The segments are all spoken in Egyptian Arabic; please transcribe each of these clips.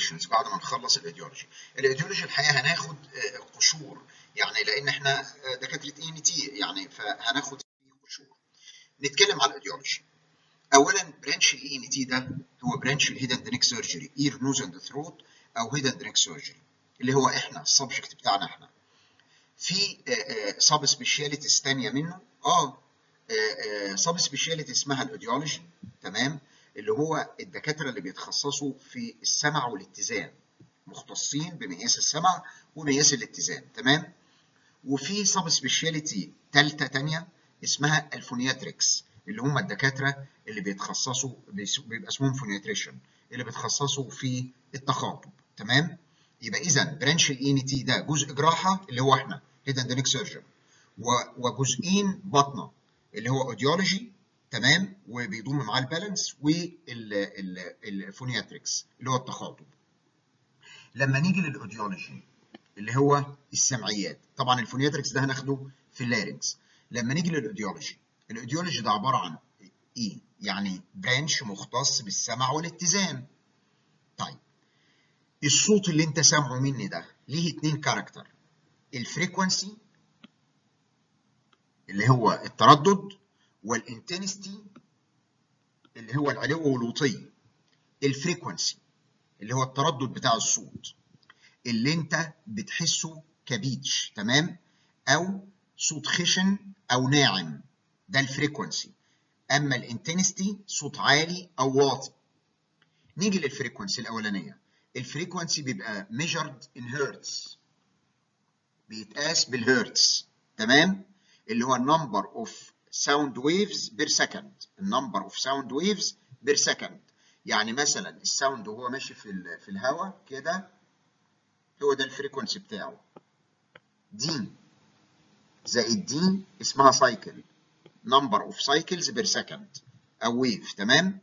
كونديشنز بعد ما نخلص الايديولوجي الايديولوجي الحقيقه هناخد قشور يعني لان احنا دكاتره اي ان تي يعني فهناخد فيه قشور نتكلم على الايديولوجي اولا برانش الاي ان تي ده هو برانش الهيدن نيك سيرجري اير نوز اند ثروت او هيدن نيك سيرجري اللي هو احنا السبجكت بتاعنا احنا في سب سبيشاليتيز ثانيه منه اه سب سبيشاليتي اسمها الايديولوجي تمام اللي هو الدكاتره اللي بيتخصصوا في السمع والاتزان مختصين بمقياس السمع ومقياس الاتزان تمام وفي سب سبيشاليتي ثالثه ثانيه اسمها الفونياتريكس اللي هم الدكاتره اللي بيتخصصوا بيبقى اسمهم فونياتريشن اللي بيتخصصوا في التخاطب تمام يبقى اذا برانش الاي ان تي ده جزء جراحه اللي هو احنا هيد اند نيك سيرجن وجزئين بطنه اللي هو اوديولوجي تمام وبيضم معاه البالانس والفونياتريكس اللي هو التخاطب لما نيجي للاوديولوجي اللي هو السمعيات طبعا الفونياتريكس ده هناخده في اللارنكس لما نيجي للاوديولوجي الاوديولوجي ده عباره عن ايه يعني برانش مختص بالسمع والاتزان طيب الصوت اللي انت سامعه مني ده ليه اتنين كاركتر الفريكونسي اللي هو التردد والانتنستي اللي هو العلو والوطي الفريكونسي اللي هو التردد بتاع الصوت اللي انت بتحسه كبيتش تمام او صوت خشن او ناعم ده الفريكونسي اما الانتنستي صوت عالي او واطي نيجي للفريكونسي الاولانيه الفريكونسي بيبقى measured in hertz بيتقاس بالهرتز تمام اللي هو number of sound waves per second النمبر اوف ساوند ويفز بير سكند يعني مثلا الساوند وهو ماشي في في الهواء كده هو ده الفريكونسي بتاعه دي زائد دي اسمها سايكل نمبر اوف سايكلز بير سكند او ويف تمام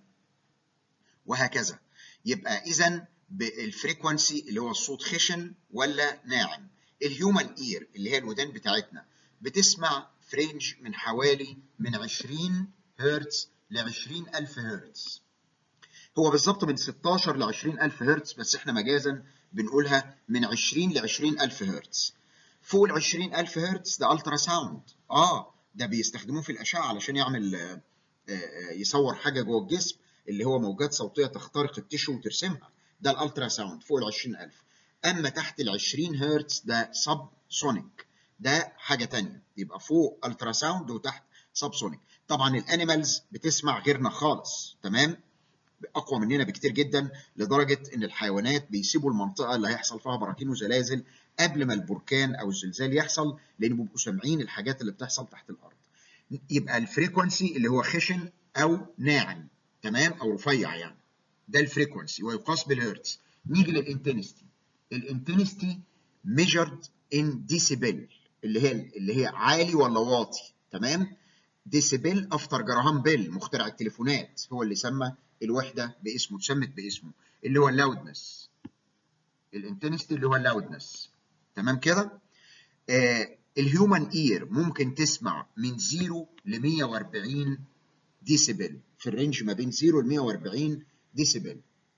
وهكذا يبقى اذا بالفريكونسي اللي هو الصوت خشن ولا ناعم الهيومن اير اللي هي الودان بتاعتنا بتسمع فرينج من حوالي من 20 هرتز ل 20000 هرتز هو بالظبط من 16 ل 20000 هرتز بس احنا مجازا بنقولها من 20 ل 20000 هرتز فوق ال 20000 هرتز ده الترا ساوند اه ده بيستخدموه في الاشعه علشان يعمل آه آه يصور حاجه جوه الجسم اللي هو موجات صوتيه تخترق التشو وترسمها ده الالترا ساوند فوق ال 20000 اما تحت ال 20 هرتز ده سب سونيك ده حاجه ثانيه يبقى فوق الترا ساوند وتحت سب سونيك طبعا الانيمالز بتسمع غيرنا خالص تمام اقوى مننا بكتير جدا لدرجه ان الحيوانات بيسيبوا المنطقه اللي هيحصل فيها براكين وزلازل قبل ما البركان او الزلزال يحصل لان بيبقوا سامعين الحاجات اللي بتحصل تحت الارض يبقى الفريكونسي اللي هو خشن او ناعم تمام او رفيع يعني ده الفريكونسي ويقاس بالهرتز نيجي للانتنستي الانتنستي measured in decibel اللي هي اللي هي عالي ولا واطي تمام ديسيبل افتر جراهام بيل مخترع التليفونات هو اللي سمى الوحده باسمه اتسمت باسمه اللي هو اللاودنس الانتنستي اللي هو اللاودنس تمام كده آه الهيومن اير ممكن تسمع من 0 ل 140 ديسيبل في الرينج ما بين 0 ل 140 ديسيبل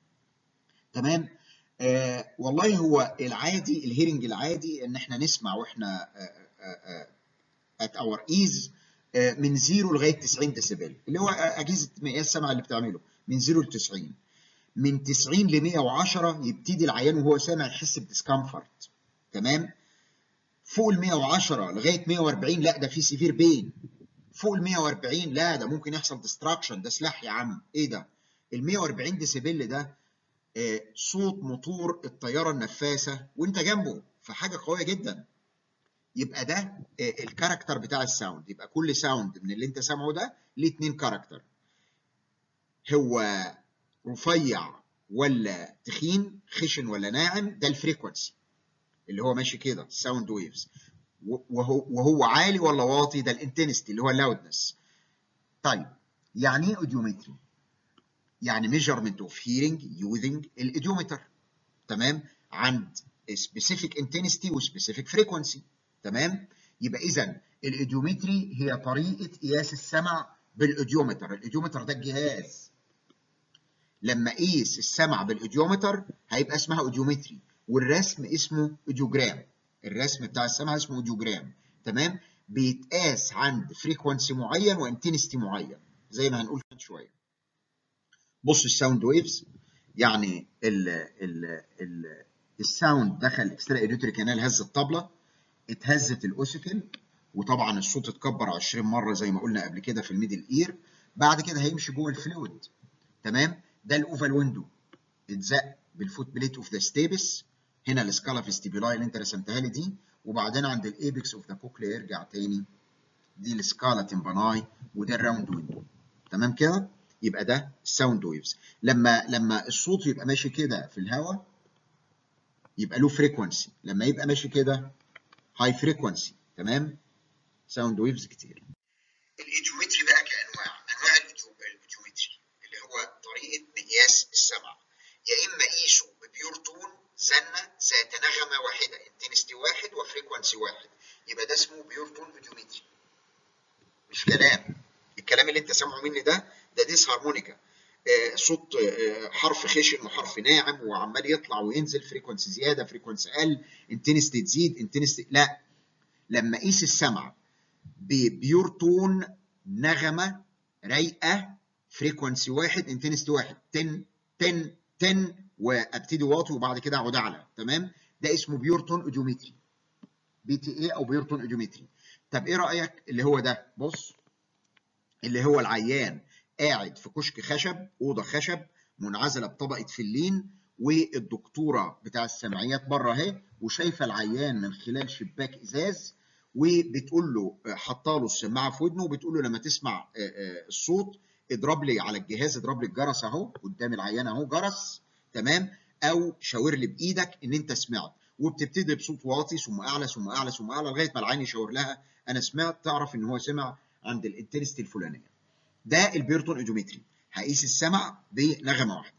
تمام آه والله هو العادي الهيرنج العادي ان احنا نسمع واحنا ات اور ايز من 0 لغايه 90 ديسيبل اللي هو اجهزه مقياس السمع اللي بتعمله من 0 ل 90 من 90 ل 110 يبتدي العيان وهو سامع يحس بديسكمفورت تمام فوق ال 110 لغايه 140 لا ده في سيفير بين فوق ال 140 لا ده ممكن يحصل ديستراكشن ده سلاح يا عم ايه ده ال 140 ديسيبل ده آه صوت موتور الطياره النفاثه وانت جنبه فحاجه قويه جدا يبقى ده آه الكاركتر بتاع الساوند يبقى كل ساوند من اللي انت سامعه ده ليه اتنين كاركتر هو رفيع ولا تخين خشن ولا ناعم ده الفريكونسي اللي هو ماشي كده الساوند ويفز وهو وهو عالي ولا واطي ده الانتنستي اللي هو اللاودنس طيب يعني ايه اوديومتري يعني ميجرمنت اوف هيرنج يوزنج الايديومتر تمام عند سبيسيفيك انتنستي وسبيسيفيك فريكونسي تمام يبقى اذا الايديومتري هي طريقه قياس السمع بالايديومتر الايديومتر ده الجهاز لما اقيس السمع بالاوديومتر هيبقى اسمها اوديومتري والرسم اسمه اوديوجرام الرسم بتاع السمع اسمه اوديوجرام تمام بيتقاس عند فريكونسي معين وانتنستي معين زي ما هنقول شويه بص الساوند ويفز يعني ال ال ال الساوند دخل اكسترا ايديوتري كانال هز الطبله اتهزت الاوسيكل وطبعا الصوت اتكبر 20 مره زي ما قلنا قبل كده في الميدل اير بعد كده هيمشي جوه الفلويد تمام ده الاوفال ويندو اتزق بالفوت بليت اوف ذا ستيبس هنا السكالا فيستيبولاي اللي انت رسمتها لي دي وبعدين عند الايبكس اوف ذا كوكليا يرجع تاني دي السكالا تمباناي وده الراوند ويندو تمام كده يبقى ده الساوند ويفز لما لما الصوت يبقى ماشي كده في الهواء يبقى له فريكونسي لما يبقى ماشي كده هاي فريكونسي تمام ساوند ويفز كتير الايديومتري بقى كانواع انواع الايديومتري اللي هو طريقه مقياس السمع يا اما قيسه ببيور تون زنه ذات نغمه واحده انتنستي واحد وفريكونسي واحد يبقى ده اسمه بيور تون ايديومتري مش كلام الكلام اللي انت سامعه مني ده ده ديس هارمونيكا آه صوت آه حرف خشن وحرف ناعم وعمال يطلع وينزل فريكونسي زياده فريكونسي اقل انتنستي تزيد انتنستي لا لما اقيس السمع ببيور تون نغمه رايقه فريكونسي واحد انتنستي واحد 10 10 10 وابتدي واطي وبعد كده اقعد اعلى تمام ده اسمه بيور تون اوديومتري بي تي اي او بيور تون اوديومتري طب ايه رايك اللي هو ده بص اللي هو العيان قاعد في كشك خشب اوضه خشب منعزله بطبقه فلين والدكتوره بتاع السمعيات بره اهي وشايفه العيان من خلال شباك ازاز وبتقول له حاطه له السماعه في ودنه وبتقول له لما تسمع الصوت اضرب لي على الجهاز اضرب لي الجرس اهو قدام العيان اهو جرس تمام او شاور لي بايدك ان انت سمعت وبتبتدي بصوت واطي ثم اعلى ثم اعلى ثم اعلى لغايه ما العين يشاور لها انا سمعت تعرف ان هو سمع عند الانتنستي الفلانيه ده البيرتون اوديومتري هقيس السمع بنغمه واحده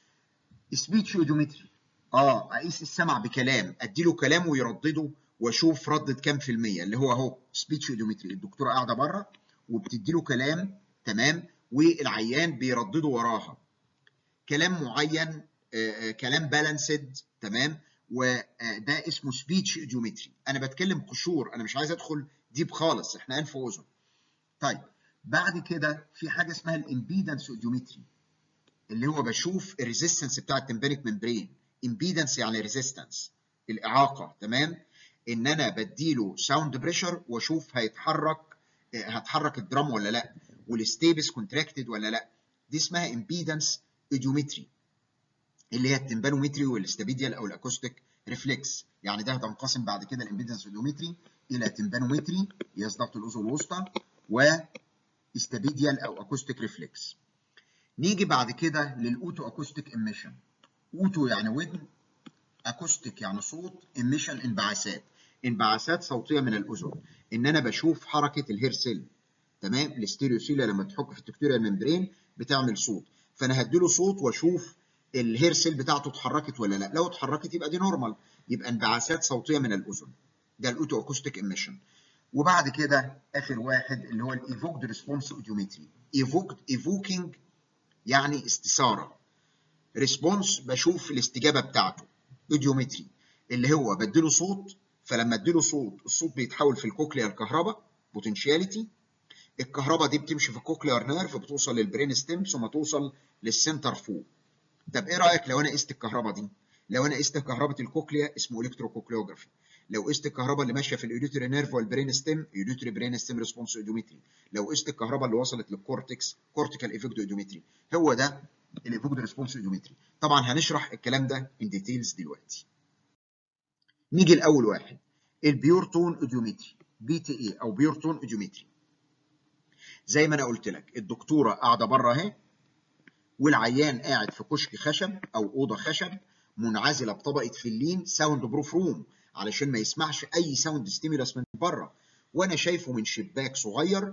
سبيتش اوديومتري اه اقيس السمع بكلام اديله كلام ويردده واشوف ردة كام في المية اللي هو اهو سبيتش اوديومتري الدكتوره قاعده بره وبتدي له كلام تمام والعيان بيردده وراها كلام معين آه كلام بالانسد تمام وده اسمه سبيتش اوديومتري انا بتكلم قشور انا مش عايز ادخل ديب خالص احنا انف واذن طيب بعد كده في حاجه اسمها الامبيدنس اوديومتري اللي هو بشوف الريزيستنس بتاع التمبانيك ممبرين امبيدنس يعني ريزيستنس الاعاقه تمام ان انا بديله ساوند بريشر واشوف هيتحرك هتحرك الدرام ولا لا والستيبس كونتراكتد ولا لا دي اسمها امبيدنس اوديومتري اللي هي التمبانومتري والاستابيديال او الاكوستيك ريفلكس يعني ده هتنقسم بعد كده الامبيدنس اوديومتري الى تمبانومتري هي ضغط الاذن الوسطى واستابيديال او اكوستيك ريفلكس نيجي بعد كده للاوتو اكوستيك ايميشن اوتو يعني ودن اكوستيك يعني صوت ايميشن انبعاثات انبعاثات صوتيه من الاذن ان انا بشوف حركه الهير سيل تمام الاستيريوسيلا لما تحك في التكتوريال ممبرين بتعمل صوت فانا هديله صوت واشوف الهير سيل بتاعته اتحركت ولا لا لو اتحركت يبقى دي نورمال يبقى انبعاثات صوتيه من الاذن ده الاوتو اكوستيك ايميشن وبعد كده اخر واحد اللي هو الايفوكد ريسبونس اوديومتري ايفوكد ايفوكينج يعني استثاره ريسبونس بشوف الاستجابه بتاعته اوديومتري اللي هو بديله صوت فلما اديله صوت الصوت بيتحول في الكوكليا الكهرباء بوتنشاليتي الكهرباء دي بتمشي في الكوكليار نيرف بتوصل للبرين ستيم ثم توصل للسنتر فوق طب ايه رايك لو انا قست الكهرباء دي لو انا قست كهرباء الكوكليا اسمه الكتروكوكليوجرافي لو قست الكهرباء اللي ماشيه في الايديوتري نيرف والبرين ستيم ايديوتري برين ستيم ريسبونس اوديومتري لو قست الكهرباء اللي وصلت للكورتكس كورتيكال ايفكت اوديومتري هو ده الايفكت ريسبونس اوديومتري طبعا هنشرح الكلام ده ان ديتيلز دلوقتي نيجي لاول واحد البيور تون اوديومتري بي تي اي او بيور تون اوديومتري زي ما انا قلت لك الدكتوره قاعده بره اهي والعيان قاعد في كشك خشب او اوضه خشب منعزله بطبقه فلين ساوند بروف روم علشان ما يسمعش اي ساوند ستيمولاس من بره وانا شايفه من شباك صغير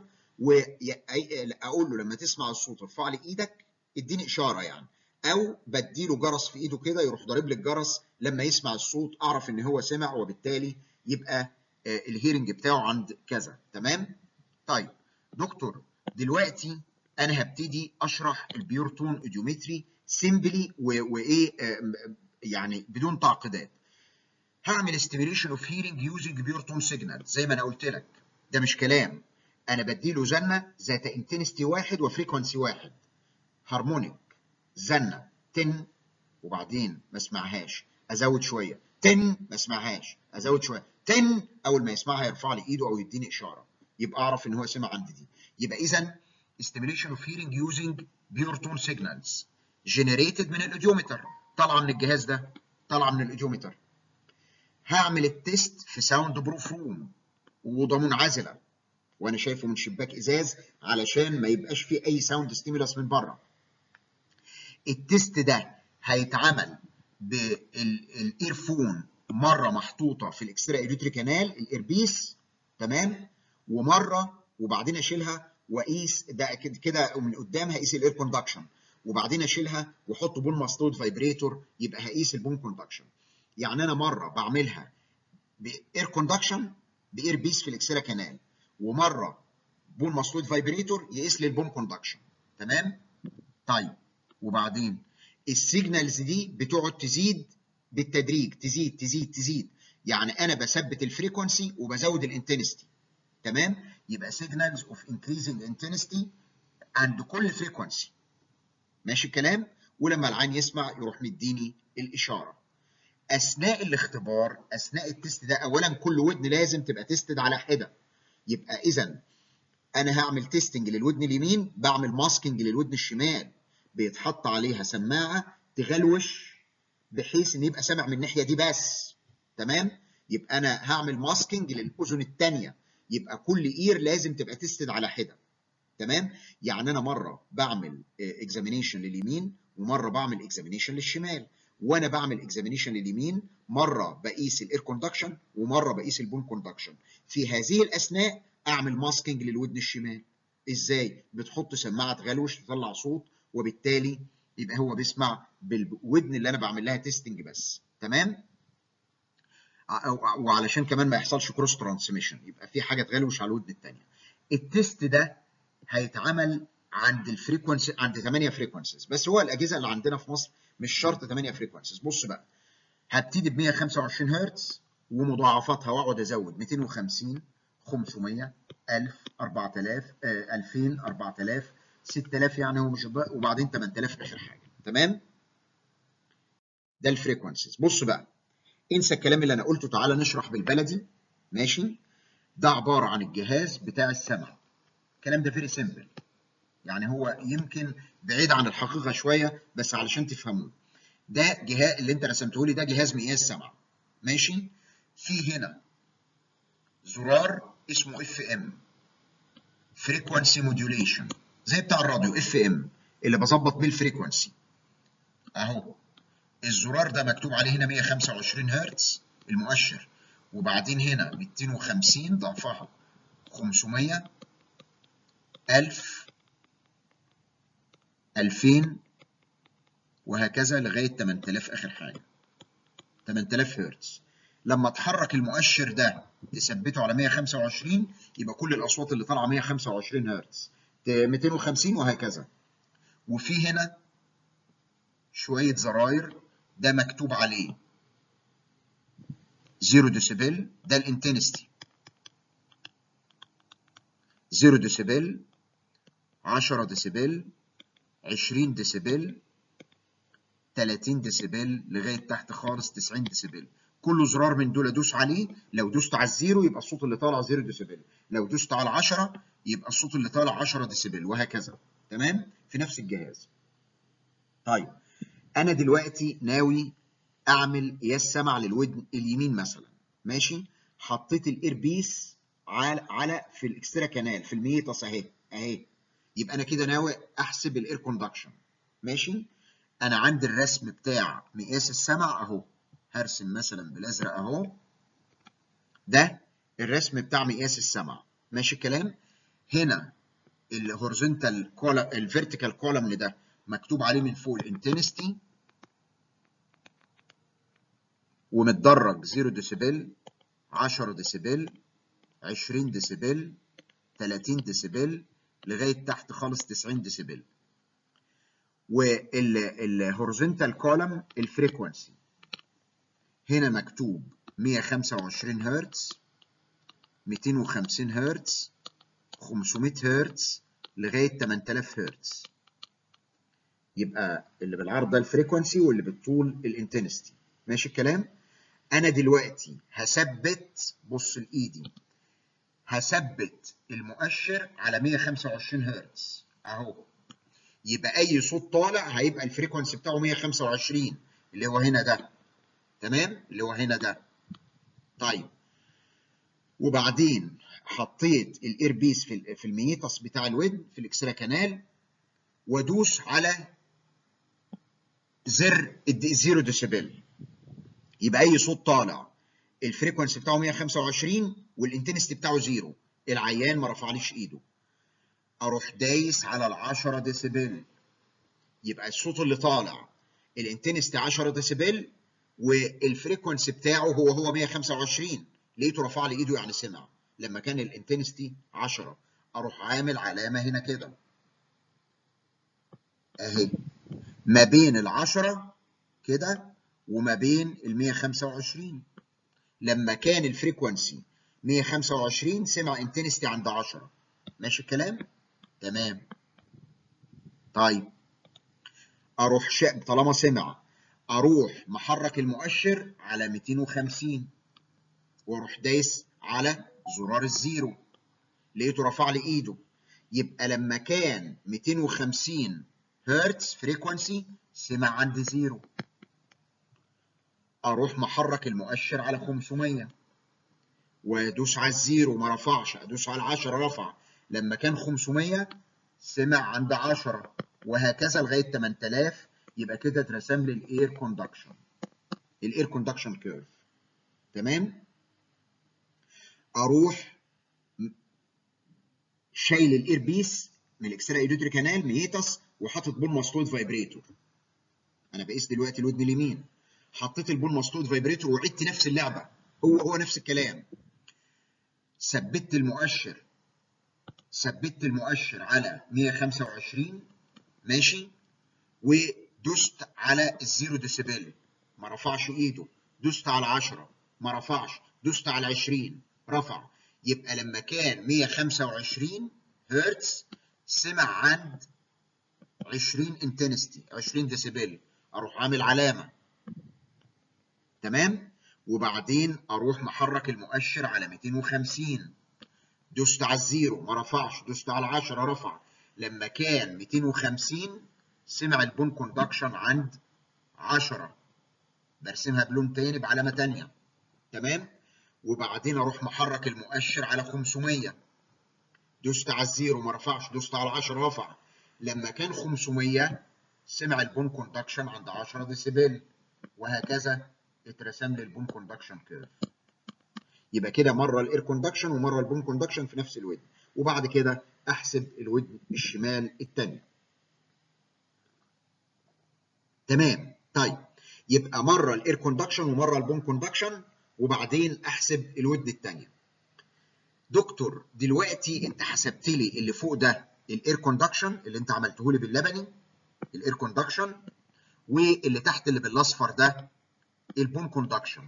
واقول له لما تسمع الصوت ارفع لي ايدك اديني اشاره يعني او بديله جرس في ايده كده يروح ضارب لي الجرس لما يسمع الصوت اعرف ان هو سمع وبالتالي يبقى الهيرنج بتاعه عند كذا تمام طيب دكتور دلوقتي انا هبتدي اشرح البيور تون اوديومتري سيمبلي وايه يعني بدون تعقيدات هعمل ستيميليشن اوف هيرنج يوزنج بيور تون سيجنال زي ما انا قلت لك ده مش كلام انا بديله زنه ذات انتنستي واحد وفريكونسي واحد هارمونيك زنه 10 وبعدين ما اسمعهاش ازود شويه 10 ما اسمعهاش ازود شويه 10 اول ما يسمعها يرفع لي ايده او يديني اشاره يبقى اعرف ان هو سمع عندي دي يبقى اذا stimulation of hearing using pure tone signals generated من الاوديومتر طالعه من الجهاز ده طالعه من الاوديومتر هعمل التيست في ساوند بروف روم واوضه منعزله وانا شايفه من شباك ازاز علشان ما يبقاش فيه اي ساوند ستيمولس من بره التيست ده هيتعمل بالايرفون مره محطوطه في الاكسترا ايديوتري كانال الايربيس تمام ومره وبعدين اشيلها واقيس ده كده من قدام هقيس الاير كوندكشن وبعدين اشيلها واحط بون ماستود فايبريتور يبقى هقيس البون كوندكشن يعني انا مره بعملها باير كوندكشن باير بيس في الاكسترا كانال ومره بون ماستود فايبريتور يقيس لي البون كوندكشن تمام طيب وبعدين السيجنالز دي بتقعد تزيد بالتدريج تزيد تزيد تزيد يعني انا بثبت الفريكونسي وبزود الانتنستي تمام يبقى signals of increasing intensity عند كل frequency ماشي الكلام ولما العين يسمع يروح مديني الاشاره اثناء الاختبار اثناء التست ده اولا كل ودن لازم تبقى تستد على حده يبقى اذا انا هعمل تيستنج للودن اليمين بعمل ماسكنج للودن الشمال بيتحط عليها سماعه تغلوش بحيث ان يبقى سامع من الناحيه دي بس تمام يبقى انا هعمل ماسكنج للاذن الثانيه يبقى كل اير لازم تبقى تستد على حده تمام يعني انا مره بعمل اكزامينيشن لليمين ومره بعمل اكزامينيشن للشمال وانا بعمل اكزامينيشن لليمين مره بقيس الاير كوندكشن ومره بقيس البون كوندكشن في هذه الاثناء اعمل ماسكنج للودن الشمال ازاي بتحط سماعه غلوش تطلع صوت وبالتالي يبقى هو بيسمع بالودن اللي انا بعمل لها تيستنج بس تمام وعلشان كمان ما يحصلش كروس ترانسميشن يبقى في حاجه تغلوش على الودن الثانيه التيست ده هيتعمل عند الفريكونسي عند 8 فريكونسيز بس هو الاجهزه اللي عندنا في مصر مش شرط 8 فريكونسيز بص بقى هبتدي ب 125 هرتز ومضاعفاتها واقعد ازود 250 500 1000 4000 2000 4000 6000 يعني هو مش وبعدين 8000 اخر حاجه تمام ده الفريكونسيز بص بقى انسى الكلام اللي انا قلته تعالى نشرح بالبلدي ماشي ده عباره عن الجهاز بتاع السمع الكلام ده فيري سيمبل يعني هو يمكن بعيد عن الحقيقه شويه بس علشان تفهموه ده جهاز اللي انت رسمته لي ده جهاز مقياس سمع ماشي في هنا زرار اسمه اف ام فريكوانسي موديوليشن زي بتاع الراديو اف ام اللي بظبط بيه الفريكوانسي اهو الزرار ده مكتوب عليه هنا 125 هرتز المؤشر وبعدين هنا 250 ضعفها 500 1000 2000 وهكذا لغايه 8000 اخر حاجه 8000 هرتز لما تحرك المؤشر ده تثبته على 125 يبقى كل الاصوات اللي طالعه 125 هرتز 250 وهكذا وفي هنا شويه زراير ده مكتوب عليه 0 ديسيبل ده الانتنستي 0 ديسيبل 10 ديسيبل 20 ديسيبل 30 ديسيبل لغايه تحت خالص 90 ديسيبل كل زرار من دول ادوس عليه لو دوست على الزيرو يبقى الصوت اللي طالع 0 ديسيبل لو دوست على 10 يبقى الصوت اللي طالع 10 ديسيبل وهكذا تمام في نفس الجهاز طيب انا دلوقتي ناوي اعمل قياس سمع للودن اليمين مثلا ماشي حطيت الايربيس على على في الاكسترا كانال في الميتاس اهي اهي يبقى انا كده ناوي احسب الاير كوندكشن ماشي انا عندي الرسم بتاع مقياس السمع اهو هرسم مثلا بالازرق اهو ده الرسم بتاع مقياس السمع ماشي الكلام هنا الهورزونتال كولم الفيرتيكال كولم ده مكتوب عليه من فوق الانتنستي ومتدرج 0 ديسيبل 10 ديسيبل 20 ديسيبل 30 ديسيبل لغايه تحت خالص 90 ديسيبل والهوريزونتال كولم الفريكونسي هنا مكتوب 125 هرتز 250 هرتز 500 هرتز لغايه 8000 هرتز يبقى اللي بالعرض ده الفريكونسي واللي بالطول الانتنستي ماشي الكلام انا دلوقتي هثبت بص لايدي هثبت المؤشر على 125 هرتز اهو يبقى اي صوت طالع هيبقى الفريكونسي بتاعه 125 اللي هو هنا ده تمام اللي هو هنا ده طيب وبعدين حطيت الاير بيس في في الميتس بتاع الودن في الاكسترا كانال وادوس على زر الزيرو ديسيبل يبقى اي صوت طالع الفريكونسي بتاعه 125 والانتنستي بتاعه زيرو العيان ما رفعليش ايده اروح دايس على ال 10 ديسيبل يبقى الصوت اللي طالع الانتنستي 10 ديسيبل والفريكونسي بتاعه هو هو 125 لقيته رفع لي ايده يعني سمع لما كان الانتنستي 10 اروح عامل علامه هنا كده اهي ما بين العشرة كده وما بين ال 125 لما كان الفريكونسي 125 سمع انتنستي عند 10 ماشي الكلام؟ تمام طيب اروح شا... طالما سمع اروح محرك المؤشر على 250 واروح دايس على زرار الزيرو لقيته رفع لي ايده يبقى لما كان 250 هرتز فريكونسي سمع عند زيرو اروح محرك المؤشر على 500 وادوس على الزيرو ما رفعش ادوس على 10 رفع لما كان 500 سمع عند 10 وهكذا لغايه 8000 يبقى كده اترسم لي الاير كوندكشن الاير كوندكشن كيرف تمام اروح شايل الاير بيس من الاكسترا ايدوتري كانال ميتس وحاطط بول ماسطود فايبريتور انا بقيس دلوقتي الودن اليمين حطيت البول ماسطود فايبريتور وعدت نفس اللعبه هو هو نفس الكلام ثبت المؤشر ثبت المؤشر على 125 ماشي ودست على الزيرو ديسيبل ما رفعش ايده دست على 10 ما رفعش دست على 20 رفع يبقى لما كان 125 هرتز سمع عند 20 انتنستي 20 ديسيبل اروح عامل علامه تمام وبعدين اروح محرك المؤشر على 250 دوست على الزيرو ما رفعش دوست على 10 رفع لما كان 250 سمع البون كوندكشن عند 10 برسمها بلون تاني بعلامه تانيه تمام وبعدين اروح محرك المؤشر على 500 دوست على الزيرو ما رفعش دوست على 10 رفع لما كان 500 سمع البون كوندكشن عند 10 ديسيبل وهكذا اترسم لي البون كوندكشن كيرف يبقى كده مره الاير كوندكشن ومره البون كوندكشن في نفس الودن وبعد كده احسب الودن الشمال الثانيه تمام طيب يبقى مره الاير كوندكشن ومره البون كوندكشن وبعدين احسب الودن الثانيه دكتور دلوقتي انت حسبت لي اللي فوق ده الاير كوندكشن اللي انت عملته لي باللبني الاير كوندكشن واللي تحت اللي بالاصفر ده البون كوندكشن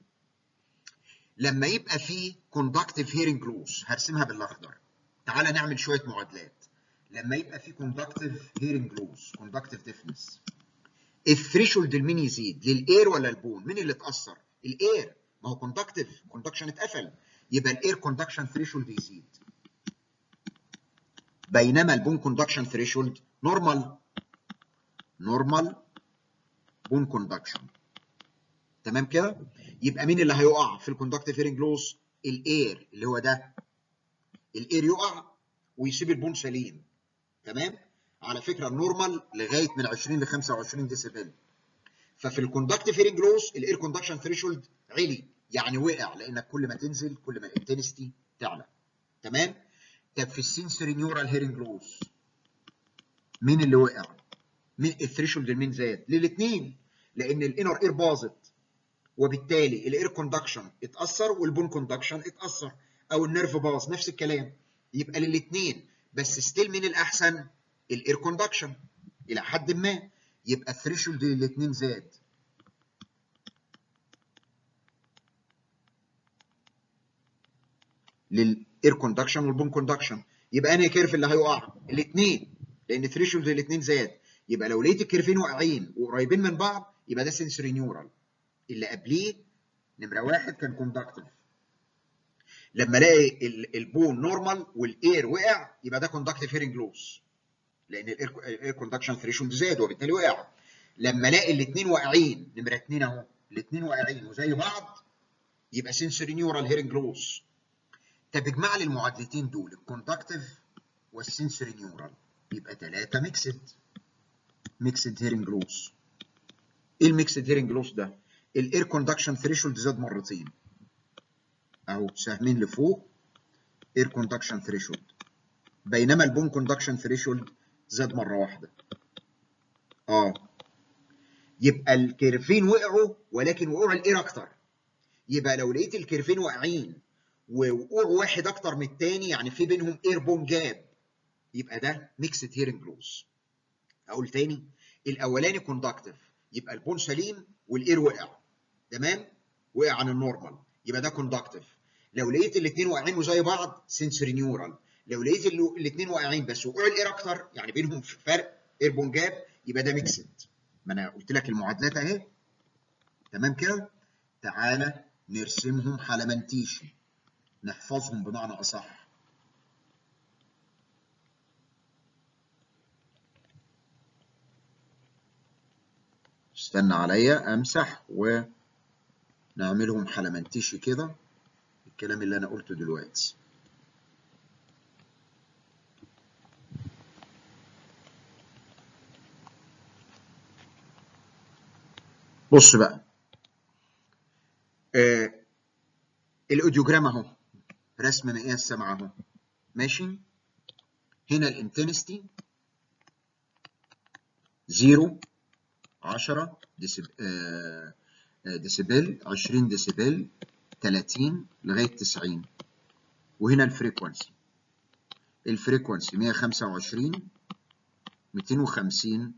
لما يبقى في كوندكتيف هيرنج لوس هرسمها بالاخضر تعالى نعمل شويه معادلات لما يبقى في كوندكتيف هيرنج لوس كوندكتيف ديفنس الثريشولد المين يزيد للاير ولا البون مين اللي اتاثر الاير ما هو كوندكتيف كوندكشن اتقفل يبقى الاير كوندكشن ثريشولد يزيد بينما البون كوندكشن ثريشولد نورمال نورمال بون كوندكشن تمام كده يبقى مين اللي هيقع في الكوندكتيف هيرنج لوس الاير اللي هو ده الاير يقع ويسيب البون سليم تمام على فكره النورمال لغايه من 20 ل 25 ديسيبل ففي الكوندكتيف هيرنج لوس الاير كوندكشن ثريشولد علي يعني وقع لانك كل ما تنزل كل ما الانتنستي تعلى تمام طب في السنسوري نيورال هيرنج لوس مين اللي وقع مين الثريشولد مين زاد للاثنين لان الانر اير باظت وبالتالي الاير كوندكشن اتاثر والبون كوندكشن اتاثر او النيرف باظ نفس الكلام يبقى للاثنين بس ستيل مين الاحسن الاير كوندكشن الى حد ما يبقى الثريشولد للاثنين زاد للاير كوندكشن والبون كوندكشن يبقى انهي كيرف اللي هيقع الاثنين لان الثريشولد الاثنين زاد يبقى لو لقيت الكيرفين واقعين وقريبين من بعض يبقى ده سنسوري نيورال اللي قبليه نمره واحد كان كوندكتيف لما الاقي البون نورمال والاير وقع يبقى ده كوندكتيف هيرنج لوس لان الاير كوندكشن ثريشولد زاد وبالتالي وقع لما الاقي الاثنين واقعين نمره اثنين اهو الاثنين واقعين وزي بعض يبقى سنسوري نيورال هيرنج لوس طب اجمع لي المعادلتين دول الكوندكتيف والسنسوري نيورال يبقى ثلاثه ميكسد ميكسد هيرنج لوس ايه الميكسد هيرنج لوس ده؟ الاير كوندكشن ثريشولد زاد مرتين اهو سهمين لفوق اير كوندكشن ثريشولد بينما البون كوندكشن ثريشولد زاد مره واحده اه يبقى الكيرفين وقعوا ولكن وقوع الاير اكتر يبقى لو لقيت الكيرفين واقعين ووقوع واحد اكتر من الثاني يعني في بينهم اير بون جاب يبقى ده ميكسد هيرنج لوس اقول تاني الاولاني كوندكتيف يبقى البون سليم والاير وقع تمام وقع عن النورمال يبقى ده كوندكتيف لو لقيت الاثنين واقعين وزي بعض سنسوري نيورال لو لقيت الاثنين واقعين بس وقوع الاير اكتر يعني بينهم فرق اير بون جاب يبقى ده ميكسد ما انا قلت لك المعادلات اهي تمام كده تعالى نرسمهم حلمنتيشي نحفظهم بمعنى اصح استنى عليا امسح ونعملهم حلمنتيشي كده الكلام اللي انا قلته دلوقتي بص بقى آه الاوديوجرام اهو رسم مقياس سمع اهو ماشي هنا الانتنستي 0 10 ديسيبل آه ديسيبل 20 ديسيبل 30 لغايه 90 وهنا الفريكونسي الفريكونسي 125 250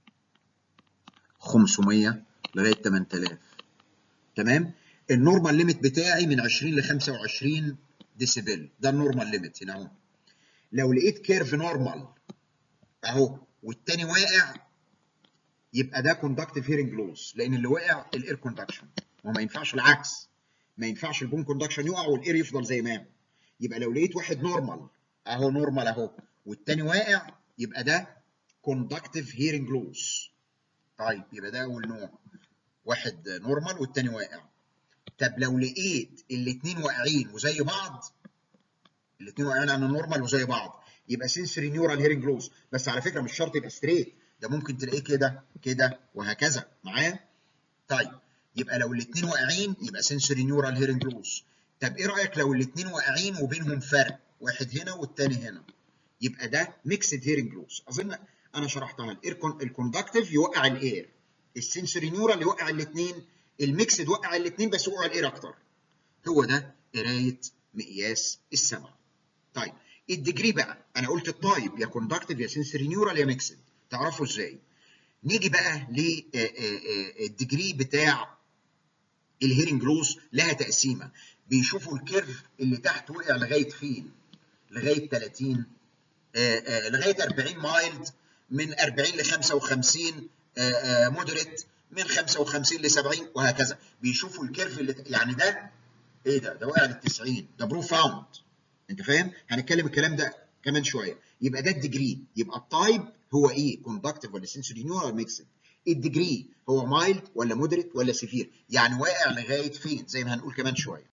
500 لغايه 8000 تمام النورمال ليميت بتاعي من 20 ل 25 ديسيبل ده النورمال ليميت هنا اهو لو لقيت كيرف نورمال اهو والتاني واقع يبقى ده كوندكتيف هيرنج لوس لان اللي واقع الاير كوندكشن وما ينفعش العكس ما ينفعش البون كوندكشن يقع والاير يفضل زي ما هو يبقى لو لقيت واحد نورمال اهو نورمال اهو والتاني واقع يبقى ده كوندكتيف هيرنج لوس طيب يبقى ده اول نوع واحد نورمال والتاني واقع طب لو لقيت الاثنين واقعين وزي بعض الاثنين واقعين عن النورمال وزي بعض يبقى سنسوري نيورال هيرنج لوس بس على فكره مش شرط يبقى ستريت ده ممكن تلاقيه كده كده وهكذا معايا طيب يبقى لو الاثنين واقعين يبقى سنسوري نيورال هيرنج لوس طب ايه رايك لو الاثنين واقعين وبينهم فرق واحد هنا والتاني هنا يبقى ده ميكسد هيرنج لوس اظن انا شرحتها الاير الكوندكتيف يوقع الاير السنسوري نيورال يوقع الاثنين الميكسد وقع الاثنين بس وقع الاير اكتر هو ده قرايه مقياس السمع طيب الديجري بقى انا قلت الطيب يا كوندكتيف يا سنسوري نيورال يا ميكسد تعرفوا ازاي نيجي بقى للديجري بتاع الهيرنج لوس لها تقسيمه بيشوفوا الكيرف اللي تحت وقع لغايه فين لغايه 30 آآ آآ لغايه 40 مايلد من 40 ل 55 مودريت من 55 ل 70 وهكذا بيشوفوا الكيرف اللي يعني ده ايه ده ده وقع لل 90 ده بروفاوند انت فاهم هنتكلم الكلام ده كمان شويه يبقى ده الديجري يبقى التايب هو ايه كوندكتيف ولا سنسوري نيورال ولا ميكسد الديجري هو مايلد ولا مودريت ولا سيفير يعني واقع لغايه فين زي ما هنقول كمان شويه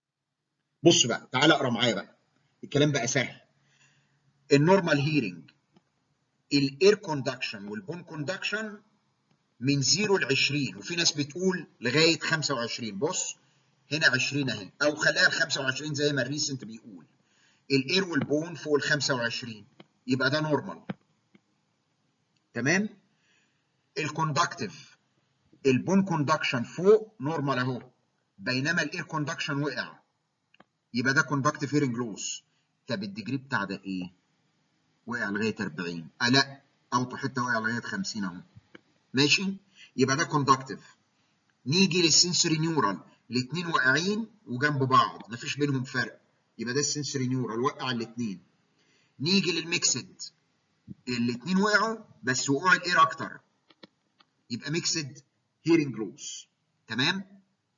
بص بقى تعالى اقرا معايا بقى الكلام بقى سهل النورمال هيرنج الاير كوندكشن والبون كوندكشن من 0 ل 20 وفي ناس بتقول لغايه 25 بص هنا 20 اهي او خليها ال 25 زي ما الريسنت بيقول الاير والبون فوق ال 25 يبقى ده نورمال تمام الكوندكتيف البون كوندكشن فوق نورمال اهو بينما الاير كوندكشن وقع يبقى ده كوندكتيف هيرنج لوس طب الديجري بتاع ده ايه؟ وقع لغايه 40 آه لا اوطى حته واقع لغايه 50 اهو ماشي يبقى ده كوندكتيف نيجي للسنسوري نيورال الاثنين واقعين وجنب بعض مفيش بينهم فرق يبقى ده السنسوري نيورال وقع الاثنين نيجي للميكسد الاثنين وقعوا بس وقوع الاير اكتر يبقى ميكسد هيرنج لوس تمام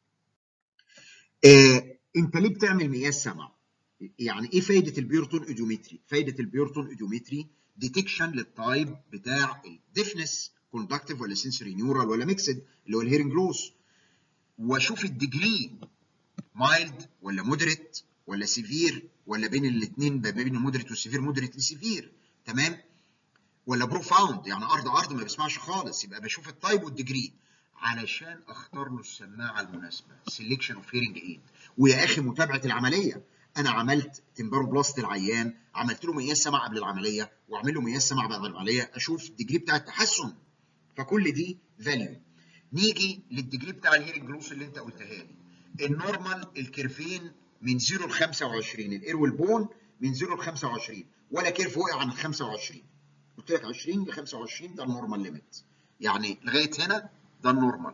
آه انت ليه بتعمل مقياس سمع يعني ايه فايده البيورتون اوديومتري فايده البيورتون اوديومتري ديتكشن للتايب بتاع الديفنس كوندكتيف ولا سنسوري نيورال ولا ميكسد اللي هو الهيرنج لوس واشوف الديجري مايلد ولا مودريت ولا سيفير ولا بين الاثنين ما بين المودريت والسيفير مودريت لسيفير تمام ولا بروفاوند يعني ارض عرض ما بيسمعش خالص يبقى بشوف التايب والديجري علشان اختار له السماعه المناسبه سيلكشن اوف هيرنج ايد ويا اخي متابعه العمليه انا عملت تمبارو بلاست العيان عملت له مقياس سمع قبل العمليه واعمل له مقياس سمع بعد العمليه اشوف الديجري بتاع التحسن فكل دي فاليو نيجي للديجري بتاع الهيرنج لوس اللي انت قلتها لي النورمال الكيرفين من 0 ل 25 الاير والبون من 0 ل 25 ولا كيرف وقع عن 25 قلت لك 20 ل 25 ده النورمال ليميت يعني لغايه هنا ده النورمال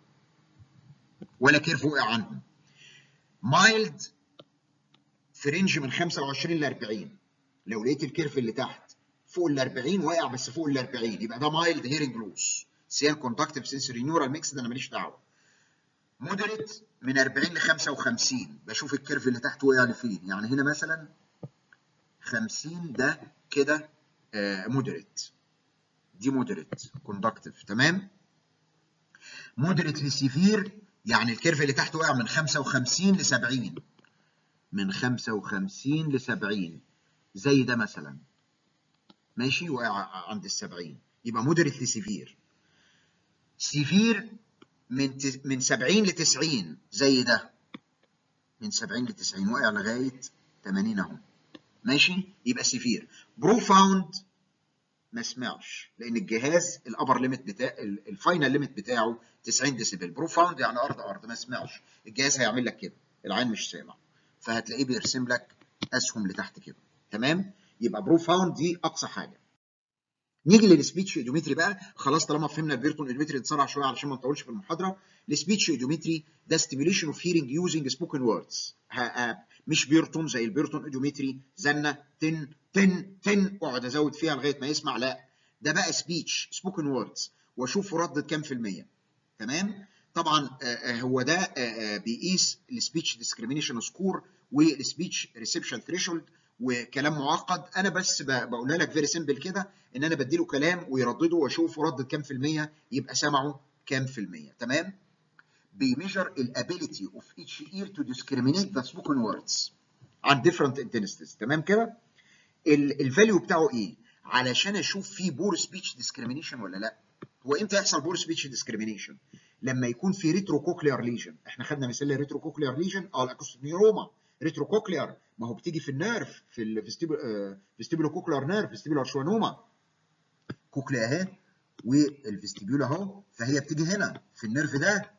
ولا كيرف وقع عنهم مايلد في رينج من 25 ل 40 لو لقيت الكيرف اللي تحت فوق ال 40 واقع بس فوق ال 40 يبقى ده مايلد هيرنج لوس سيان كوندكتيف سنسوري نيورال ميكس ده انا ماليش دعوه مودريت من 40 ل 55 بشوف الكيرف اللي تحت وقع لفين يعني هنا مثلا 50 ده كده آه مودريت دي مودريت كوندكتيف تمام مودريت لسيفير يعني الكيرف اللي تحت وقع من 55 ل 70 من 55 ل 70 زي ده مثلا ماشي وقع عند ال 70 يبقى مودريت لسيفير سيفير من ت... من 70 ل 90 زي ده من 70 ل 90 وقع لغايه 80 اهو ماشي يبقى سيفير بروفاوند ما سمعش لان الجهاز الابر ليميت بتاع الفاينل ليميت بتاعه 90 ديسيبل بروفاوند يعني ارض ارض ما سمعش الجهاز هيعمل لك كده العين مش سامع فهتلاقيه بيرسم لك اسهم لتحت كده تمام يبقى بروفاوند دي اقصى حاجه نيجي للسبيتش ايديومتري بقى خلاص طالما فهمنا البيرتون ايديومتري نتسرع شويه علشان ما نطولش في المحاضره السبيتش ايديومتري ده ستيميوليشن اوف هيرنج يوزنج سبوكن ووردز مش بيرتون زي البيرتون ايديومتري زنه تن تن تن واقعد ازود فيها لغايه ما يسمع لا ده بقى سبيتش سبوكن ووردز واشوف ردد كام في الميه تمام طبعا هو ده بيقيس السبيتش ديسكريميشن سكور والسبيتش ريسبشن ثريشولد وكلام معقد انا بس بقولها لك فيري سيمبل كده ان انا بديله كلام ويردده واشوف ردد كام في الميه يبقى سمعه كام في الميه تمام بيميجر الابيليتي اوف each ear to discriminate the spoken words عن different intensities تمام كده الفاليو بتاعه ايه علشان اشوف فيه بور سبيتش ديسكريميشن ولا لا هو امتى يحصل بور سبيتش ديسكريميشن لما يكون في ريترو كوكليار ليجن احنا خدنا مثال الريترو كوكليار ليجن اه الاكوستيك نيوروما ريترو كوكليار ما هو بتيجي في النيرف في الفيستيبولو كوكليار نيرف فيستيبولار شوانوما كوكليا اهي والفيستيبيول اهو فهي بتيجي هنا في النيرف ده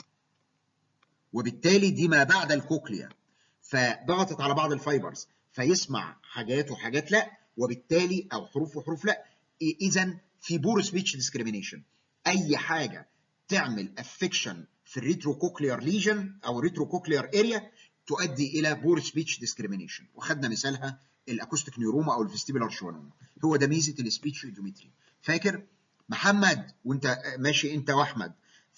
وبالتالي دي ما بعد الكوكليا فضغطت على بعض الفايبرز فيسمع حاجات وحاجات لا وبالتالي او حروف وحروف لا اذا في بور سبيتش ديسكريميشن اي حاجه تعمل افكشن في الريترو كوكليار ليجن او ريترو كوكليار اريا تؤدي الى بور سبيتش ديسكريميشن وخدنا مثالها الاكوستيك نيوروما او الفيستيبولار شوانوما هو ده ميزه السبيتش ايديومتري فاكر محمد وانت ماشي انت واحمد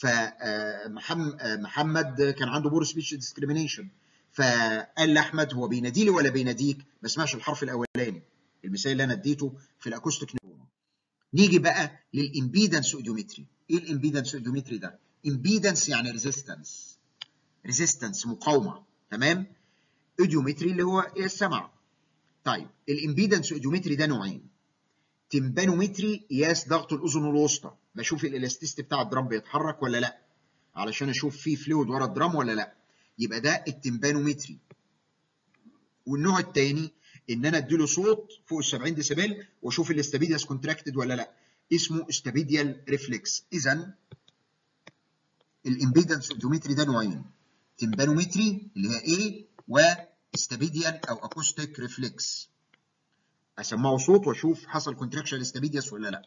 فمحمد كان عنده بور سبيتش ديسكريميشن فقال لاحمد هو بينادي لي ولا بيناديك ما سمعش الحرف الاولاني المثال اللي انا اديته في الاكوستيك نيوروما نيجي بقى للامبيدنس اوديومتري ايه الامبيدنس اوديومتري ده امبيدنس يعني ريزيستنس ريزيستنس مقاومه تمام اوديومتري اللي هو السمع طيب الامبيدنس اوديومتري ده نوعين تمبانومتري قياس ضغط الاذن الوسطى بشوف الالاستيست بتاع الدرام بيتحرك ولا لا علشان اشوف فيه فلويد ورا الدرام ولا لا يبقى ده التمبانومتري والنوع الثاني ان انا اديله صوت فوق ال 70 ديسيبل واشوف الاستابيدياس كونتراكتد ولا لا اسمه استابيديال ريفلكس اذا الامبيدنس اوديومتري ده نوعين تمبانومتري اللي هي ايه واستابيديال او اكوستيك ريفلكس اسمعه صوت واشوف حصل كونتراكشن استابيدياس ولا لا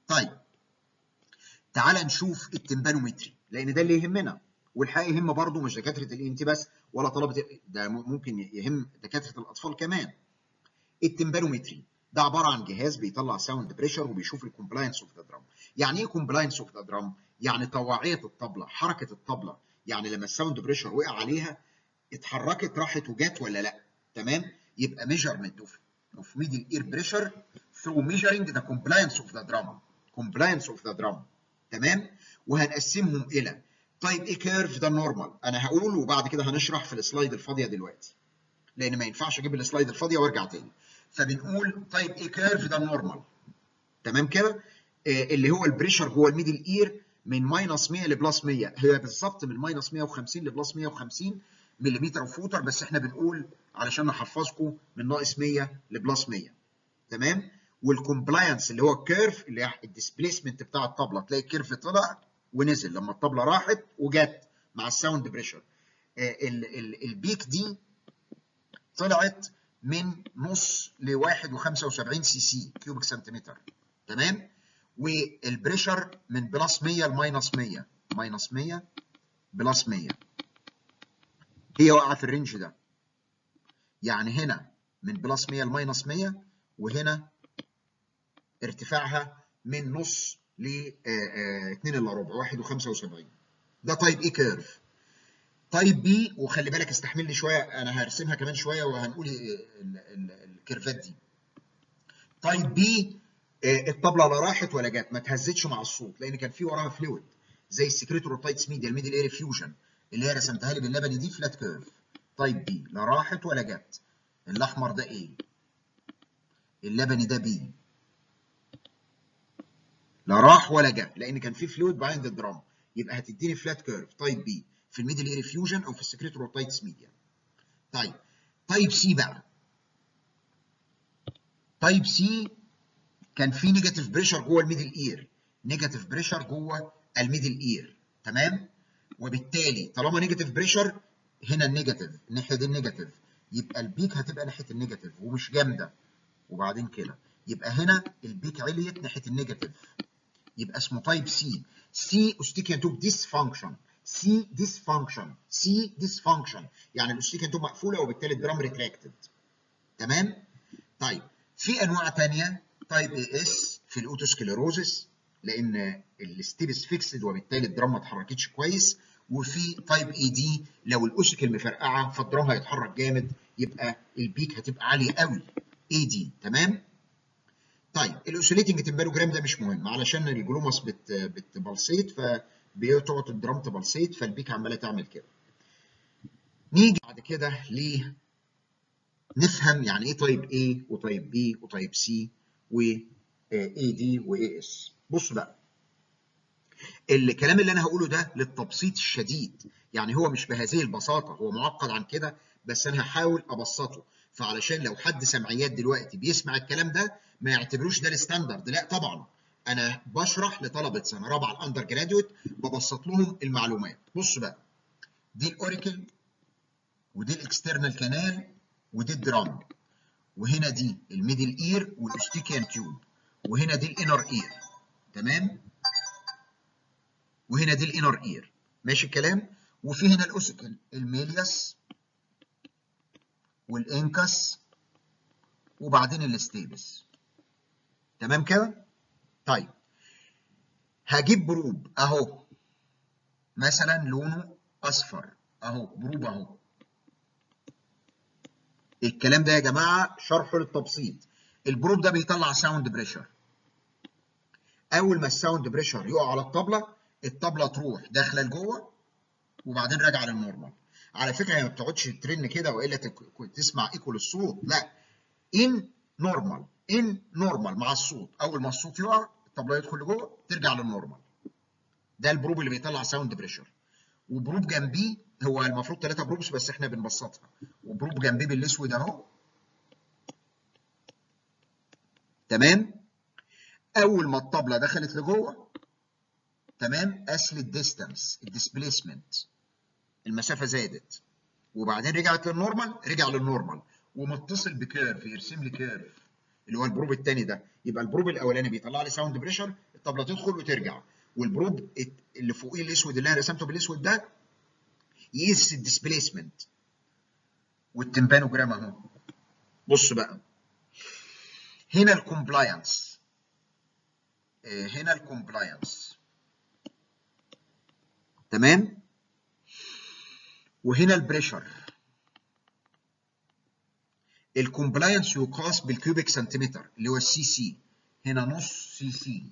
طيب تعال نشوف التمبانومتري لان ده اللي يهمنا والحقيقه يهم برضه مش دكاتره الان تي بس ولا طلبه ده ممكن يهم دكاتره الاطفال كمان التمبانومتري ده عباره عن جهاز بيطلع ساوند بريشر وبيشوف الكومبلاينس اوف ذا درام يعني ايه كومبلاينس اوف ذا درام يعني طواعيه الطبله حركه الطبله يعني لما الساوند بريشر وقع عليها اتحركت راحت وجت ولا لا تمام يبقى ميجرمنت اوف اوف ميدل اير بريشر ثرو ميجرنج ذا كومبلاينس اوف ذا درام كومبلاينس اوف ذا درام تمام وهنقسمهم الى طيب ايه كيرف ده النورمال انا هقول وبعد كده هنشرح في السلايد الفاضيه دلوقتي لان ما ينفعش اجيب السلايد الفاضيه وارجع تاني فبنقول طيب ايه كيرف ده النورمال تمام كده آه اللي هو البريشر جوه الميدل اير من ماينس 100 لبلس 100 هي بالظبط من ماينس 150 لبلس 150 ملم فوتر بس احنا بنقول علشان نحفظكم من ناقص 100 لبلس 100 تمام والكومبلاينس اللي هو الكيرف اللي هي الديسبيسمنت بتاع الطبله تلاقي الكيرف طلع ونزل لما الطبله راحت وجت مع الساوند بريشر آه البيك دي طلعت من نص ل 1.75 سي سي كيوبيك سنتيمتر تمام والبريشر من بلس 100 لماينس 100 ماينس 100 بلس 100 هي واقعه في الرينج ده يعني هنا من بلس 100 لماينس 100 وهنا ارتفاعها من نص ل 2 الا ربع 1.75 ده تايب ايه كيرف تايب بي وخلي بالك استحملني شويه انا هرسمها كمان شويه وهنقول الكيرفات دي تايب بي الطبله لا راحت ولا جت ما تهزتش مع الصوت لان كان في وراها فلويد زي السكريتوروتايتس ميديا الميدل اير فيوجن اللي هي رسمتها لي باللبني دي فلات كيرف تايب بي لا راحت ولا جت الاحمر ده ايه اللبني ده بي لا راح ولا جه لان كان في فلويد بايند الدرام يبقى هتديني فلات كيرف تايب بي في الميدل اير فيوجن او في السكريتوروتايتس ميديا طيب تايب سي بقى تايب سي كان في نيجاتيف بريشر جوه الميدل اير نيجاتيف بريشر جوه الميدل اير تمام وبالتالي طالما نيجاتيف بريشر هنا النيجاتيف الناحيه دي النيجاتيف يبقى البيك هتبقى ناحيه النيجاتيف ومش جامده وبعدين كده يبقى هنا البيك عليت ناحيه النيجاتيف يبقى اسمه تايب سي سي اوستيكيان توب ديس فانكشن سي ديس فانكشن سي ديس فانكشن يعني الاوستيكيان توب مقفوله وبالتالي الدرام ريتراكتد تمام طيب في انواع ثانيه تايب اي اس في الاوتوسكليروزس لان الستيبس فيكسد وبالتالي الدرام ما اتحركتش كويس وفي تايب اي دي لو الاوسيكل مفرقعه فالدرام هيتحرك جامد يبقى البيك هتبقى عاليه قوي اي دي تمام طيب الاوسيليتنج تمبانوجرام ده مش مهم علشان الجلوماس بت بتبلسيت فبتقعد الدرام تبلسيت فالبيك عماله تعمل كده نيجي بعد كده ل نفهم يعني ايه تايب A وتايب B وتايب C و AD و AS بص بقى الكلام اللي انا هقوله ده للتبسيط الشديد يعني هو مش بهذه البساطه هو معقد عن كده بس انا هحاول ابسطه فعلشان لو حد سمعيات دلوقتي بيسمع الكلام ده ما يعتبروش ده الستاندرد لا طبعا انا بشرح لطلبه سنه رابعه الاندر جراديويت ببسط لهم المعلومات بص بقى دي الاوريكل ودي الاكسترنال كانال ودي الدرام وهنا دي الميدل اير والاستيكيان تيوب وهنا دي الانر اير تمام وهنا دي الانر اير ماشي الكلام وفي هنا الاوسيكل الميلياس والانكس وبعدين الاستيبس تمام كده طيب هجيب بروب اهو مثلا لونه اصفر اهو بروب اهو الكلام ده يا جماعه شرحه للتبسيط البروب ده بيطلع ساوند بريشر اول ما الساوند بريشر يقع على الطبله الطبله تروح داخله لجوه وبعدين راجعه للنورمال على فكره هي ما بتقعدش ترن كده والا تسمع ايكو للصوت لا ان نورمال ان نورمال مع الصوت اول ما الصوت يقع الطبله يدخل لجوه ترجع للنورمال ده البروب اللي بيطلع ساوند بريشر وبروب جنبيه هو المفروض ثلاثة بروبس بس احنا بنبسطها وبروب جنبيه بالاسود اهو تمام اول ما الطبله دخلت لجوه تمام قاس الديستانس الديسبيسمنت المسافه زادت وبعدين رجعت للنورمال رجع للنورمال ومتصل بكيرف يرسم لي كيرف اللي هو البروب الثاني ده يبقى البروب الاولاني بيطلع لي ساوند بريشر الطبله تدخل وترجع والبروب اللي فوقيه الاسود اللي انا رسمته بالاسود ده يقيس الديسبيسمنت والتمبانوجرام اهو بص بقى هنا الكومبلاينس هنا الكومبلاينس تمام وهنا البريشر الكومبلاينس يقاس بالكيوبيك سنتيمتر اللي هو السي سي هنا نص سي سي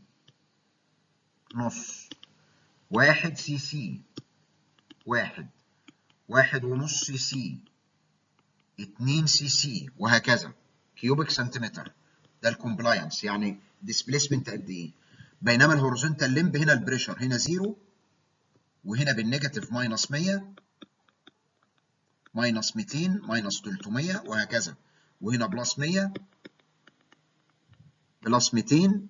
نص واحد سي سي واحد واحد ونص سي سي اتنين سي سي وهكذا كيوبيك سنتيمتر ده الكومبلاينس يعني ديسبيسمنت قد ايه بينما الهوريزونتال ليمب هنا البريشر هنا زيرو وهنا بالنيجاتيف ماينس 100 ماينس 200 ماينس 300 وهكذا وهنا بلس 100 بلس 200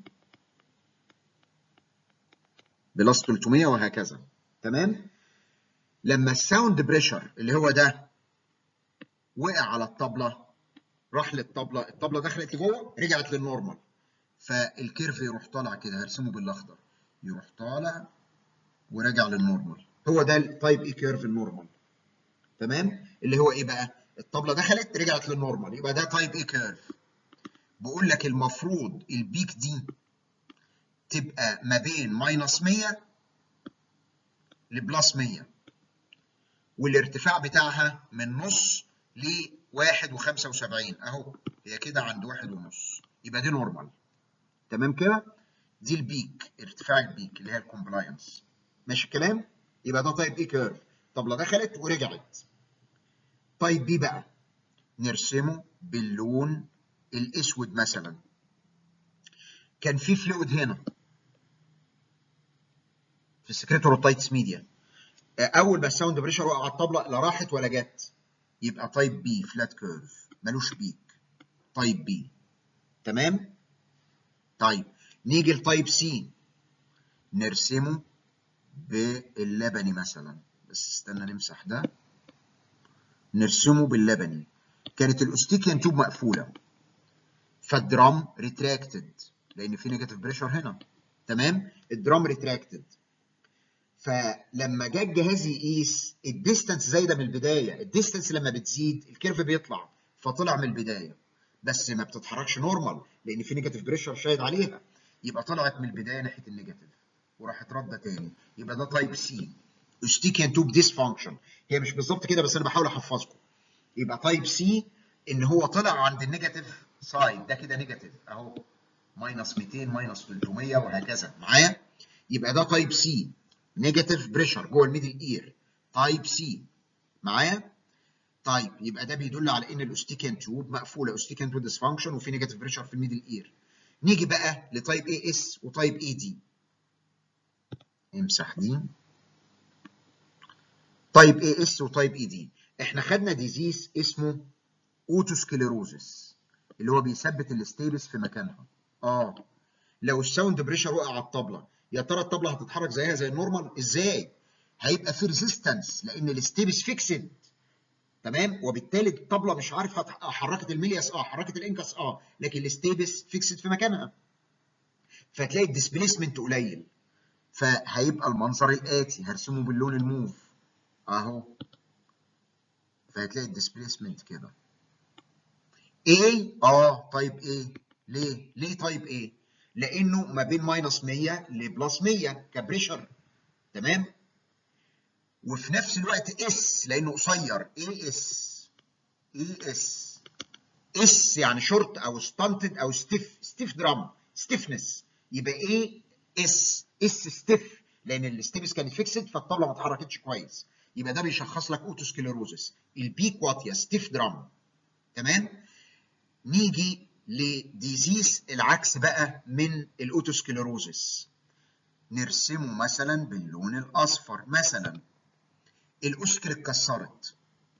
بلس 300 وهكذا تمام لما الساوند بريشر اللي هو ده وقع على الطبله راح للطبله الطبله دخلت لجوه رجعت للنورمال فالكيرف يروح طالع كده هرسمه بالاخضر يروح طالع وراجع للنورمال هو ده التايب اي كيرف النورمال تمام اللي هو ايه بقى الطبله دخلت رجعت للنورمال يبقى ده تايب اي كيرف بقول لك المفروض البيك دي تبقى ما بين ماينس 100 لبلس 100 والارتفاع بتاعها من نص ل 1.75 اهو هي كده عند واحد ونص يبقى دي نورمال تمام كده دي البيك ارتفاع البيك اللي هي الكومبلاينس ماشي الكلام يبقى ده تايب اي كيرف طب دخلت ورجعت طيب بي بقى نرسمه باللون الاسود مثلا كان في فلويد هنا في السكريتوروتايتس ميديا اول ما الساوند بريشر وقع على الطبله لا راحت ولا جت يبقى تايب بي فلات كيرف ملوش بيك تايب بي تمام طيب نيجي لتايب سي نرسمه باللبني مثلا بس استنى نمسح ده نرسمه باللبني كانت الاوستيكيان توب مقفوله فالدرام ريتراكتد لان في نيجاتيف بريشر هنا تمام الدرام ريتراكتد فلما جه الجهاز يقيس الديستانس زايده من البدايه الديستانس لما بتزيد الكيرف بيطلع فطلع من البدايه بس ما بتتحركش نورمال لان في نيجاتيف بريشر شايد عليها يبقى طلعت من البدايه ناحيه النيجاتيف وراحت رده تاني يبقى ده تايب سي اوستيكيان توب ديسفانكشن هي مش بالظبط كده بس انا بحاول احفظكم يبقى تايب سي ان هو طلع عند النيجاتيف سايد ده كده نيجاتيف اهو ماينس 200 ماينس 300 وهكذا معايا يبقى ده تايب سي نيجاتيف بريشر جوه الميدل اير تايب سي معايا طيب يبقى ده بيدل على ان الاوستيكيان تيوب مقفوله اوستيكيان تيوب ديسفانكشن وفي نيجاتيف بريشر في الميدل اير نيجي بقى لتايب اي اس وتايب اي دي امسح دي تايب اي اس وتايب اي دي احنا خدنا ديزيز اسمه اوتوسكليروزس اللي هو بيثبت الستيبس في مكانها اه لو الساوند بريشر وقع على الطبله يا ترى الطبله هتتحرك زيها زي النورمال ازاي هيبقى في ريزيستنس لان الستيبس فيكسد تمام وبالتالي الطبله مش عارف حركت الميلياس اه حركت الانكس اه لكن الستيبس فيكسد في مكانها فتلاقي الديسبيسمنت قليل فهيبقى المنظر الاتي هرسمه باللون الموف اهو فهتلاقي الديسبيسمنت كده ايه اه طيب ايه ليه ليه طيب ايه لانه ما بين ماينس 100 لبلس 100 كبريشر تمام وفي نفس الوقت اس لانه قصير اي اس اي اس اس يعني شورت او ستانتد او ستيف ستيف درام ستيفنس يبقى ايه اس اس ستيف لان الستيفس كانت فيكسد فالطبله ما اتحركتش كويس يبقى ده بيشخص لك اوتوسكليروزس البيك واطيه ستيف درام تمام نيجي لديزيز العكس بقى من الاوتوسكليروزس نرسمه مثلا باللون الاصفر مثلا الاوسكل اتكسرت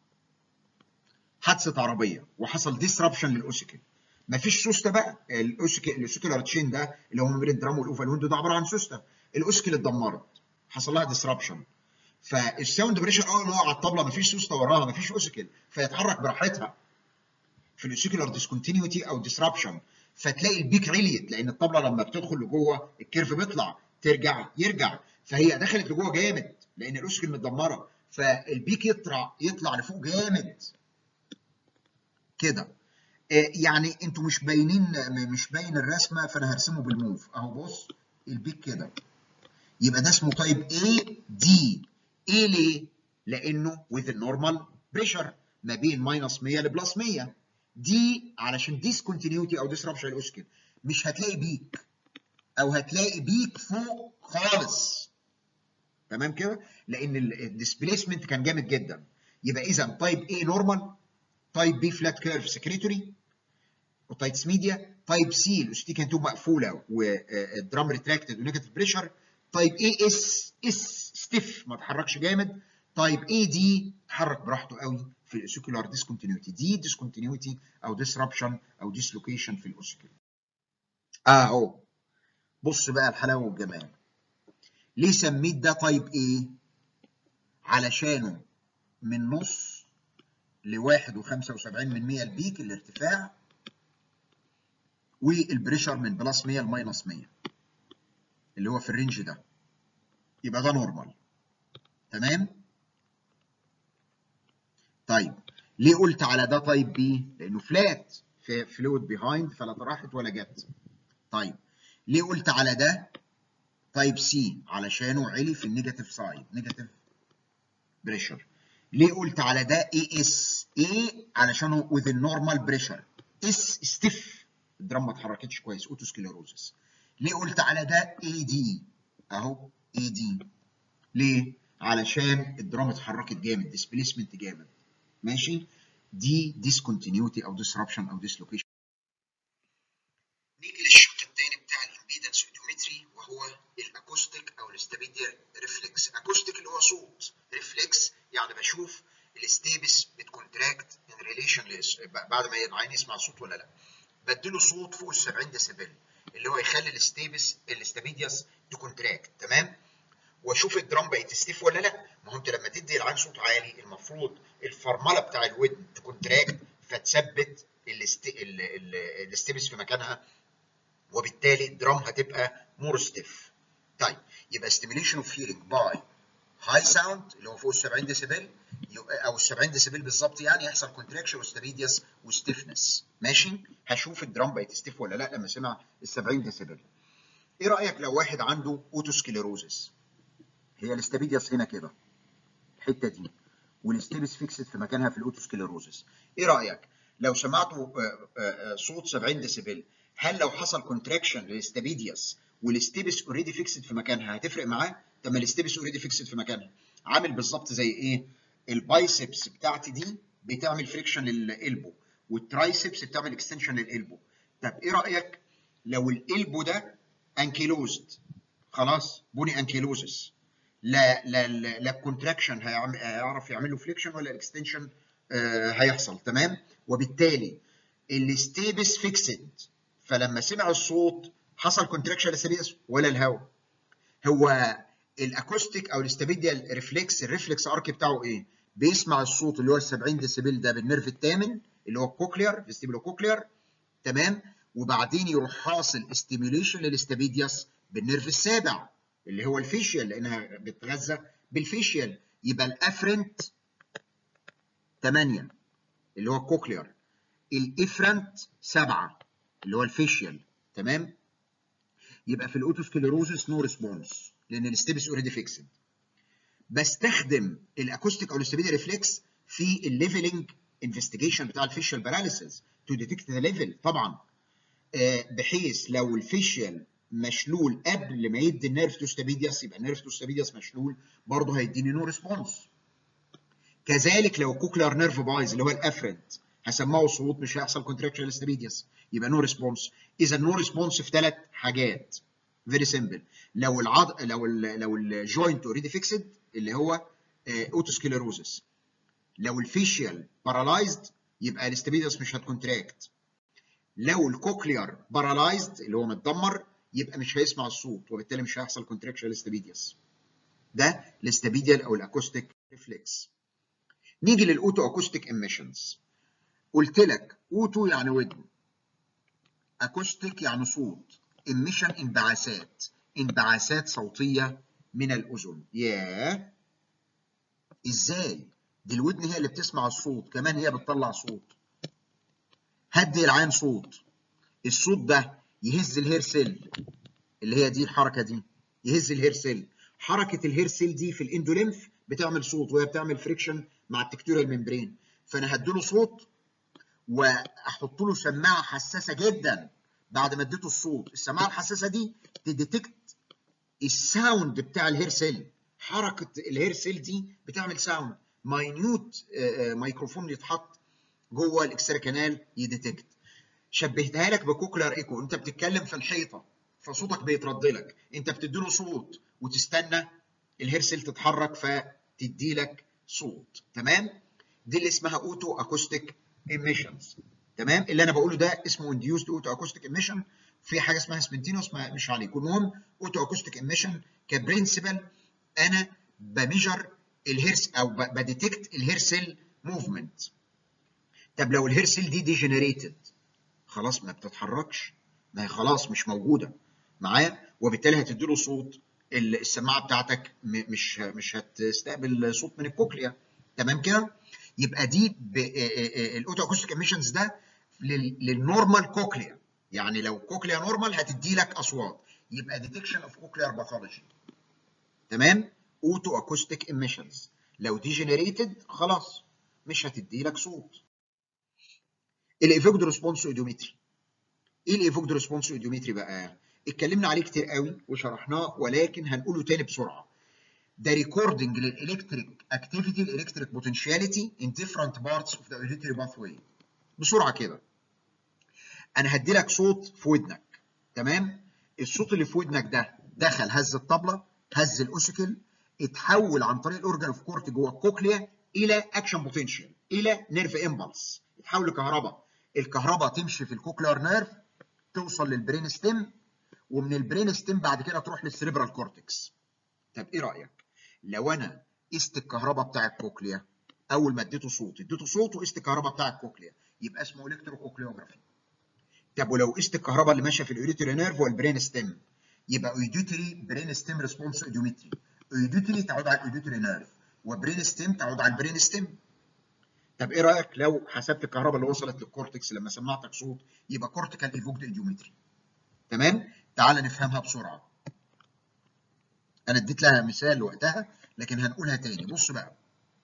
حادثه عربيه وحصل ديسربشن للاوسكل مفيش سوسته بقى الاوسكل الاوسكولار تشين ده اللي هو ما بين الدرام والاوفال ويندو ده عباره عن سوسته الاوسكل اتدمرت حصل لها ديسربشن فالساوند بريشر اول ما على الطبله مفيش سوسته وراها مفيش اوسكل فيتحرك براحتها في الاوسكولار ديسكونتينيوتي او ديسربشن فتلاقي البيك عليت لان الطبله لما بتدخل لجوه الكيرف بيطلع ترجع يرجع فهي دخلت لجوه جامد لان الاوسكل متدمره فالبيك يطلع يطلع لفوق جامد كده يعني انتوا مش باينين مش باين الرسمه فانا هرسمه بالموف اهو بص البيك كده يبقى ده اسمه طيب A دي A ليه؟ لانه with النورمال بريشر ما بين ماينس 100 لبلس 100 دي علشان ديسكونتينيوتي او ديسربشن الاوسكل مش هتلاقي بيك او هتلاقي بيك فوق خالص تمام كده؟ لان الديسبيسمنت كان جامد جدا يبقى اذا تايب A نورمال تايب بي فلات كيرف سكريتوري اوتايتس ميديا تايب سي الاوستيك كانت مقفوله والدرام ريتراكتد ونيجاتيف بريشر تايب اي اس اس ستيف ما اتحركش جامد تايب اي دي اتحرك براحته قوي في الاوسيكولار ديسكونتينيوتي دي ديسكونتينيوتي او ديسربشن او ديسلوكيشن في الاوسيكول اهو بص بقى الحلاوه والجمال ليه سميت ده تايب ايه علشانه من نص لواحد وخمسة وسبعين من مية البيك الارتفاع والبريشر من بلس 100 لماينس 100 اللي هو في الرينج ده يبقى ده نورمال تمام طيب ليه قلت على ده تايب بي لانه فلات في فلويد بيهايند فلا راحت ولا جت طيب ليه قلت على ده تايب سي علشانه علي في النيجاتيف سايد نيجاتيف بريشر ليه قلت على ده اي اس اي علشانه with النورمال بريشر اس ستيف الدرام ما اتحركتش كويس اوتوسكليروزس ليه قلت على ده اي دي اهو اي دي ليه علشان الدرام اتحركت جامد ديسبيسمنت جامد ماشي دي ديسكونتينيوتي او ديسربشن او ديسلوكيشن نيجي للشق الثاني بتاع الامبيدنس اوديومتري وهو الاكوستيك او الاستابيديا ريفلكس اكوستيك اللي هو صوت ريفلكس يعني بشوف الستيبس بتكونتراكت ان ريليشن بعد ما العين يسمع صوت ولا لا بديله صوت فوق ال 70 ديسيبل اللي هو يخلي الستيبس الاستابيدياس تكونتراكت تمام واشوف الدرام بقت ستيف ولا لا ما هو انت لما تدي العين صوت عالي المفروض الفرمله بتاع الودن تكونتراكت فتثبت الستيبس في مكانها وبالتالي الدرام هتبقى مور ستيف طيب يبقى ستيميليشن اوف هيرنج باي هاي ساوند اللي هو فوق ال 70 ديسيبل او ال 70 ديسيبل بالظبط يعني يحصل كونتراكشن وستابيدياس وستيفنس ماشي هشوف الدرام بقت ستيف ولا لا لما سمع ال 70 ديسيبل ايه رايك لو واحد عنده اوتوسكليروزس هي الاستابيدياس هنا كده الحته دي والستيبس فيكسد في مكانها في الاوتوسكليروزس ايه رايك لو سمعتوا صوت 70 ديسيبل هل لو حصل كونتراكشن للاستابيدياس والستيبس اوريدي فيكسد في مكانها هتفرق معاه طب ما الستيبس اوريدي فيكسد في مكانها عامل بالظبط زي ايه البايسبس بتاعتي دي بتعمل فريكشن للالبو والترايسبس بتعمل اكستنشن للالبو طب ايه رايك لو الالبو ده انكيلوزد خلاص بوني انكيلوزس لا لا لا, لا الكونتراكشن هيعرف يعمل له فليكشن ولا الاكستنشن آه هيحصل تمام وبالتالي الستيبس فيكسد فلما سمع الصوت حصل كونتراكشن للسبيس ولا الهواء هو الاكوستيك او الاستابيديال ريفلكس الريفلكس ارك بتاعه ايه بيسمع الصوت اللي هو ال 70 ديسيبل ده بالنيرف الثامن اللي هو الكوكلير فيستيبولو كوكلير تمام وبعدين يروح حاصل استيميوليشن للاستابيدياس بالنيرف السابع اللي هو الفيشيال لانها بتغذى بالفيشيال يبقى الافرنت 8 اللي هو الكوكلير الافرنت 7 اللي هو الفيشيال تمام يبقى في الاوتوسكليروزس نو ريسبونس لان الستيبس اوريدي فيكسد بستخدم الاكوستيك او الاستابيديا ريفلكس في الليفلنج انفستيجيشن بتاع الفيشيال باراليسيس تو ديتكت ذا ليفل طبعا آه بحيث لو الفيشيال مشلول قبل ما يدي النيرف تو ستابيدياس يبقى النيرف تو ستابيدياس مشلول برضه هيديني نو ريسبونس كذلك لو الكوكلر نيرف بايظ اللي هو الافرنت هسمعه صوت مش هيحصل كونتراكشن للستابيدياس يبقى نو ريسبونس اذا نو ريسبونس في ثلاث حاجات فيري سمبل لو العض لو ال لو الجوينت اوريدي فيكسد اللي هو اوتوسكليروزس لو الفيشيال بارالايزد يبقى الاستابيدياس مش هتكونتراكت لو الكوكلير بارالايزد اللي هو متدمر يبقى مش هيسمع الصوت وبالتالي مش هيحصل كونتراكشن للاستابيدياس ده الاستابيديال او الاكوستيك ريفلكس نيجي للاوتو اكوستيك ايميشنز قلت لك اوتو يعني ودن اكوستيك يعني صوت ايميشن انبعاثات انبعاثات صوتيه من الاذن ياه ازاي دي الودن هي اللي بتسمع الصوت كمان هي بتطلع صوت هدي العين صوت الصوت ده يهز الهير سيل اللي هي دي الحركه دي يهز الهير سيل حركه الهير سيل دي في الاندوليمف بتعمل صوت وهي بتعمل فريكشن مع التكتوريال ممبرين فانا هديله صوت واحط له سماعه حساسه جدا بعد ما اديته الصوت السماعه الحساسه دي تديتكت الساوند بتاع الهير سيل حركه الهير سيل دي بتعمل ساوند ماينيوت ميكروفون يتحط جوه الاكسترا كانال يديتكت شبهتها لك بكوكلر ايكو انت بتتكلم في الحيطه فصوتك بيترد لك انت بتديله صوت وتستنى الهير سيل تتحرك فتدي لك صوت تمام دي اللي اسمها اوتو اكوستيك ايميشنز تمام اللي انا بقوله ده اسمه انديوست اوتو اكوستيك ايميشن في حاجه اسمها سبنتينوس مش عليكم المهم اوتو اكوستيك ايميشن كبرنسبل انا بميجر الهيرس او بديتكت الهير سيل موفمنت طب لو الهير سيل دي ديجنريتد خلاص ما بتتحركش ما هي خلاص مش موجوده معايا وبالتالي هتديله صوت السماعه بتاعتك مش مش هتستقبل صوت من الكوكليا تمام كده يبقى دي الاوتو اكوستيك ايميشنز ده للنورمال كوكليا يعني لو كوكليا نورمال هتدي لك اصوات يبقى ديتكشن اوف كوكليار باثولوجي تمام اوتو اكوستيك ايميشنز لو ديجنريتد خلاص مش هتدي لك صوت الايفوكد ريسبونس اوديومتري ايه الايفوكد ريسبونس اوديومتري بقى اتكلمنا عليه كتير قوي وشرحناه ولكن هنقوله تاني بسرعه ده ريكوردنج للالكتريك اكتيفيتي الالكتريك بوتنشاليتي ان ديفرنت بارتس اوف ذا اوديتري باثوي بسرعه كده انا هدي لك صوت في ودنك تمام الصوت اللي في ودنك ده دخل هز الطبله هز الاوسيكل اتحول عن طريق الاورجان اوف كورت جوه الكوكليا الى اكشن بوتنشال الى نيرف امبلس يتحول لكهرباء الكهرباء تمشي في الكوكليار نيرف توصل للبرين ستيم ومن البرين ستيم بعد كده تروح للسريبرال كورتكس طب ايه رايك لو انا قست الكهرباء بتاع الكوكليا اول ما اديته صوت اديته صوت وقست الكهرباء بتاع الكوكليا يبقى اسمه الكتروكوكليوجرافي طب ولو قست الكهرباء اللي ماشيه في الاوديتوري نيرف والبرين ستيم يبقى اوديتوري برين ستيم ريسبونس اوديومتري اوديتوري تعود على الاوديتوري نيرف وبرين ستيم تعود على البرين ستيم طب ايه رايك لو حسبت الكهرباء اللي وصلت للكورتكس لما سمعتك صوت يبقى كورتيكال ايفوكد ايديومتري تمام تعال نفهمها بسرعه انا اديت لها مثال وقتها لكن هنقولها تاني بص بقى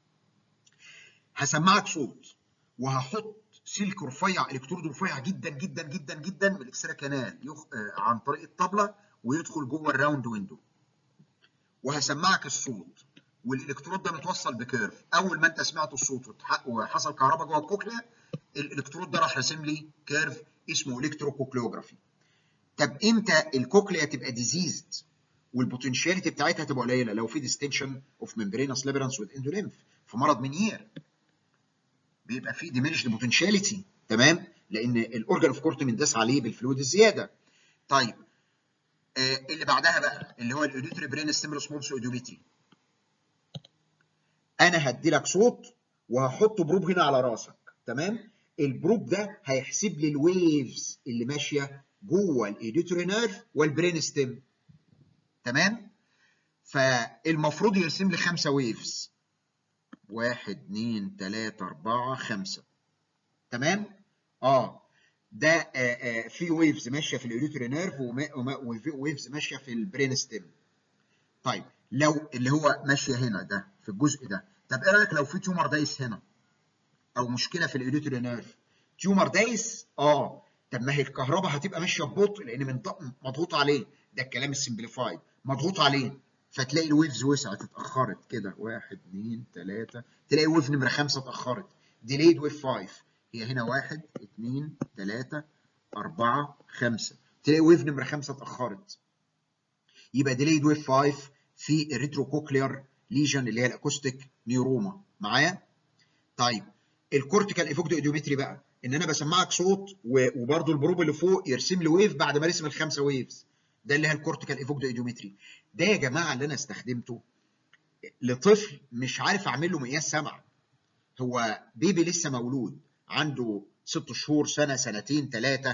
هسمعك صوت وهحط سلك رفيع الكترود رفيع جدا جدا جدا جدا من الاكسترا كانال يخ... آه عن طريق الطبله ويدخل جوه الراوند ويندو وهسمعك الصوت والالكترود ده متوصل بكيرف اول ما انت سمعت الصوت وحصل كهرباء جوه الكوكليا الالكترود ده راح راسم لي كيرف اسمه الكتروكوكليوجرافي طب امتى الكوكليا تبقى ديزيزد والبوتنشاليتي بتاعتها تبقى قليله لو في ديستنشن اوف ممبرينس ليبرانس وذ اندوليمف في مرض منير بيبقى في ديمينشد بوتنشاليتي تمام لان الاورجان اوف كورت منداس عليه بالفلويد الزياده طيب آه اللي بعدها بقى اللي هو الاوديتوري برين ستيم ريسبونس اوديومتري انا هدي لك صوت وهحط بروب هنا على راسك تمام البروب ده هيحسب لي الويفز اللي ماشيه جوه الايديتوري نيرف والبرين ستيم تمام فالمفروض يرسم لي خمسه ويفز واحد اتنين تلاته اربعه خمسه تمام اه ده آه آه في ويفز ماشيه في الايديتوري نيرف وفي ويفز ماشيه في البرين ستيم طيب لو اللي هو ماشيه هنا ده في الجزء ده طب ايه رايك لو في تيومر دايس هنا او مشكله في الايديتوري نيرف تيومر دايس اه طب ما هي الكهرباء هتبقى ماشيه ببطء لان من مضغوط عليه ده الكلام السمبليفايد مضغوط عليه فتلاقي الويفز وسعت اتاخرت كده واحد اثنين ثلاثه تلاقي ويف نمره خمسه اتاخرت ديليد ويف 5 هي هنا واحد اثنين ثلاثه اربعه خمسه تلاقي ويف نمره خمسه اتاخرت يبقى ديليد ويف 5 في الريتروكوكليار ليجن اللي هي الاكوستيك نيوروما معايا طيب الكورتيكال ايفوكد ايديومتري بقى ان انا بسمعك صوت وبرده البروب اللي فوق يرسم لي ويف بعد ما رسم الخمسه ويفز ده اللي هي الكورتيكال ايفوكد ايديومتري ده يا جماعه اللي انا استخدمته لطفل مش عارف اعمل له مقياس سمع هو بيبي لسه مولود عنده ست شهور سنه سنتين ثلاثه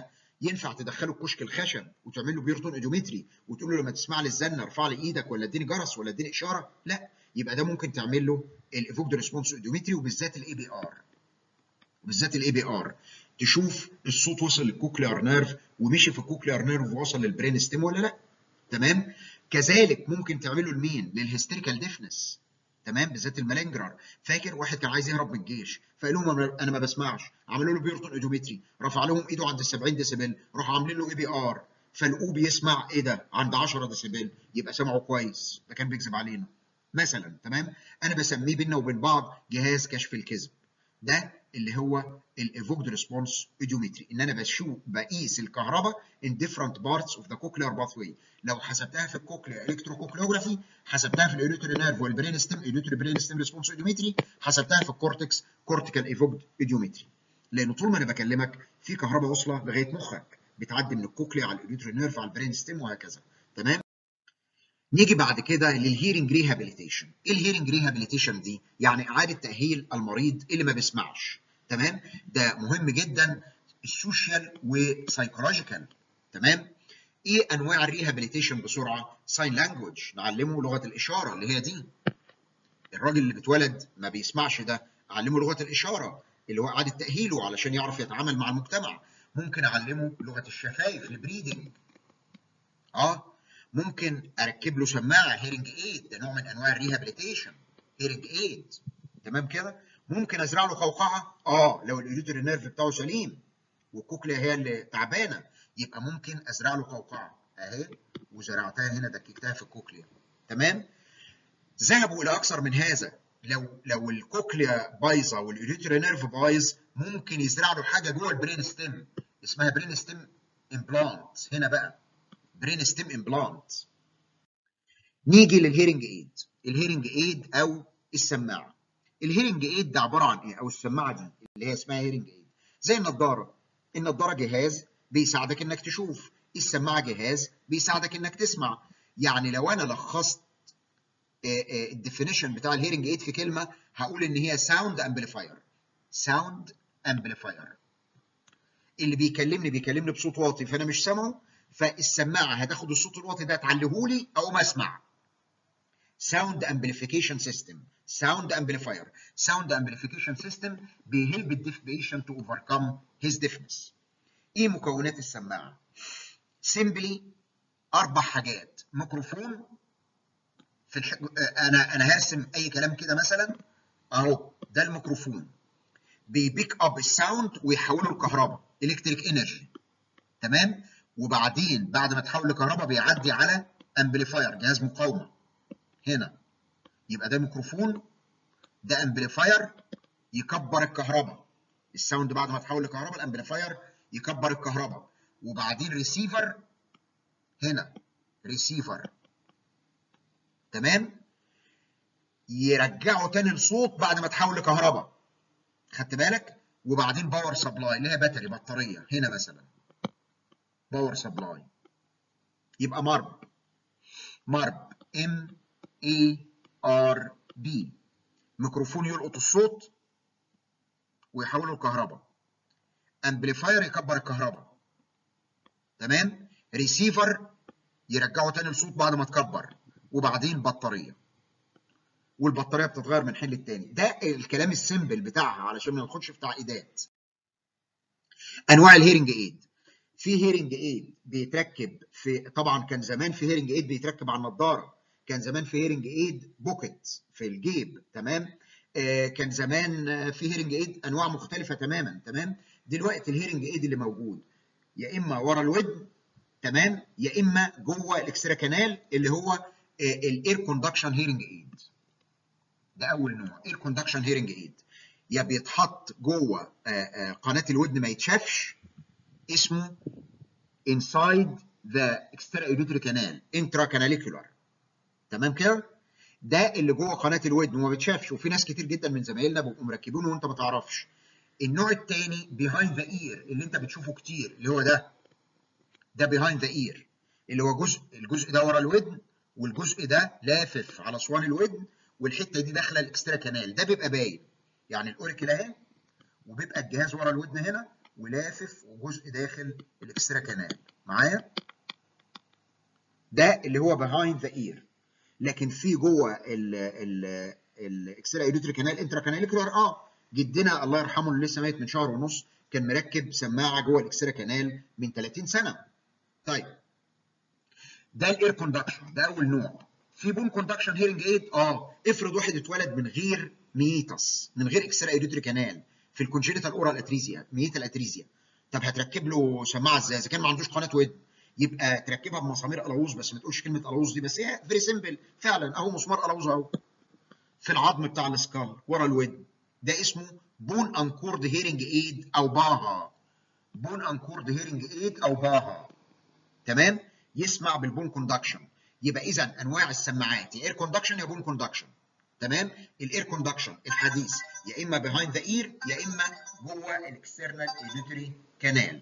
ينفع تدخله الكشك الخشب وتعمل له بيرتون اوديومتري وتقول له لما تسمع لي الزنه ارفع لي ايدك ولا اديني جرس ولا اديني اشاره لا يبقى ده ممكن تعمل له الايفوكد ريسبونس اوديومتري وبالذات الاي بي ار وبالذات الاي بي ار تشوف الصوت وصل للكوكليار نيرف ومشي في الكوكليار نيرف ووصل للبرين ستيم ولا لا تمام كذلك ممكن تعمله لمين للهستيريكال ديفنس تمام بالذات المالنجرر فاكر واحد كان عايز يهرب من الجيش فقال لهم انا ما بسمعش عملوا له بيرتون اوديومتري رفع لهم ايده عند ال 70 ديسيبل راحوا عاملين له اي بي ار فلقوه بيسمع ايه ده عند 10 ديسيبل يبقى سمعه كويس ده كان بيكذب علينا مثلا تمام انا بسميه بينا وبين بعض جهاز كشف الكذب ده اللي هو الايفوكد ريسبونس اوديومتري ان انا بشوف بقيس الكهرباء in different parts of the cochlear pathway لو حسبتها في الكوكليا الكتروكوكليوجرافي حسبتها في الايديوتري نيرف والبرين ستيم ايديوتري برين ستيم ريسبونس اوديومتري حسبتها في الكورتكس كورتيكال ايفوكد اوديومتري لان طول ما انا بكلمك في كهرباء واصله لغايه مخك بتعدي من الكوكليا على الايديوتري نيرف على البرين ستيم وهكذا تمام نيجي بعد كده للهيرنج ريهابيليتيشن ايه الهيرنج ريهابيليتيشن دي يعني اعاده تاهيل المريض اللي ما بيسمعش تمام ده مهم جدا السوشيال وسايكولوجيكال تمام ايه انواع الريهابيليتيشن بسرعه ساين لانجوج نعلمه لغه الاشاره اللي هي دي الراجل اللي بيتولد ما بيسمعش ده اعلمه لغه الاشاره اللي هو اعاده تاهيله علشان يعرف يتعامل مع المجتمع ممكن اعلمه لغه الشفايف البريدنج اه ممكن اركب له سماعه هيرنج ايد ده نوع من انواع الريهابيليتيشن هيرنج ايد تمام كده ممكن ازرع له قوقعه اه لو الايديتوري نيرف بتاعه سليم والكوكليا هي اللي تعبانه يبقى ممكن ازرع له قوقعه اهي وزرعتها هنا دككتها في الكوكليا تمام ذهبوا الى اكثر من هذا لو لو الكوكليا بايظه والايديتوري نيرف بايظ ممكن يزرع له حاجه جوه البرين ستيم اسمها برين ستيم امبلانت هنا بقى برين ستيم امبلانت نيجي للهيرنج ايد الهيرنج ايد او السماعه الهيرنج ايد ده عباره عن ايه او السماعه دي اللي هي اسمها هيرنج ايد زي النضاره النضاره جهاز بيساعدك انك تشوف السماعه جهاز بيساعدك انك تسمع يعني لو انا لخصت الديفينيشن بتاع الهيرنج ايد في كلمه هقول ان هي ساوند امبليفاير ساوند امبليفاير اللي بيكلمني بيكلمني بصوت واطي فانا مش سامعه فالسماعه هتاخد الصوت الواطي ده تعلهولي اقوم اسمع ساوند امبليفيكيشن سيستم ساوند امبليفاير ساوند امبليفيكيشن سيستم بيهلب الديف بيشنت تو اوفركم هيز ديفنس ايه مكونات السماعه سيمبلي اربع حاجات ميكروفون في الح... انا انا هرسم اي كلام كده مثلا اهو ده الميكروفون بيبيك اب الساوند ويحوله لكهرباء الكتريك انرجي تمام وبعدين بعد ما تحول لكهرباء بيعدي على امبليفاير جهاز مقاومه هنا يبقى ده ميكروفون ده امبليفاير يكبر الكهرباء الساوند بعد ما تحول لكهرباء الامبليفاير يكبر الكهرباء وبعدين ريسيفر هنا ريسيفر تمام يرجعه تاني لصوت بعد ما تحول لكهرباء خدت بالك وبعدين باور سبلاي اللي هي باتري بطاريه هنا مثلا باور سبلاي يبقى مرب مرب ام اي ار بي ميكروفون يلقط الصوت ويحوله لكهرباء امبليفاير يكبر الكهرباء تمام ريسيفر يرجعه تاني لصوت بعد ما تكبر وبعدين بطاريه والبطاريه بتتغير من حين للتاني ده الكلام السيمبل بتاعها علشان ما ندخلش في تعقيدات انواع الهيرنج ايد في هيرنج ايد بيتركب في طبعا كان زمان في هيرنج ايد بيتركب على النضاره كان زمان في هيرنج ايد بوكيت في الجيب تمام آه كان زمان في هيرنج ايد انواع مختلفه تماما تمام دلوقتي الهيرنج ايد اللي موجود يا اما ورا الودن تمام يا اما جوه الاكسترا كانال اللي هو آه الاير كوندكشن هيرنج ايد ده اول نوع اير كوندكشن هيرنج ايد يا بيتحط جوه آه آه قناه الودن ما يتشافش اسمه inside the extra auditory canal intracanalicular تمام كده ده اللي جوه قناه الودن وما بيتشافش وفي ناس كتير جدا من زمايلنا بيبقوا مركبينه وانت ما تعرفش النوع الثاني behind the ear اللي انت بتشوفه كتير اللي هو ده ده behind the ear اللي هو جزء الجزء ده ورا الودن والجزء ده لافف على اسوان الودن والحته دي داخله الاكسترا كانال ده بيبقى باين يعني الاوريكل اهي وبيبقى الجهاز ورا الودن هنا ولافف وجزء داخل الاكسترا كانال معايا ده اللي هو behind the ear لكن في جوه الاكسترا ايدوتري كانال انترا كاناليكولار اه جدنا الله يرحمه اللي لسه ميت من شهر ونص كان مركب سماعه جوه الاكسترا كانال من 30 سنه طيب ده الاير كوندكشن ده اول نوع في بون كوندكشن هيرنج ايد اه افرض واحد اتولد من غير ميتس من غير اكسترا ايدوتري كانال في الكونجينيتال اورال اتريزيا ميتال اتريزيا طب هتركب له سماعه ازاي اذا كان ما عندوش قناه ودن يبقى تركبها بمسامير قلاووز بس ما تقولش كلمه قلاووز دي بس هي فيري سيمبل فعلا اهو مسمار قلاووز اهو في العظم بتاع السكال ورا الودن ده اسمه بون انكورد هيرنج ايد او باها بون انكورد هيرنج ايد او باها تمام يسمع بالبون كوندكشن يبقى اذا انواع السماعات يا اير كوندكشن يا بون كوندكشن تمام الاير كوندكشن الحديث يا اما بيهايند ذا اير يا اما جوه الاكسترنال ايديتوري كانال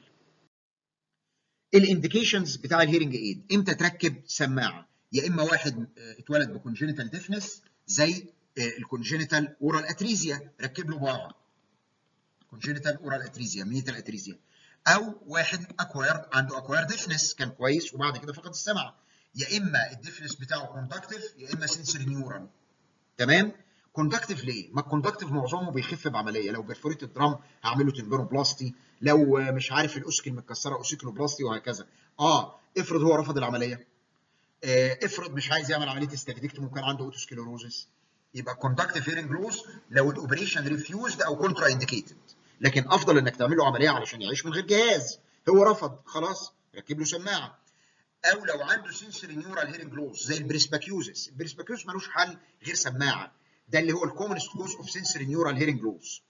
الانديكيشنز بتاع الهيرنج ايد امتى تركب سماعه يا اما واحد اتولد بكونجينيتال ديفنس زي الكونجينيتال اورال اتريزيا ركب له باها كونجينيتال اورال اتريزيا ميتال اتريزيا او واحد اكوايرد عنده اكوايرد ديفنس كان كويس وبعد كده فقد السمع يا اما الديفنس بتاعه كوندكتيف يا اما سنسوري نيورال تمام كوندكتيف ليه؟ ما الكوندكتيف معظمه بيخف بعمليه لو بيرفوريتد درام هعمل له تمبيروبلاستي لو مش عارف الاوسكل متكسره اوسيكلوبلاستي وهكذا اه افرض هو رفض العمليه آه افرض مش عايز يعمل عمليه استجديكتوم وكان عنده اوتوسكليروزس يبقى كوندكتيف هيرنج لوس لو الاوبريشن ريفيوزد او كونترا انديكيتد لكن افضل انك تعمل له عمليه علشان يعيش من غير جهاز هو رفض خلاص ركب له سماعه او لو عنده سنسوري نيورال هيرنج لوس زي البريسباكيوزس البريسباكيوزس ملوش حل غير سماعه ده اللي هو الكومنست كوز اوف سنسوري نيورال هيرنج لوس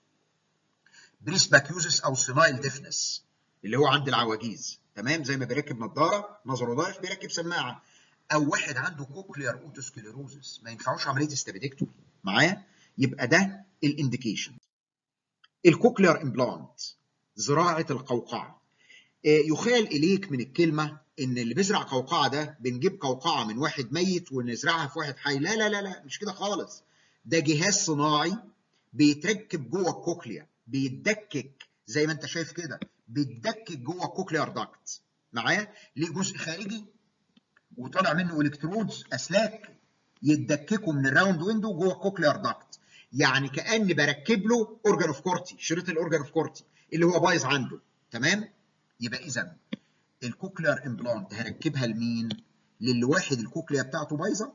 بريسباكيوزس او سينايل ديفنس اللي هو عند العواجيز تمام زي ما بيركب نظاره نظره ضعف بيركب سماعه او واحد عنده كوكليار اوتوسكليروزس ما ينفعوش عمليه استبدكتومي معايا يبقى ده الانديكيشن الكوكليار امبلانت زراعه القوقعه يخيل اليك من الكلمه ان اللي بيزرع قوقعه ده بنجيب قوقعه من واحد ميت ونزرعها في واحد حي لا لا لا لا مش كده خالص ده جهاز صناعي بيتركب جوه الكوكليا بيتدكك زي ما انت شايف كده بيتدكك جوه الكوكليار داكت معايا ليه جزء خارجي وطالع منه الكترودز اسلاك يتدككوا من الراوند ويندو جوه الكوكليار داكت يعني كاني بركب له اورجان اوف كورتي شريط الاورجان اوف كورتي اللي هو بايظ عنده تمام يبقى اذا الكوكليار امبلانت هركبها لمين للي واحد الكوكليا بتاعته بايظه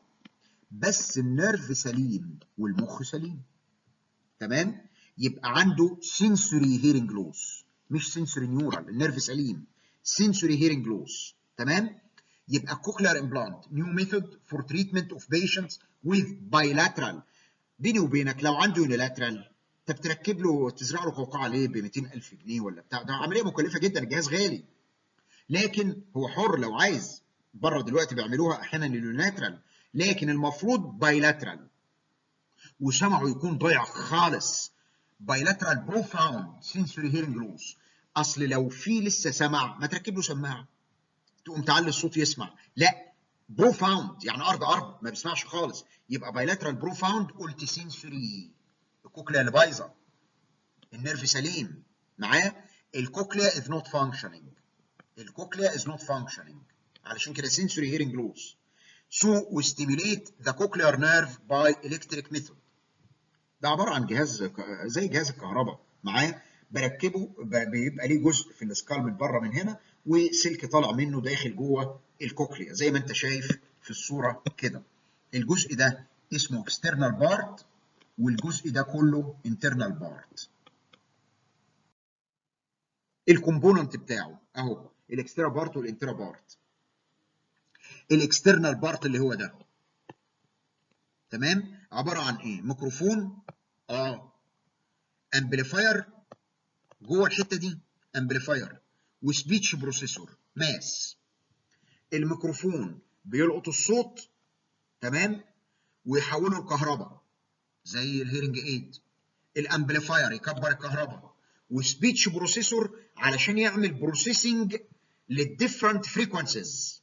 بس النيرف سليم والمخ سليم تمام يبقى عنده سنسوري هيرنج لوس مش سنسوري نيورال النيرف سليم سنسوري هيرنج لوس تمام يبقى كوكليار امبلانت نيو ميثود فور تريتمنت اوف بيشنتس with bilateral بيني وبينك لو عنده يونيلاترال انت بتركب له تزرع له قوقعه ليه ب 200000 جنيه ولا بتاع ده عمليه مكلفه جدا الجهاز غالي لكن هو حر لو عايز بره دلوقتي بيعملوها احيانا اليونيلاترال لكن المفروض بايلاترال وسمعه يكون ضايع خالص بايلاترال بروفاوند سنسوري هيرنج لوس اصل لو في لسه سمع ما تركب له سماعه تقوم تعلي الصوت يسمع لا بروفاوند يعني ارض ارض ما بيسمعش خالص يبقى بايلاترال بروفاوند قلت سنسوري الكوكليا اللي بايظه النيرف سليم معاه الكوكليا از نوت فانكشننج الكوكليا از نوت فانكشننج علشان كده سنسوري هيرنج لوس so we stimulate the cochlear nerve by electric method ده عباره عن جهاز زي جهاز الكهرباء معاه بركبه بيبقى ليه جزء في السكال من بره من هنا وسلك طالع منه داخل جوه الكوكليا زي ما انت شايف في الصوره كده الجزء ده اسمه external part والجزء ده كله internal part الكومبوننت بتاعه اهو الاكسترا بارت والانترا بارت الاكسترنال بارت اللي هو ده تمام عباره عن ايه ميكروفون اه امبليفاير جوه الحته دي امبليفاير وسبيتش بروسيسور ماس الميكروفون بيلقط الصوت تمام ويحوله لكهرباء زي الهيرنج ايد الامبليفاير يكبر الكهرباء وسبيتش بروسيسور علشان يعمل بروسيسنج للديفرنت فريكونسيز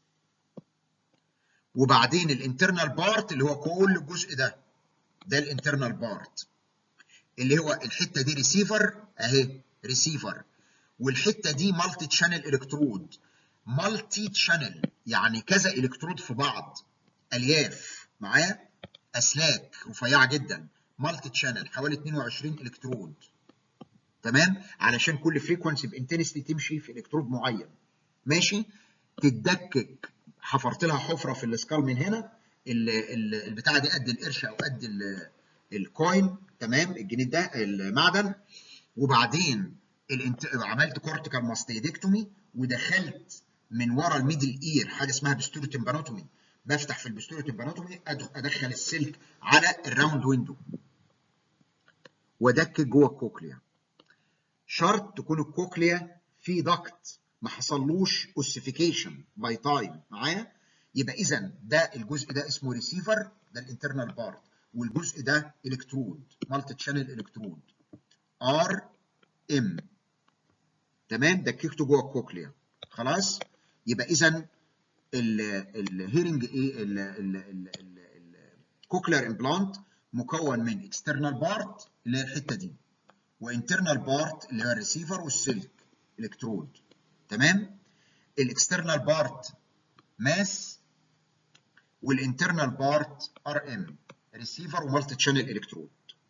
وبعدين الانترنال بارت اللي هو كل الجزء ده ده الانترنال بارت اللي هو الحته دي ريسيفر اهي ريسيفر والحته دي مالتي تشانل الكترود مالتي تشانل يعني كذا الكترود في بعض الياف معايا اسلاك رفيعه جدا مالتي تشانل حوالي 22 الكترود تمام علشان كل فريكونسي بانتنستي تمشي في الكترود معين ماشي تتدكك حفرت لها حفره في السكال من هنا البتاعه دي قد القرش او قد الكوين تمام الجنيه ده المعدن وبعدين عملت كورتيكال ماستيدكتومي ودخلت من ورا الميدل اير حاجه اسمها بستورو تمبانوتومي بفتح في البستورو تمبانوتومي ادخل السلك على الراوند ويندو وادكك جوه الكوكليا شرط تكون الكوكليا في ضغط ما حصلوش اوسيفيكيشن باي تايم معايا يبقى اذا ده الجزء ده اسمه ريسيفر ده الانترنال بارت والجزء ده الكترود مالتي تشانل الكترود ار ام تمام دككته جوه الكوكليا خلاص يبقى اذا الهيرنج ايه الكوكلير امبلانت مكون من اكسترنال بارت اللي هي الحته دي وانترنال بارت اللي هو الريسيفر والسلك الكترود تمام الاكسترنال بارت ماس والانترنال بارت ار ام ريسيفر ومالتي تشانل الكترود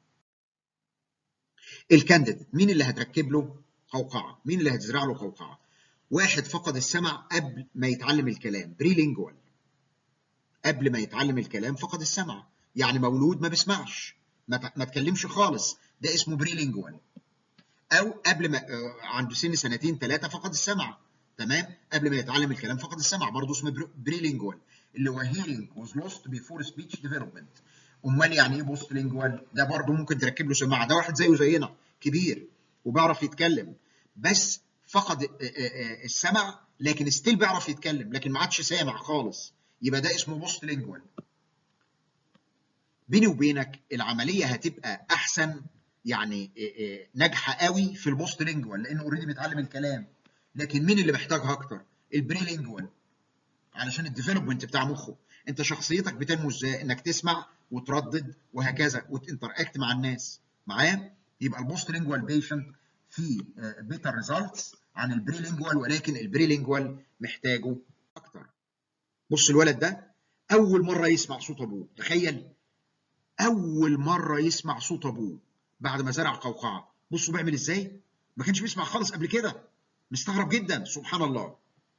الكانديديت مين اللي هتركب له قوقعه مين اللي هتزرع له قوقعه واحد فقد السمع قبل ما يتعلم الكلام بريلينجوال قبل ما يتعلم الكلام فقد السمع يعني مولود ما بيسمعش ما, ما تكلمش خالص ده اسمه بريلينجوال او قبل ما عنده سن سنتين ثلاثه فقد السمع تمام قبل ما يتعلم الكلام فقد السمع برضه اسمه بريلينجوال اللي هو hearing was lost before speech development امال يعني ايه بوست لينجوال ده برضه ممكن تركب له سماعه ده واحد زيه زينا كبير وبيعرف يتكلم بس فقد السمع لكن ستيل بيعرف يتكلم لكن ما عادش سامع خالص يبقى ده اسمه بوست لينجوال بيني وبينك العمليه هتبقى احسن يعني ناجحه قوي في البوست لينجوال لانه اوريدي بيتعلم الكلام لكن مين اللي محتاجها اكتر البري لينجوال علشان الديفلوبمنت بتاع مخه انت شخصيتك بتنمو ازاي انك تسمع وتردد وهكذا وتنتراكت مع الناس معايا يبقى البوست لينجوال بيشنت في بيتر ريزلتس عن البري لينجوال ولكن البري لينجوال محتاجه اكتر بص الولد ده اول مره يسمع صوت ابوه تخيل اول مره يسمع صوت ابوه بعد ما زرع قوقعه بصوا بيعمل ازاي ما كانش بيسمع خالص قبل كده مستغرب جدا سبحان الله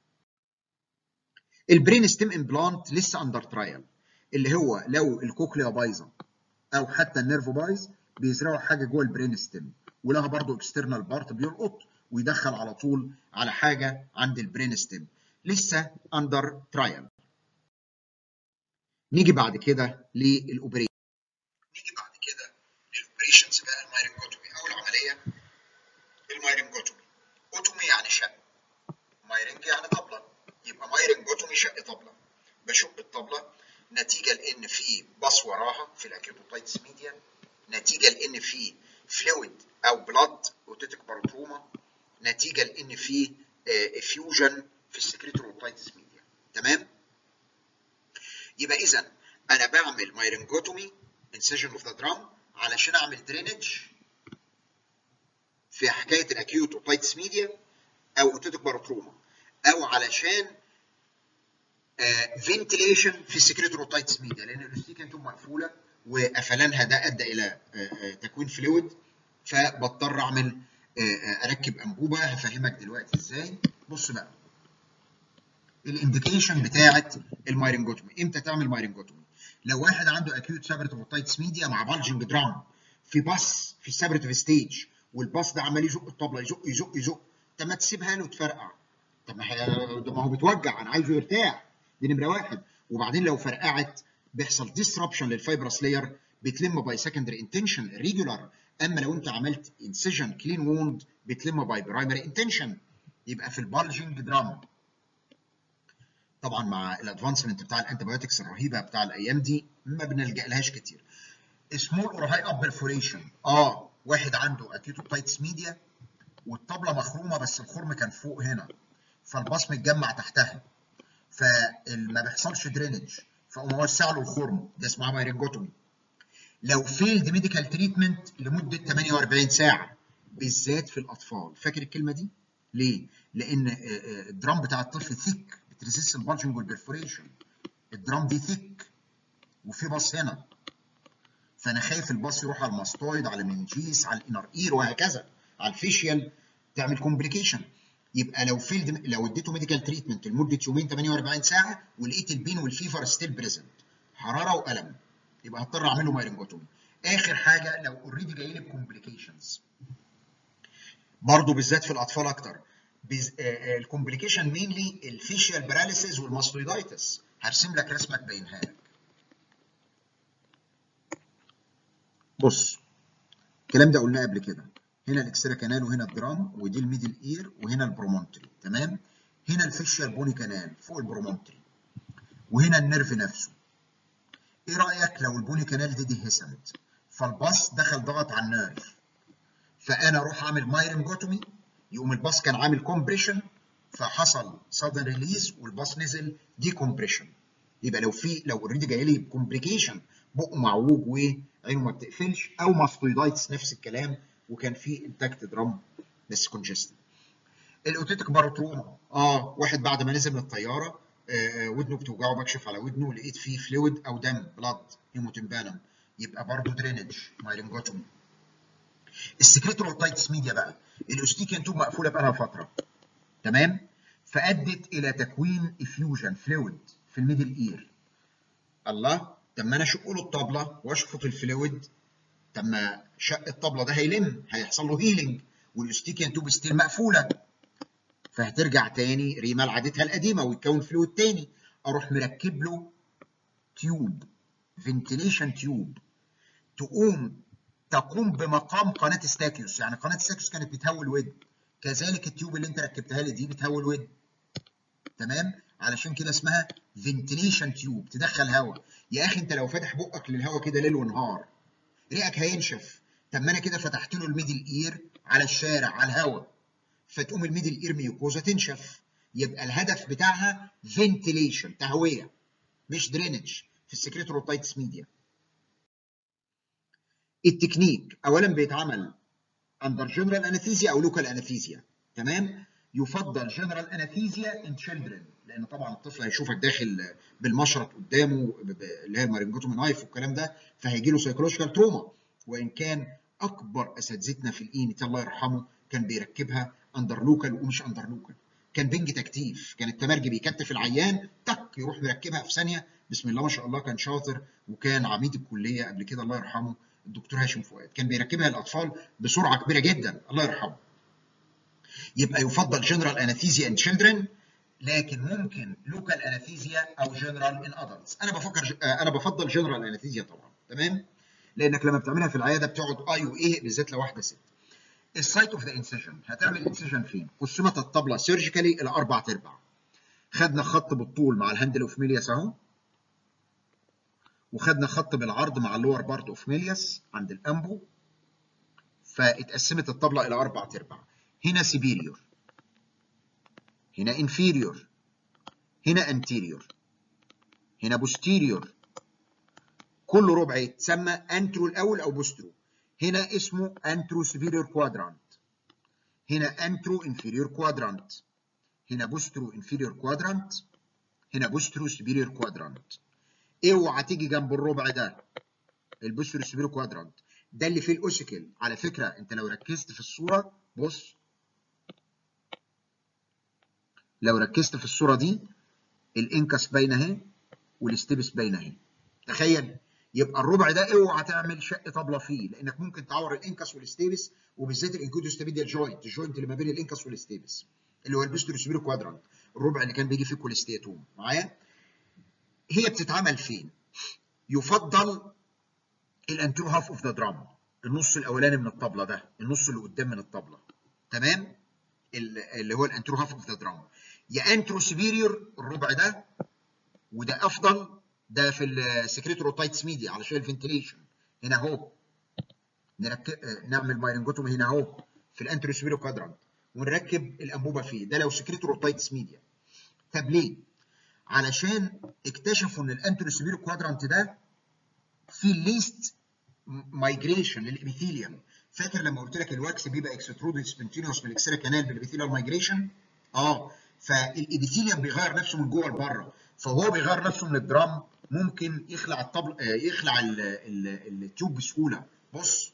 البرين ستيم امبلانت لسه اندر ترايل اللي هو لو الكوكليا بايظه او حتى النيرف بايظ بيزرعوا حاجه جوه البرين ستيم ولها برضو اكسترنال بارت بيلقط ويدخل على طول على حاجه عند البرين ستيم لسه اندر ترايل نيجي بعد كده للاوبريشن نيجي بعد كده للاوبريشنز بقى المايرنجوتومي اول عمليه المايرنجوتومي اوتومي يعني شق مايرنج يعني طبله يبقى مايرنجوتومي شق طبله بشق الطبله نتيجه لان في باص وراها في الاكيوتوتايتس ميديا نتيجه لان في فلويد او بلاد اوتيتك بارتروما نتيجه لان في افيوجن في السكريتوروتايتس ميديا تمام يبقى اذا انا بعمل مايرنجوتومي انسيجن اوف ذا درام علشان اعمل درينج في حكايه الاكيوت اوتايتس ميديا او اوتيتك بارتروما او علشان فنتيليشن في السكريتوروتايتس ميديا لان الاستيكنتوم مقفوله وقفلانها ده ادى الى تكوين فلويد فبضطر اعمل اركب انبوبه هفهمك دلوقتي ازاي بص بقى الانديكيشن بتاعه المايرنجوتومي امتى تعمل مايرنجوتومي لو واحد عنده اكيوت سابرتوفوتايتس ميديا مع بالجنج درام في باص في السابرتيف ستيج والباص ده عمال يزق الطبله يزق يزق يزق طب ما تسيبها له تفرقع طب ما ده ما هو بتوجع انا عايزه يرتاح دي نمره واحد وبعدين لو فرقعت بيحصل ديسربشن للفايبرس لاير بتلم باي سكندري انتنشن ريجولار اما لو انت عملت انسيجن كلين ووند بتلم باي برايمري انتنشن يبقى في البالجنج دراما طبعا مع الادفانسمنت بتاع الانتيبيوتكس الرهيبه بتاع الايام دي ما بنلجا لهاش كتير سمول اور هاي اب برفوريشن اه واحد عنده اكيوتوبايتس ميديا والطبله مخرومه بس الخرم كان فوق هنا فالباص متجمع تحتها فما بيحصلش درينج فقوم موسع له الخرم ده اسمها مايرنجوتومي لو فيلد ميديكال تريتمنت لمده 48 ساعه بالذات في الاطفال فاكر الكلمه دي ليه؟ لان الدرام بتاع الطفل ثيك بتريزيست البالجنج والبرفوريشن الدرام دي ثيك وفي باص هنا فانا خايف الباص يروح على الماستويد على المنجيس على الانر اير وهكذا على الفيشيال تعمل كومبليكيشن يبقى لو فيلد لو اديته ميديكال تريتمنت لمده يومين 48 ساعه ولقيت البين والفيفر ستيل بريزنت حراره والم يبقى هضطر اعمل له مايرنجوتومي اخر حاجه لو اوريدي جاي لي بكومبليكيشنز برضه بالذات في الاطفال اكتر الكومبليكيشن مينلي الفيشيال باراليسيس والماستويدايتس هرسم لك رسمه تبينها لك بص الكلام ده قلناه قبل كده هنا الاكسترا كانال وهنا الدرام ودي الميدل اير وهنا البرومونتري تمام هنا الفيشيال بوني كانال فوق البرومونتري وهنا النيرف نفسه ايه رايك لو البوني كانال دي ديهيسنت فالباص دخل ضغط على النيرف فانا اروح اعمل مايرنجوتومي يقوم الباص كان عامل كومبريشن فحصل سادن ريليز والباص نزل دي كومبريشن يبقى لو في لو اوريدي جاي لي كومبليكيشن بقه معوج وعينه ما بتقفلش او ماستويدايتس نفس الكلام وكان في انتاكت درام بس كونجستد الاوتيتك باروتروما اه واحد بعد ما نزل من الطياره آه ودنه بتوجعه بكشف على ودنه لقيت فيه فلويد او دم بلاد هيموتمبانم يبقى برضه درينج مايرنجوتومي السكريتوروتايتس ميديا بقى الاوستيكيان توب مقفوله بقالها فتره تمام فادت الى تكوين افيوجن فلويد في الميدل اير الله طب ما انا اشق له الطبله واشفط الفلويد طب ما شق الطبله ده هيلم هيحصل له هيلينج والاوستيكيان توب ستيل مقفوله فهترجع تاني ريما لعادتها القديمه ويتكون فلويد تاني اروح مركب له تيوب فنتيليشن تيوب تقوم تقوم بمقام قناه ستاكيوس يعني قناه ستاكيوس كانت بتهوي الودن كذلك التيوب اللي انت ركبتها لي دي بتهوي الودن تمام علشان كده اسمها فنتيليشن تيوب تدخل هواء يا اخي انت لو فاتح بقك للهواء كده ليل ونهار ريقك هينشف طب ما انا كده فتحت له الميدل اير على الشارع على الهواء فتقوم الميدل اير ميوكوزا تنشف يبقى الهدف بتاعها فنتيليشن تهويه مش درينج في السكريتوروتايتس ميديا التكنيك اولا بيتعمل اندر جنرال انستيزيا او لوكال انستيزيا تمام يفضل جنرال انستيزيا ان تشيلدرن لان طبعا الطفل هيشوفك داخل بالمشرط قدامه اللي هي المارنجوتومي نايف والكلام ده فهيجي له سايكولوجيكال تروما وان كان اكبر اساتذتنا في الاينت الله يرحمه كان بيركبها اندر لوكال ومش اندر لوكال كان بنج تكتيف كان التمرجي بيكتف العيان تك يروح مركبها في ثانيه بسم الله ما شاء الله كان شاطر وكان عميد الكليه قبل كده الله يرحمه الدكتور هاشم فؤاد كان بيركبها للاطفال بسرعه كبيره جدا الله يرحمه يبقى يفضل جنرال انستيزيا ان تشيلدرن لكن ممكن لوكال انستيزيا او جنرال ان ادلتس انا بفكر انا بفضل جنرال انستيزيا طبعا تمام لانك لما بتعملها في العياده بتقعد اي وايه بالذات لو واحده ست السايت اوف ذا انسيجن هتعمل انسيجن فين قسمت الطبله سيرجيكالي الى اربع ارباع خدنا خط بالطول مع الهاندل اوف ميلياس اهو وخدنا خط بالعرض مع اللور بارت اوف ميلياس عند الانبو فاتقسمت الطبله الى اربع ارباع هنا سيبيريور هنا انفيريور هنا انتيريور هنا بوستيريور كل ربع يتسمى انترو الاول او بوسترو هنا اسمه انترو سوبيريور كوادرانت هنا انترو انفيريور كوادرانت هنا بوسترو انفيريور كوادرانت هنا بوسترو سوبيريور كوادرانت اوعى تيجي جنب الربع ده البوسترو سوبيريور كوادرانت ده اللي فيه الاوسيكل على فكره انت لو ركزت في الصوره بص لو ركزت في الصوره دي الانكس باينه اهي والستيبس باينه اهي تخيل يبقى الربع ده اوعى تعمل شق طبله فيه لانك ممكن تعور الانكس والستيبس وبالذات الانكودوستابيديال جوينت الجوينت اللي ما بين الانكس والستيبس اللي هو البوستيريو سوبيريو كوادرانت الربع اللي كان بيجي فيه كوليستياتوم معايا هي بتتعمل فين يفضل الانترو هاف اوف ذا درام النص الاولاني من الطبله ده النص اللي قدام من الطبله تمام اللي هو الانترو هاف اوف ذا درام يا انترو سوبيريور الربع ده وده افضل ده في السكريتوروتايتس ميديا علشان الفنتليشن هنا اهو نركب نعمل مايرنجوتوم هنا اهو في الانترو سوبيريور كوادرانت ونركب الانبوبه فيه ده لو سكريتوروتايتس ميديا طب ليه؟ علشان اكتشفوا ان الانترو سوبيريور كوادرانت ده فيه ليست مايجريشن للابيثيليوم فاكر لما قلت لك الواكس بيبقى اكسترودد سبنتينيوس بالاكسيرا كانال بالابيثيليال مايجريشن اه فالابيثيليوم بيغير نفسه من جوه لبره فهو بيغير نفسه من الدرام ممكن يخلع الطبل آه يخلع ال ال التيوب بسهوله بص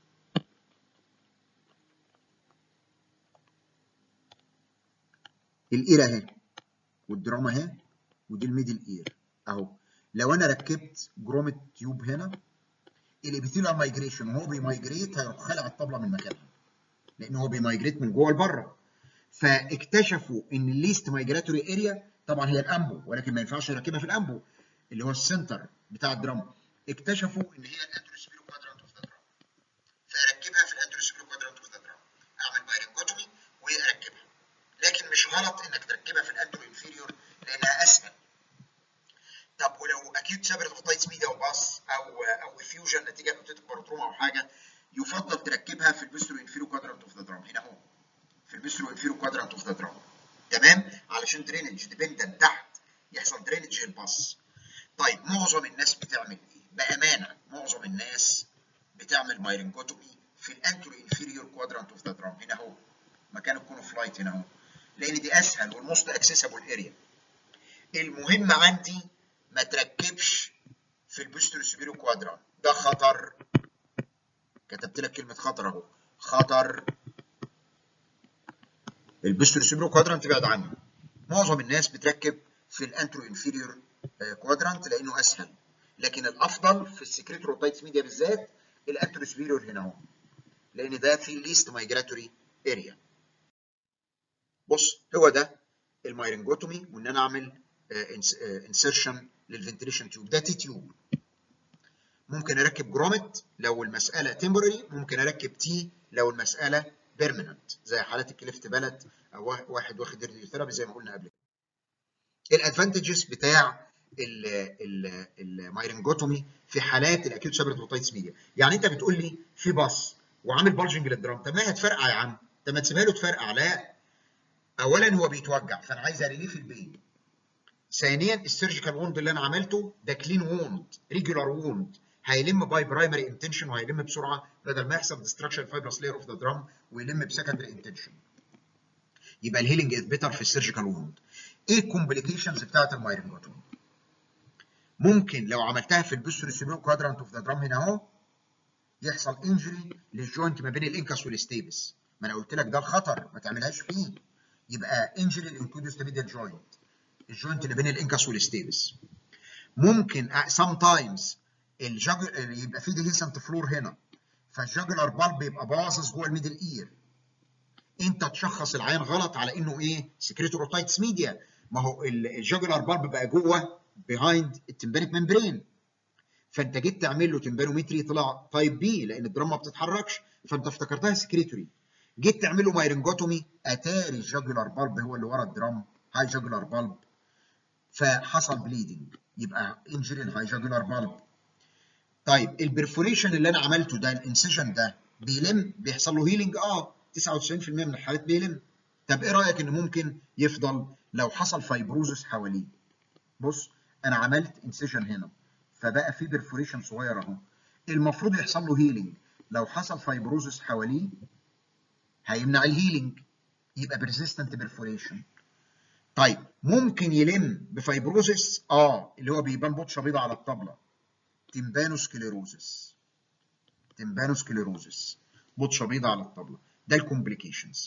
الاير اهي والدراما اهي ودي الميدل اير اهو لو انا ركبت جرومة تيوب هنا الابيثيليال مايجريشن وهو بيمايجريت هيروح خلع الطبله من مكانها لان هو بيمايجريت من جوه لبره فاكتشفوا ان الليست مايجراتوري اريا طبعا هي الامبو ولكن ما ينفعش اركبها في الامبو اللي هو السنتر بتاع الدراما اكتشفوا ان هي الانتروسبيرو كوادرانت اوف ذا دراما فاركبها في الانتروسبيرو كوادرانت اوف ذا دراما اعمل بايرنجوتومي واركبها لكن مش غلط انك تركبها في الانترو انفيريور لانها اسهل طب ولو اكيوت سابرت اوفتايتس ميديا وباص او او افيوجن نتيجه اوتيتك باروتروما او حاجه يفضل تركبها في البسترو انفيرو كوادرانت اوف ذا درام هنا اهو في البسترو انفيرو كوادرانت اوف ذا درام تمام علشان درينج ديبندنت تحت يحصل درينج للباص طيب معظم الناس بتعمل ايه؟ بامانه معظم الناس بتعمل مايرنجوتومي في الانترو انفيريور كوادرانت اوف ذا درام هنا اهو مكان الكونوفلايت هنا اهو لان دي اسهل والموست اكسسبل اريا المهم عندي ما تركبش في البوستر سوبيرو كوادران ده خطر كتبت لك كلمه خطر اهو خطر البوستر سوبيرو كوادران تبعد عنه معظم الناس بتركب في الانترو انفيريور كوادرانت لانه اسهل لكن الافضل في السكريت روتايتس ميديا بالذات الانترو سوبيريور هنا اهو لان ده في ليست مايجراتوري اريا بص هو ده المايرنجوتومي وان انا اعمل انسرشن للفنتريشن تيوب ده تي تيوب ممكن اركب جرومت لو المساله تمبرري ممكن اركب تي لو المساله بيرمننت زي حالات الكليفت بلد او واحد واخد راديوثيرابي زي ما قلنا قبل كده الادفانتجز بتاع المايرنجوتومي في حالات الاكيوت سابرت اوتايتس ميديا يعني انت بتقول لي في باص وعامل بالجنج للدرام طب ما هي هتفرقع يا عم طب ما تسيبها له تفرقع لا اولا هو بيتوجع فانا عايز اريليف البين ثانيا السيرجيكال ووند اللي انا عملته ده كلين ووند ريجولار ووند هيلم باي برايمري انتنشن وهيلم بسرعه بدل ما يحصل ديستراكشن فايبرس لاير اوف ذا درام ويلم بسكندري انتنشن يبقى الهيلينج از بيتر في السيرجيكال ووند ايه الكومبليكيشنز بتاعت المايرنجوتومي ممكن لو عملتها في البوستر سيبيو كوادرانت اوف ذا درام هنا اهو يحصل انجري للجوينت ما بين الانكس والستيبس ما انا قلت لك ده الخطر ما تعملهاش فيه يبقى انجري الانكودوس تابيدال جوينت الجوينت اللي بين الانكس والستيبس ممكن سام تايمز الجاجل يبقى في ديهيسنت فلور هنا فالجاجلر بالب يبقى باصص جوه الميدل اير انت تشخص العيان غلط على انه ايه سكريتوروتايتس ميديا ما هو الجاجلر بالب بقى جوه بيهايند التمبانيك ممبرين فانت جيت تعمل له تمبانومتري طلع تايب بي لان الدرام ما بتتحركش فانت افتكرتها سكريتوري جيت تعمل له مايرنجوتومي اتاري الجاجلر بالب هو اللي ورا الدرام هاي جاجلر بالب فحصل بليدنج يبقى انجري الهاي جاجلر بالب طيب البرفوريشن اللي انا عملته ده الانسيجن ده بيلم بيحصل له هيلينج اه 99% من الحالات بيلم طب ايه رايك ان ممكن يفضل لو حصل فايبروزس حواليه بص انا عملت انسيجن هنا فبقى في برفوريشن صغير اهو المفروض يحصل له هيلينج لو حصل فايبروزس حواليه هيمنع الهيلينج يبقى persistent برفوريشن طيب ممكن يلم بفايبروزس اه اللي هو بيبان بطشه بيضاء على الطبله تمبانوسكليروزس تمبانوسكليروزس بطشه بيضاء على الطبله ده الكومبليكيشنز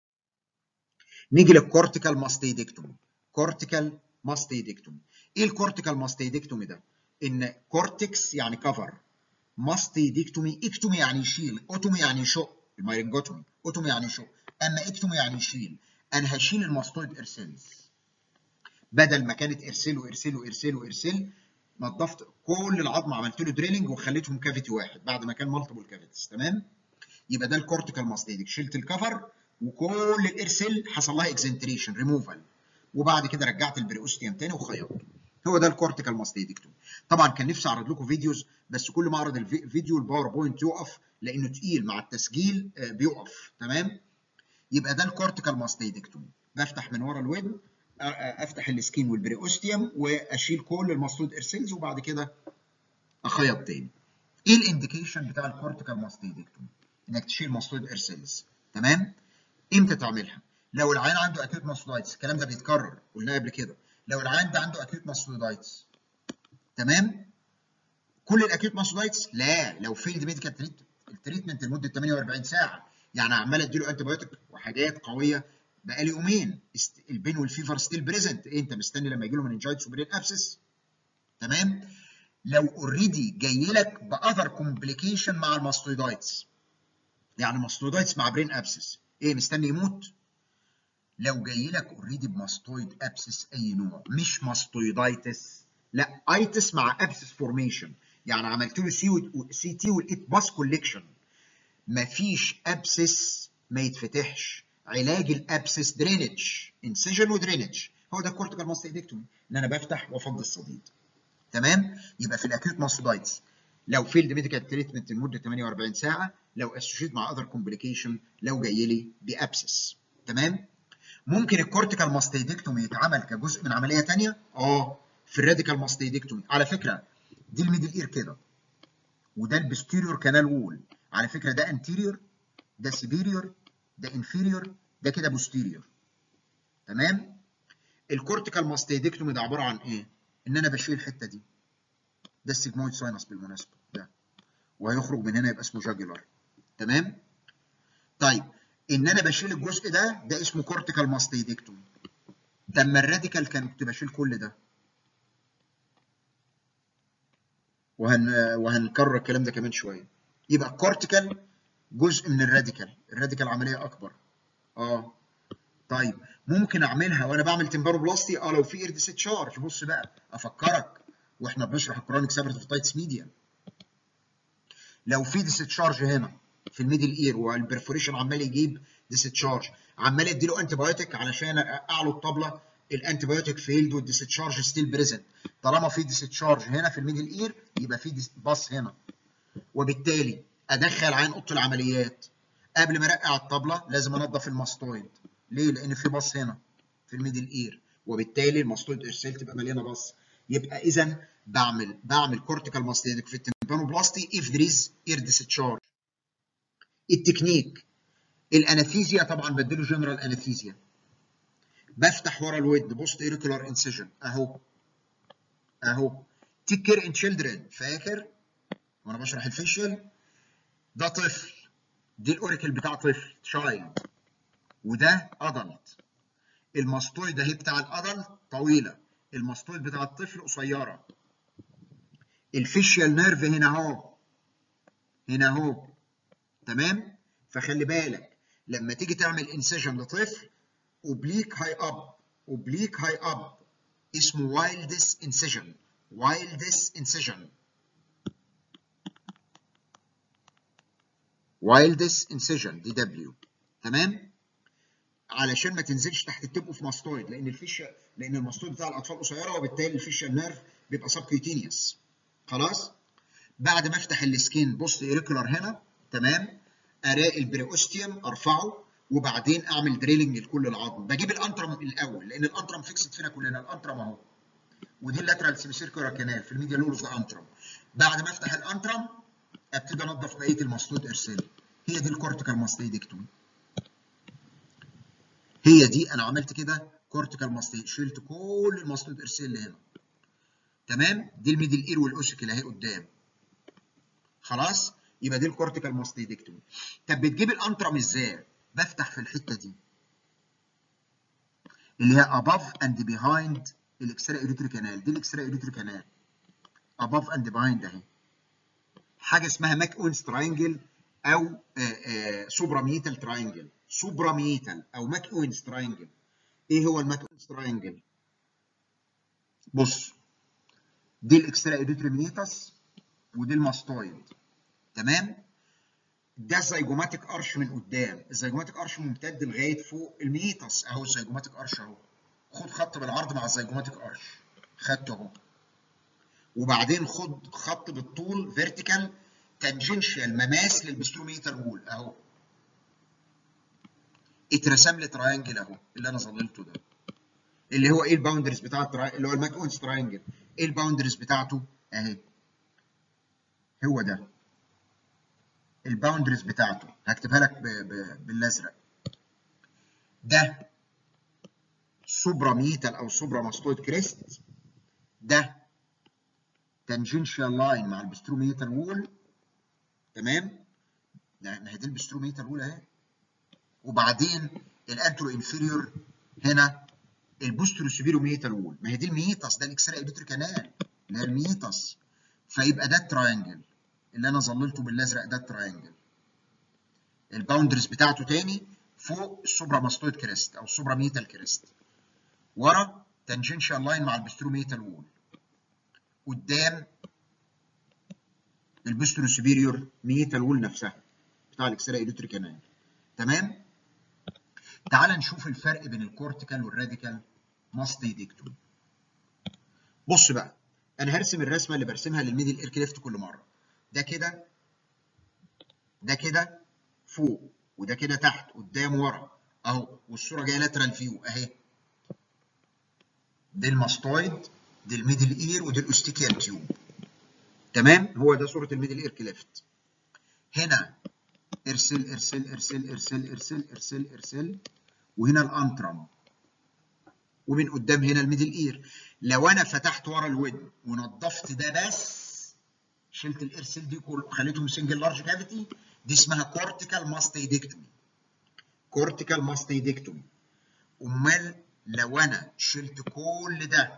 نيجي للكورتيكال ماستيدكتومي كورتيكال ماستيدكتومي ايه الكورتيكال ماستيدكتومي ده ان كورتكس يعني كفر ماستيدكتومي اكتومي يعني يشيل اوتومي يعني يشق المايرنجوتومي اوتومي يعني يشق اما اكتومي يعني يشيل انا هشيل الماستويد ارسلز بدل ما كانت ارسل وارسل وارسل وارسل نظفت كل العظم عملت له دريلنج وخليتهم كافيتي واحد بعد ما كان مالتيبل كافيتيز تمام يبقى ده الكورتيكال ماستيدك شلت الكفر وكل الارسل حصل لها اكزنتريشن ريموفال وبعد كده رجعت البريوستيوم تاني وخيطته هو ده الكورتيكال ماستيدكتومي طبعا كان نفسي اعرض لكم فيديوز بس كل ما اعرض الفيديو الباوربوينت يقف لانه تقيل مع التسجيل بيقف تمام يبقى ده الكورتيكال ماستيدكتومي بفتح من ورا الودن افتح السكين والبريوستيوم واشيل كل الماستود ارسلز وبعد كده اخيط تاني ايه الانديكيشن بتاع الكورتيكال ماستيدكتومي انك تشيل ماستويد اير سيلز تمام امتى تعملها لو العيان عنده اكيوت ماستويدايتس الكلام ده بيتكرر قلناه قبل كده لو العيان ده عنده اكيوت ماستويدايتس تمام كل الاكيوت ماستويدايتس لا لو فيلد ميديكال تريتمنت لمده 48 ساعه يعني عمال اديله انتي بايوتيك وحاجات قويه بقالي يومين البين والفيفر ستيل بريزنت إيه انت مستني لما يجي له مننجايتس وبرين ابسس تمام لو اوريدي جاي لك باذر كومبليكيشن مع الماستويدايتس يعني ماستويدايتس مع برين ابسس ايه مستني يموت لو جاي لك اوريدي بماستويد ابسس اي نوع مش ماستويدايتس لا ايتس مع ابسس فورميشن يعني عملت له سي و... سي تي ولقيت باس كوليكشن مفيش ابسس ما يتفتحش علاج الابسس درينج انسجن ودرينج هو ده الكورتيكال ماستيدكتومي ان انا بفتح وافضي الصديد تمام يبقى في الاكيوت ماستودايتس لو فيلد ميديكال تريتمنت لمده 48 ساعه لو اسوشيت مع اذر كومبليكيشن لو جاي لي بابسس تمام ممكن الكورتيكال ماستيدكتومي يتعمل كجزء من عمليه ثانيه اه في الراديكال ماستيدكتومي على فكره دي الميدل اير كده وده البستيريور كانال وول على فكره ده انتيريور ده سيبيريور ده انفيريور ده كده بوستيريور تمام الكورتيكال ماستيدكتومي ده عباره عن ايه ان انا بشيل الحته دي ده السيجمويد ساينس بالمناسبه ده وهيخرج من هنا يبقى اسمه جاجولار تمام طيب ان انا بشيل الجزء ده ده اسمه كورتيكال ماستيدكتومي لما الراديكال كان كنت بشيل كل ده وهن وهنكرر الكلام ده كمان شويه يبقى الكورتيكال جزء من الراديكال الراديكال عمليه اكبر اه طيب ممكن اعملها وانا بعمل تمباروبلاستي اه لو في اير ديستشارج بص بقى افكرك واحنا بنشرح الكرونيك سابرتوفيتايتس ميديا لو في ديستشارج هنا في الميدل اير والبرفوريشن عمال يجيب ديستشارج عمال اديله انتي بايوتيك علشان اعلو الطبله الانتي بايوتيك فيلد والديستشارج ستيل بريزنت طالما في ديستشارج هنا في الميدل اير يبقى في باص هنا وبالتالي ادخل عين اوضه العمليات قبل ما ارقع الطبله لازم انضف الماستويد ليه؟ لان في باص هنا في الميدل اير وبالتالي الماستويد ارسال تبقى مليانه باص يبقى اذا بعمل بعمل كورتيكال ماستيدك في التمبانوبلاستي if there is ear discharge التكنيك الانافيزيا طبعا بديله جنرال انافيزيا بفتح ورا الود بوست ايريكولار انسيجن اهو اهو تيك كير ان تشيلدرن فاكر وانا بشرح الفيشل ده طفل دي الاوريكل بتاع طفل تشايلد وده ادلت الماستويد اهي بتاع الادلت طويله الماستويد بتاع الطفل قصيره الفيشيال نيرف هنا اهو هنا اهو تمام فخلي بالك لما تيجي تعمل انسيجن لطفل اوبليك هاي اب اوبليك هاي اب اسمه وايلدس انسيجن وايلدس انسيجن وايلدس انسيجن دي دبليو تمام علشان ما تنزلش تحت التب في ماستويد لان الفيش لان الماستويد بتاع الاطفال قصيره وبالتالي الفيشال نيرف بيبقى سبكيوتينيوس خلاص بعد ما افتح السكين بوست ايريكولار هنا تمام اراقي البريوستيوم ارفعه وبعدين اعمل دريلنج لكل العظم بجيب الانترم الاول لان الانترم فيكسد فينا كلنا الانترم اهو ودي اللاترال سيميسيركولار كانال في الميديا لورز انترم بعد ما افتح الانترم ابتدي انضف بقيه الماستود ارسال هي دي الكورتيكال ماستيدكتومي هي دي انا عملت كده كورتيكال ماستيد شلت كل الماستود ارسال اللي هنا تمام دي الميدل اير والاوسيكل اهي قدام خلاص يبقى دي الكورتيكال ماستيدكتومي طب بتجيب الانترم ازاي بفتح في الحته دي اللي هي above and behind الاكسترا ايريتري كانال دي الاكسترا ايريتري كانال above and behind اهي حاجه اسمها ماك اونز تراينجل او سوبراميتال تراينجل سوبراميتال او ماك اونز تراينجل ايه هو الماك اونز تراينجل بص دي الاكسترا ايريتري مينيتاس ودي الماستويد تمام ده الزيجوماتيك ارش من قدام الزيجوماتيك ارش ممتد لغايه فوق الميتاس اهو الزيجوماتيك ارش اهو خد خط بالعرض مع الزيجوماتيك ارش خدته اهو وبعدين خد خط بالطول فيرتيكال تانجنشال مماس للبستروميتال وول اهو اترسم لي تراينجل اهو اللي انا ظللته ده اللي هو ايه الباوندرز بتاع التراي... اللي هو الماك اونز تراينجل ايه الباوندرز بتاعته اهي هو ده الباوندريز بتاعته هكتبها لك ب... ب... بالازرق ده سوبرا ميتال او سوبرا ماستويد كريست ده تانجنشال لاين مع البستروميتال وول تمام ما هي دي البستروميتال وول اهي وبعدين الانترو انفيريور هنا البوسترو سوبيرو ميتال وول ما هي دي الميتاس ده الاكسرا اديتري كانال اللي هي الميتاس فيبقى ده التراينجل اللي انا ظللته بالازرق ده التراينجل الباوندرز بتاعته تاني فوق السوبرا ماستويد كريست او السوبرا ميتال كريست ورا تانجنشال لاين مع البسترو ميتال وول قدام البسترو سوبيريور ميتال وول نفسها بتاع الاكسرا اديتري كانال تمام تعال نشوف الفرق بين الكورتيكال والراديكال ماستيديكتوم بص بقى انا هرسم الرسمه اللي برسمها للميدل اير كليفت كل مره ده كده ده كده فوق وده كده تحت قدام ورا اهو والصوره جايه لاترال فيو اهي دي الماستويد دي الميدل اير ودي الاوستيكيال تيوب تمام هو ده صوره الميدل اير كليفت هنا ارسل ارسل ارسل ارسل ارسل ارسل ارسل وهنا الانترم ومن قدام هنا الميدل اير لو انا فتحت ورا الودن ونضفت ده بس شلت الارسل دي كله وخليتهم سنجل لارج كافيتي دي اسمها كورتيكال ماستيدكتومي كورتيكال ماستيدكتومي امال لو انا شلت كل ده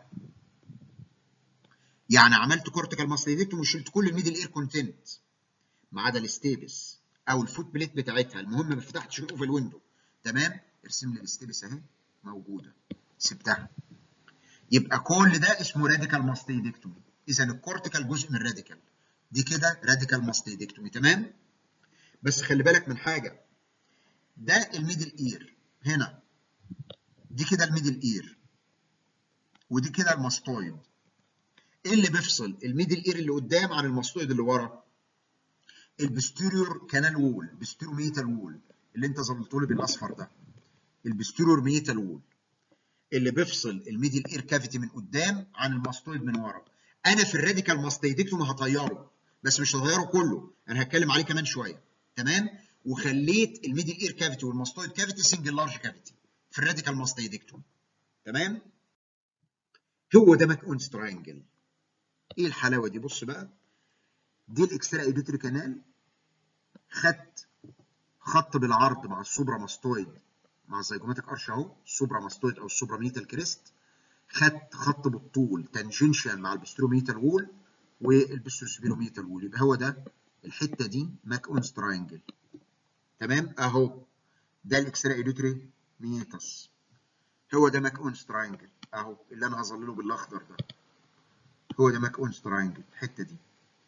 يعني عملت كورتيكال ماستيدكتومي وشلت كل الميدل اير كونتنت ما عدا الستيبس او الفوت بليت بتاعتها المهم ما فتحتش الاوفل ويندو تمام ارسم لي الستيبس اهي موجوده سبتها يبقى كل ده اسمه راديكال ماستيدكتومي اذا الكورتيكال جزء من الراديكال دي كده راديكال ماستيدكتومي تمام بس خلي بالك من حاجه ده الميدل اير هنا دي كده الميدل اير ودي كده الماستويد ايه اللي بيفصل الميدل اير اللي قدام عن الماستويد اللي ورا البستيريور كانال وول بستيريو ميتال وول اللي انت ظللته لي بالاصفر ده البستيريور ميتال وول اللي بيفصل الميدل اير كافيتي من قدام عن الماستويد من ورا انا في الراديكال ماستيدكتوم هطيره بس مش هطيره كله انا هتكلم عليه كمان شويه تمام وخليت الميدل اير كافيتي والماستويد كافيتي سنجل لارج كافيتي في الراديكال ماستيدكتوم تمام هو ده ماكونز تراينجل ايه الحلاوه دي بص بقى دي الاكسترا ايديتري كانال خدت خط بالعرض مع السوبرا ماستويد مع الزيجوماتيك ارش اهو السوبرا ماستويد او السوبرا ميتال كريست خدت خط بالطول تانجنشال مع البستروميتال وول والبستروسبيروميتال وول يبقى هو ده الحته دي ماك اونز تراينجل تمام اهو ده الاكسترا ايديتري ميتاس هو ده ماك اونز تراينجل اهو اللي انا هظلله بالاخضر ده هو ده ماك اونز تراينجل الحته دي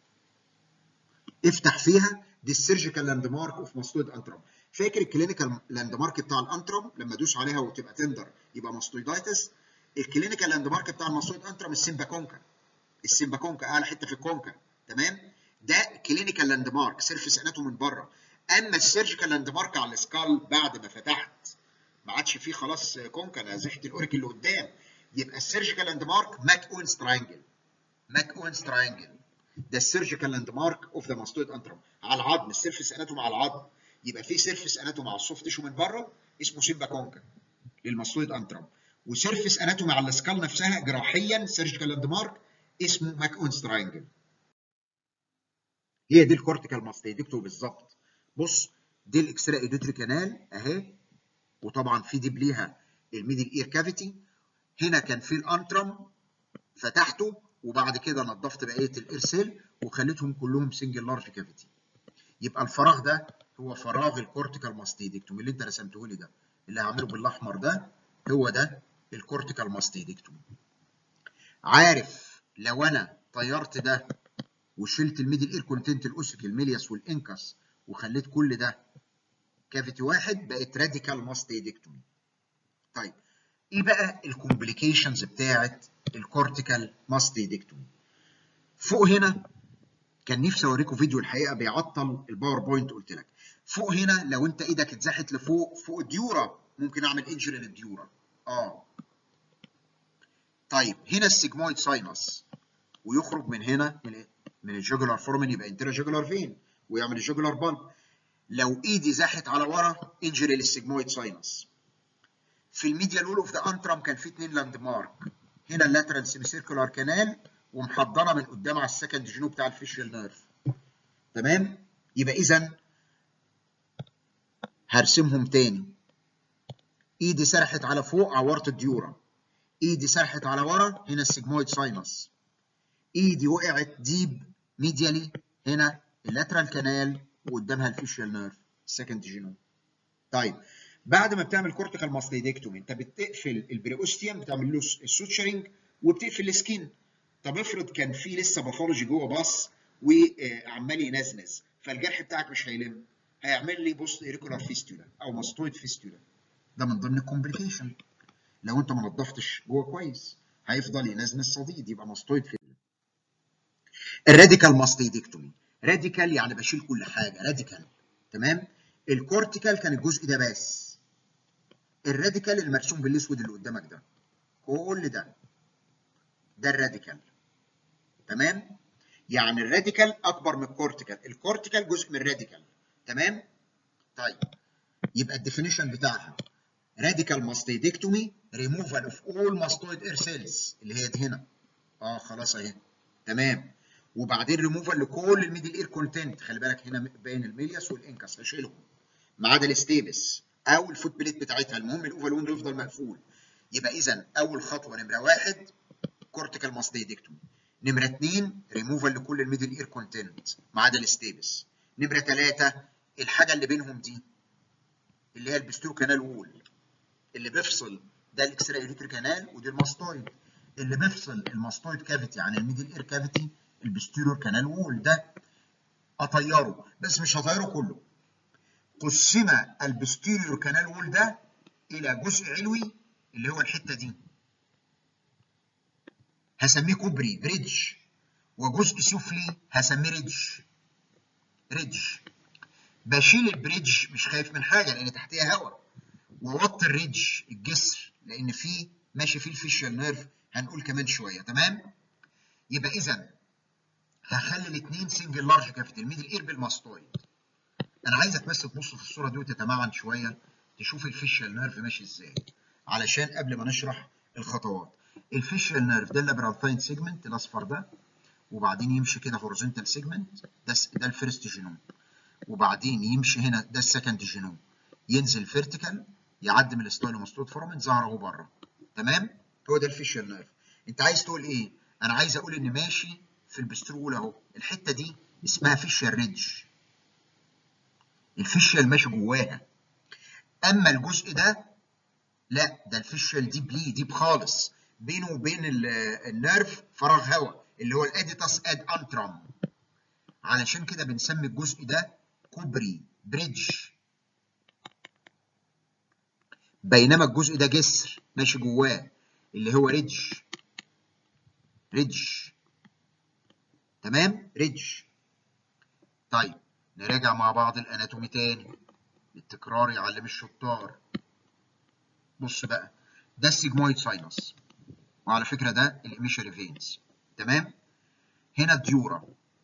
افتح فيها دي السيرجيكال لاند مارك اوف ماستويد انترم فاكر الكلينيكال لاند مارك بتاع الانترم لما ادوس عليها وتبقى تندر يبقى ماستويدايتس الكلينيكال لاند مارك بتاع الماستويد انترم السيمبا كونكا السيمبا كونكا اعلى حته في الكونكا تمام ده كلينيكال لاند مارك سيرفيس اناتوم من بره اما السيرجيكال لاند مارك على السكال بعد ما فتحت ما عادش فيه خلاص كونكا انا زحت الاوريك اللي قدام يبقى السيرجيكال لاند مارك ماك اونز تراينجل ماك اونز تراينجل ده السيرجيكال لاند مارك اوف ذا ماستويد انترم على العظم السيرفيس اناتوم على العظم يبقى في سيرفيس اناتوم على السوفت تيشو من بره اسمه سيمبا كونكا للماستويد انترم وسيرفيس اناتوم على السكال نفسها جراحيا سيرجيكال لاند مارك اسمه ماك اونز تراينجل هي دي الكورتيكال ماستيدكتو بالظبط بص دي الاكسترا ايديتري كانال اهي وطبعا في دي ليها الميدل اير كافيتي هنا كان في الانترم فتحته وبعد كده نظفت بقيه الارسل وخليتهم كلهم سنجل لارج كافيتي يبقى الفراغ ده هو فراغ الكورتيكال ماستيدكتوم اللي انت رسمته لي ده اللي هعمله بالاحمر ده هو ده الكورتيكال ماستيدكتوم عارف لو انا طيرت ده وشلت الميدل اير كونتنت الاوسيك الميلياس والانكس وخليت كل ده كافيتي واحد بقت راديكال ماستيدكتومي طيب ايه بقى الكومبليكيشنز بتاعت الكورتيكال ماستيدكتومي فوق هنا كان نفسي اوريكم فيديو الحقيقه بيعطل الباوربوينت قلت لك فوق هنا لو انت ايدك اتزحت لفوق فوق الديورا ممكن اعمل انجري للديورا اه طيب هنا السيجمويد ساينس ويخرج من هنا من من الجوجولار فورمن يبقى انترا جوجولار فين ويعمل الجوجلر بالب لو ايدي زاحت على ورا انجري للسيجمويد ساينس في الميديال وول اوف ذا انترم كان في اثنين لاند مارك هنا اللاترال سيميسيركولار كانال ومحضنه من قدام على السكند جنوب بتاع الفيشيال نيرف تمام يبقى اذا هرسمهم تاني ايدي سرحت على فوق عورت الديورا ايدي سرحت على ورا هنا السيجمويد ساينس ايدي وقعت ديب ميديالي هنا اللاترال كانال وقدامها الفيشيال نيرف السكند جينوم طيب بعد ما بتعمل كورتيكال ماستيدكتومي انت بتقفل البريوستيوم بتعمل له السوتشرنج وبتقفل السكين طب افرض كان في لسه باثولوجي جوه باص وعمال ينزنز فالجرح بتاعك مش هيلم هيعمل لي بوست ايريكولار فيستولا او ماستويد فيستولا ده من ضمن الكومبليكيشن لو انت ما نضفتش جوه كويس هيفضل ينزنز صديد يبقى ماستويد فيستولا الراديكال ماستيدكتومي راديكال يعني بشيل كل حاجه راديكال تمام الكورتيكال كان الجزء ده بس الراديكال المرسوم بالاسود اللي قدامك ده كل ده ده الراديكال تمام يعني الراديكال اكبر من الكورتيكال الكورتيكال جزء من الراديكال تمام طيب يبقى الديفينيشن بتاعها راديكال ماستيدكتومي ريموفال اوف اول ماستويد اير سيلز اللي هي دي هنا اه خلاص اهي تمام وبعدين ريموفال لكل الميدل اير كونتنت خلي بالك هنا باين الميلياس والانكس هشيلهم ما عدا الستيبس او الفوت بليت بتاعتها المهم الاوفال ويندو يفضل مقفول يبقى اذا اول خطوه نمره واحد كورتيكال ماستيدكتومي نمره اثنين ريموفال لكل الميدل اير كونتنت ما عدا الستيبس نمره ثلاثه الحاجه اللي بينهم دي اللي هي البسترو كانال وول اللي بيفصل ده الاكسترا يوريتري كانال ودي الماستويد اللي بيفصل الماستويد كافيتي عن الميدل اير كافيتي البستيرور كانال وول ده اطيره بس مش هطيره كله قسم البستيريور كانال وول ده الى جزء علوي اللي هو الحته دي هسميه كوبري بريدج وجزء سفلي هسميه ريدج ريدج بشيل البريدج مش خايف من حاجه لان تحتيها هواء ووطي الريدج الجسر لان فيه ماشي فيه الفيشيال نيرف هنقول كمان شويه تمام يبقى اذا هخلي الاثنين سنجل لارج كافيتي الميدل اير بالماستويد انا عايزك بس تبص في الصوره دي وتتمعن شويه تشوف الفيشيال نيرف ماشي ازاي علشان قبل ما نشرح الخطوات الفيشيال نيرف ده اللابرانثاين سيجمنت الاصفر ده وبعدين يمشي كده هوريزونتال سيجمنت ده ده الفيرست جينوم وبعدين يمشي هنا ده السكند جينوم ينزل فيرتيكال يعدي من الستايلوماستويد فورامين ظهر اهو بره تمام هو ده الفيشيال نيرف انت عايز تقول ايه انا عايز اقول ان ماشي في البسترول اهو الحته دي اسمها فيشيال ريدج الفيشيال ماشي جواها اما الجزء ده لا ده الفيشيال ديب ليه ديب خالص بينه وبين النيرف فراغ هواء اللي هو الاديتاس اد انترم علشان كده بنسمي الجزء ده كوبري بريدج بينما الجزء ده جسر ماشي جواه اللي هو ريدج ريدج تمام ريدج طيب نراجع مع بعض الاناتومي تاني التكرار يعلم الشطار بص بقى ده السيجمويد ساينس وعلى فكره ده الاميشري فينز تمام هنا الديورا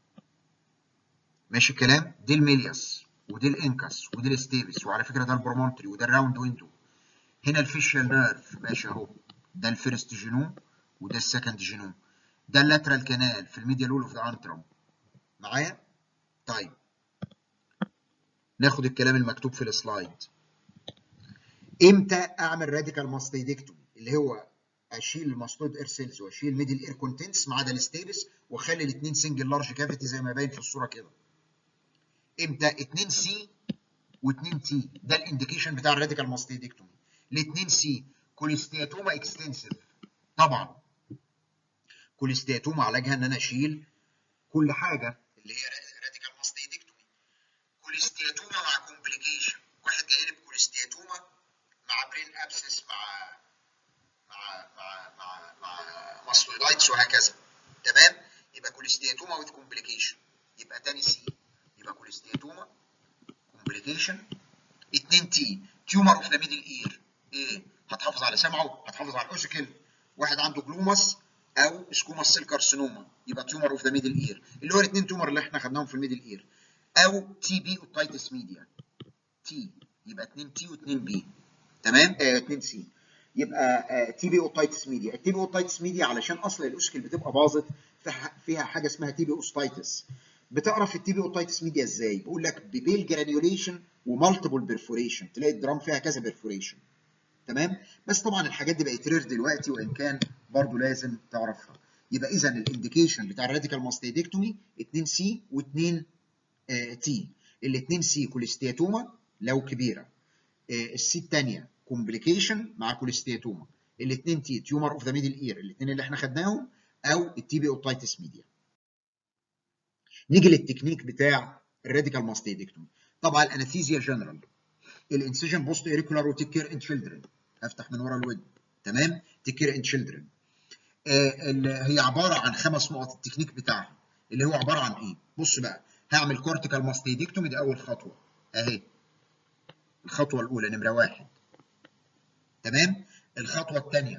ماشي الكلام دي الميلياس ودي الانكس ودي الستيبس وعلى فكره ده البرومونتري وده الراوند ويندو هنا الفيشيال نيرف ماشي اهو ده الفيرست جينوم وده السكند جينوم ده اللاترال كانال في الميديال وول اوف ذا انترم معايا طيب ناخد الكلام المكتوب في السلايد امتى اعمل راديكال ماستيدكتومي اللي هو اشيل الماستويد اير سيلز واشيل الميدل اير كونتنتس ما عدا الستيبس واخلي الاثنين سنجل لارج كافيتي زي ما باين في الصوره كده امتى 2 سي و2 تي ده الانديكيشن بتاع الراديكال ماستيدكتومي ال2 سي كوليستياتوما اكستنسيف طبعا كوليستياتوما علاجها ان انا اشيل كل حاجه اللي هي راديكال ماستيدكتومي كوليستياتوما مع كومبليكيشن واحد جاي لي بكوليستياتوما مع برين ابسس مع مع مع مع مع ماستويدايتس وهكذا تمام يبقى كوليستياتوما وذ كومبليكيشن يبقى تاني سي يبقى كوليستياتوما كومبليكيشن 2 تي تيومر اوف ذا ميدل اير ايه هتحافظ على سمعه هتحافظ على الاوسيكل واحد عنده جلوماس او سكوماس سيل كارسينوما يبقى تيومر اوف ذا ميدل اير اللي هو الاثنين تيومر اللي احنا خدناهم في الميدل اير او تي بي اوتايتس ميديا تي يبقى 2 تي و2 بي تمام آه 2 سي يبقى آه تي بي اوتايتس ميديا التي بي اوتايتس ميديا علشان اصل الاوسكل بتبقى باظت فيها حاجه اسمها تي بي اوستايتس بتعرف التي بي اوتايتس ميديا ازاي بقول لك ببيل جرانيوليشن ومالتيبل بيرفوريشن تلاقي الدرام فيها كذا بيرفوريشن تمام بس طبعا الحاجات دي بقت رير دلوقتي وان كان برضو لازم تعرفها يبقى اذا الانديكيشن بتاع الراديكال ماستيدكتومي 2 سي و2 تي ال 2 سي كوليستياتوما لو كبيره آه السي الثانيه كومبليكيشن مع كوليستياتوما ال 2 تي تيومر اوف ذا ميدل اير الاثنين اللي احنا خدناهم او التي بي اوتايتس ميديا نيجي للتكنيك بتاع الراديكال ماستيدكتومي طبعا الانستيزيا جنرال الانسيجن بوست ايريكولار وتيك كير ان تشيلدرن افتح من ورا الود تمام تيك كير ان تشيلدرن هي عباره عن خمس نقط التكنيك بتاعها اللي هو عباره عن ايه بص بقى هعمل كورتيكال ماستيدكتومي دي اول خطوه اهي الخطوه الاولى نمره واحد تمام الخطوه الثانيه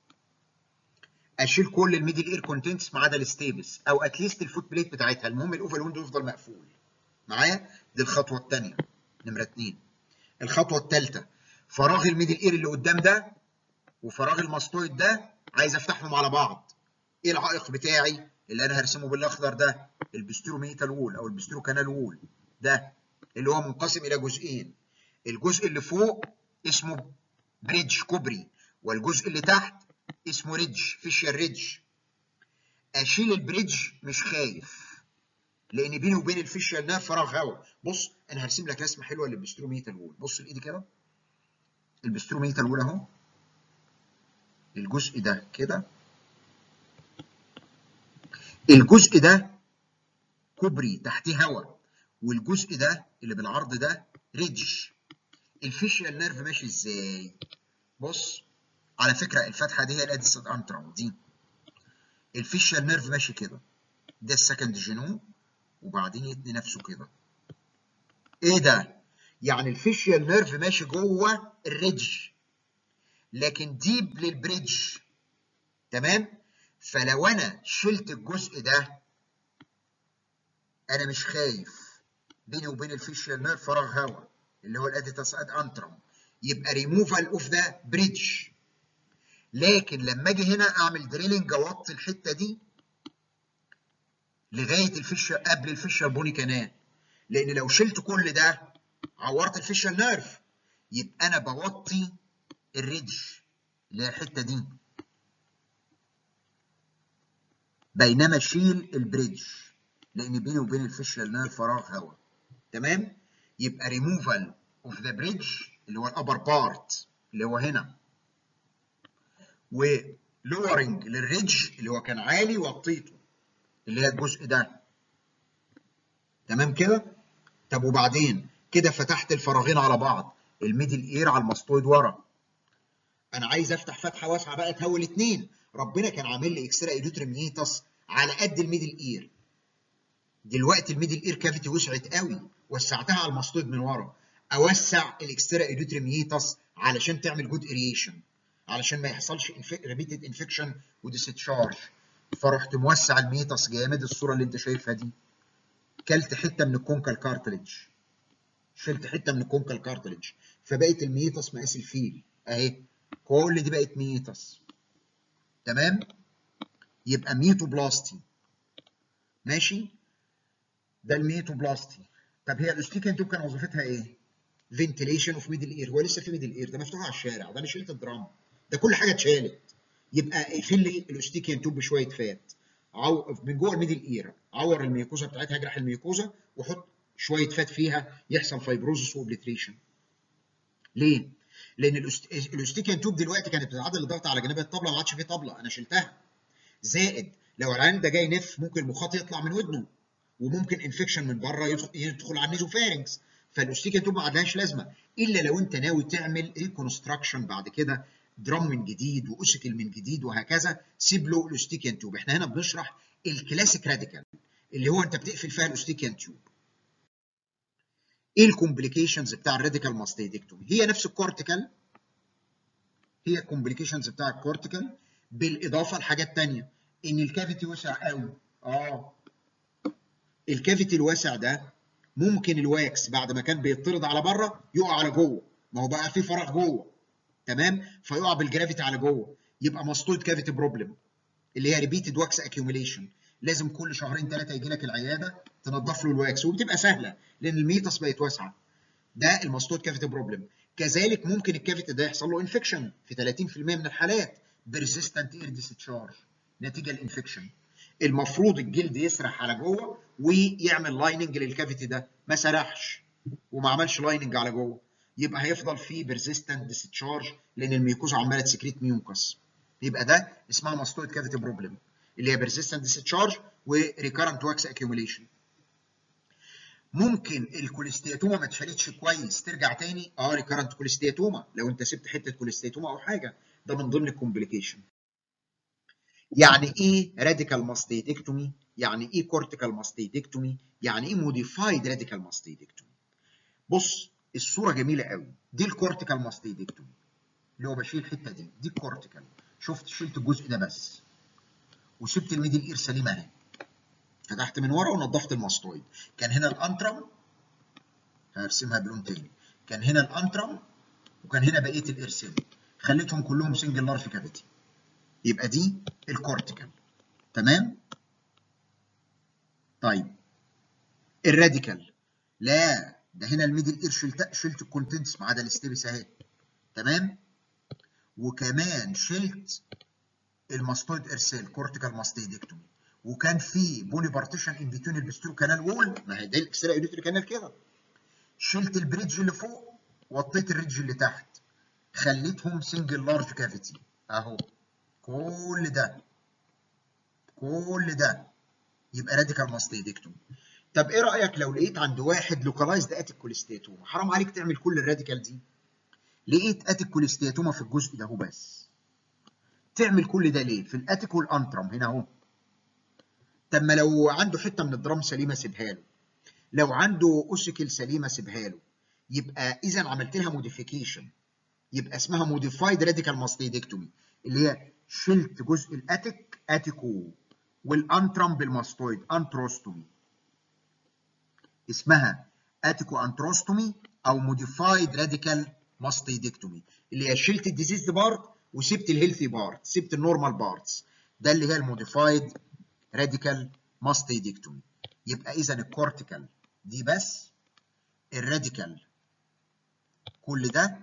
اشيل كل الميدل اير كونتنتس ما عدا الستيبس او اتليست الفوت بليت بتاعتها المهم الاوفر ويندو يفضل مقفول معايا دي الخطوه الثانيه نمره اثنين الخطوه الثالثه فراغ الميدل اير اللي قدام ده وفراغ الماستويد ده عايز افتحهم على بعض ايه العائق بتاعي اللي انا هرسمه بالاخضر ده البستروميتال وول او البسترو كانال وول ده اللي هو منقسم الى جزئين الجزء اللي فوق اسمه بريدج كوبري والجزء اللي تحت اسمه ريدج فيشيال ريدج اشيل البريدج مش خايف لان بيني وبين الفيشيال ده فراغ هواء بص انا هرسم لك رسمه حلوه للبستروميتال وول بص لايدي كده البستروميتال وول اهو الجزء ده كده الجزء ده كوبري تحتيه هواء والجزء ده اللي بالعرض ده ريدج الفيشيال نيرف ماشي ازاي بص على فكره الفتحه دي هي الادس انترم دي الفيشيال نيرف ماشي كده ده السكند جينو وبعدين يدي نفسه كده ايه ده يعني الفيشيال نيرف ماشي جوه الريدج لكن ديب للبريدج تمام فلو انا شلت الجزء ده انا مش خايف بيني وبين الفيشيال نيرف فراغ هواء اللي هو الاديتاس اد انترم يبقى ريموفال اوف ذا بريدج لكن لما اجي هنا اعمل دريلنج اوطي الحته دي لغايه الفيشر قبل الفيشر بوني كانال لان لو شلت كل ده عورت الفيشر نيرف يبقى انا بوطي الريدج اللي هي الحته دي بينما اشيل البريدج لان بيني وبين الفيشر نيرف فراغ هواء تمام يبقى ريموفال اوف ذا بريدج اللي هو الابر بارت اللي هو هنا ولورنج للريدج اللي هو كان عالي وطيته اللي هي الجزء ده تمام كده طب وبعدين كده فتحت الفراغين على بعض الميدل اير على الماستويد ورا انا عايز افتح فتحه واسعه بقى تهوي الاثنين ربنا كان عامل لي اكسترا ايدوتريميتاس على قد الميدل اير دلوقتي الميدل اير كافيتي وسعت قوي وسعتها على الماستويد من ورا اوسع الاكسترا ايدوتريميتاس علشان تعمل جود اريشن علشان ما يحصلش ريبيتد انفكشن وديستشارج فرحت موسع الميتاس جامد الصوره اللي انت شايفها دي كلت حته من الكونكال كارتلج شلت حته من الكونكال كارتلج فبقت الميتاس مقاس الفيل اهي كل دي بقت ميتاس تمام يبقى ميتوبلاستي ماشي ده الميتوبلاستي طب هي الاستيكان توب كان وظيفتها ايه فنتيليشن اوف ميدل اير هو لسه في ميدل اير ده مفتوح على الشارع ده انا شلت الدرام ده كل حاجه اتشالت يبقى اقفل لي الاستيكيان توب بشويه فات عو... من جوه الميدل اير عور الميوكوزا بتاعتها اجرح الميوكوزا وحط شويه فات فيها يحصل فايبروزس واوبليتريشن ليه؟ لان الأست... الاستيكيان توب دلوقتي كانت بتتعدل الضغط على جانبي الطبله ما عادش فيه طبله انا شلتها زائد لو العيان ده جاي نف ممكن المخاط يطلع من ودنه وممكن انفكشن من بره يدخل, يدخل على النيزوفارنكس فالاستيكيان توب ما عندهاش لازمه الا لو انت ناوي تعمل ريكونستراكشن بعد كده درام من جديد واوسيكل من جديد وهكذا سيب له الاستيكيان توب احنا هنا بنشرح الكلاسيك راديكال اللي هو انت بتقفل فيها الاستيكيان توب ايه الكومبليكيشنز بتاع الراديكال ماستيدكتومي هي نفس الكورتيكال هي الكومبليكيشنز بتاع الكورتيكال بالاضافه لحاجات ثانيه ان الكافيتي وسع قوي اه الكافيتي الواسع ده ممكن الواكس بعد ما كان بيطرد على بره يقع على جوه ما هو بقى في فراغ جوه تمام فيقع بالجرافيتي على جوه يبقى ماستويد كافيتي بروبلم اللي هي ريبيتد واكس اكيوميليشن لازم كل شهرين ثلاثه يجي لك العياده تنظف له الواكس وبتبقى سهله لان الميتس بقت واسعه ده الماستويد كافيتي بروبلم كذلك ممكن الكافيتي ده يحصل له انفكشن في 30% من الحالات بيرسيستنت اير ديسشارج نتيجه الانفكشن المفروض الجلد يسرح على جوه ويعمل لايننج للكافيتي ده ما سرحش وما عملش لايننج على جوه يبقى هيفضل فيه بيرسيستنت ديسشارج لان الميوكوزا عماله تسكريت ميوكس يبقى ده اسمها ماستويد كافيتي بروبلم اللي هي بيرسيستنت ديسشارج وريكارنت واكس اكيوميليشن ممكن الكوليستياتوما ما اتشالتش كويس ترجع تاني اه ريكارنت كوليستياتوما لو انت سبت حته كوليستياتوما او حاجه ده من ضمن الكومبليكيشن يعني ايه راديكال ماستيدكتومي يعني ايه كورتيكال ماستيدكتومي يعني ايه موديفايد راديكال ماستيدكتومي بص الصوره جميله قوي دي الكورتيكال ماستيدكتومي اللي هو بشيل الحته دي دي الكورتيكال شفت شلت الجزء ده بس وسبت الميدل اير سليمه اهي فتحت من ورا ونضفت الماستويد كان هنا الانترم هرسمها بلون تاني كان هنا الانترم وكان هنا بقيه الارسال خليتهم كلهم سنجل لارج كافيتي يبقى دي الكورتيكال تمام طيب الراديكال لا ده هنا الميدل اير شلت شلت الكونتنتس ما عدا الستيبس اهي تمام وكمان شلت الماستويد ارسال كورتيكال ماستيدكتومي وكان في بوني بارتيشن ان بتوين البسترو كانال وول ما هي ده الاكسترا يوريتري كانال كده شلت البريدج اللي فوق وطيت الريدج اللي تحت خليتهم سنجل لارج كافيتي اهو كل ده كل ده يبقى راديكال ماستيدكتومي طب ايه رايك لو لقيت عند واحد لوكالايزد اتيك كوليستياتوما حرام عليك تعمل كل الراديكال دي لقيت اتيك كوليستياتوما في الجزء ده هو بس تعمل كل ده ليه في الاتيك والانترم هنا اهو طب ما لو عنده حته من الدرام سليمه سيبها له لو عنده اوسيكل سليمه سيبها له يبقى اذا عملت لها موديفيكيشن يبقى اسمها موديفايد راديكال ماستيدكتومي اللي هي شلت جزء الاتيك اتيكو والانترم بالماستويد انتروستومي اسمها اتيكو انتروستومي او موديفايد راديكال ماستيدكتومي اللي هي شلت الديزيز بارت وسبت الهيلثي بارت سبت النورمال بارتس ده اللي هي الموديفايد راديكال ماستيدكتومي يبقى اذا الكورتيكال دي بس الراديكال كل ده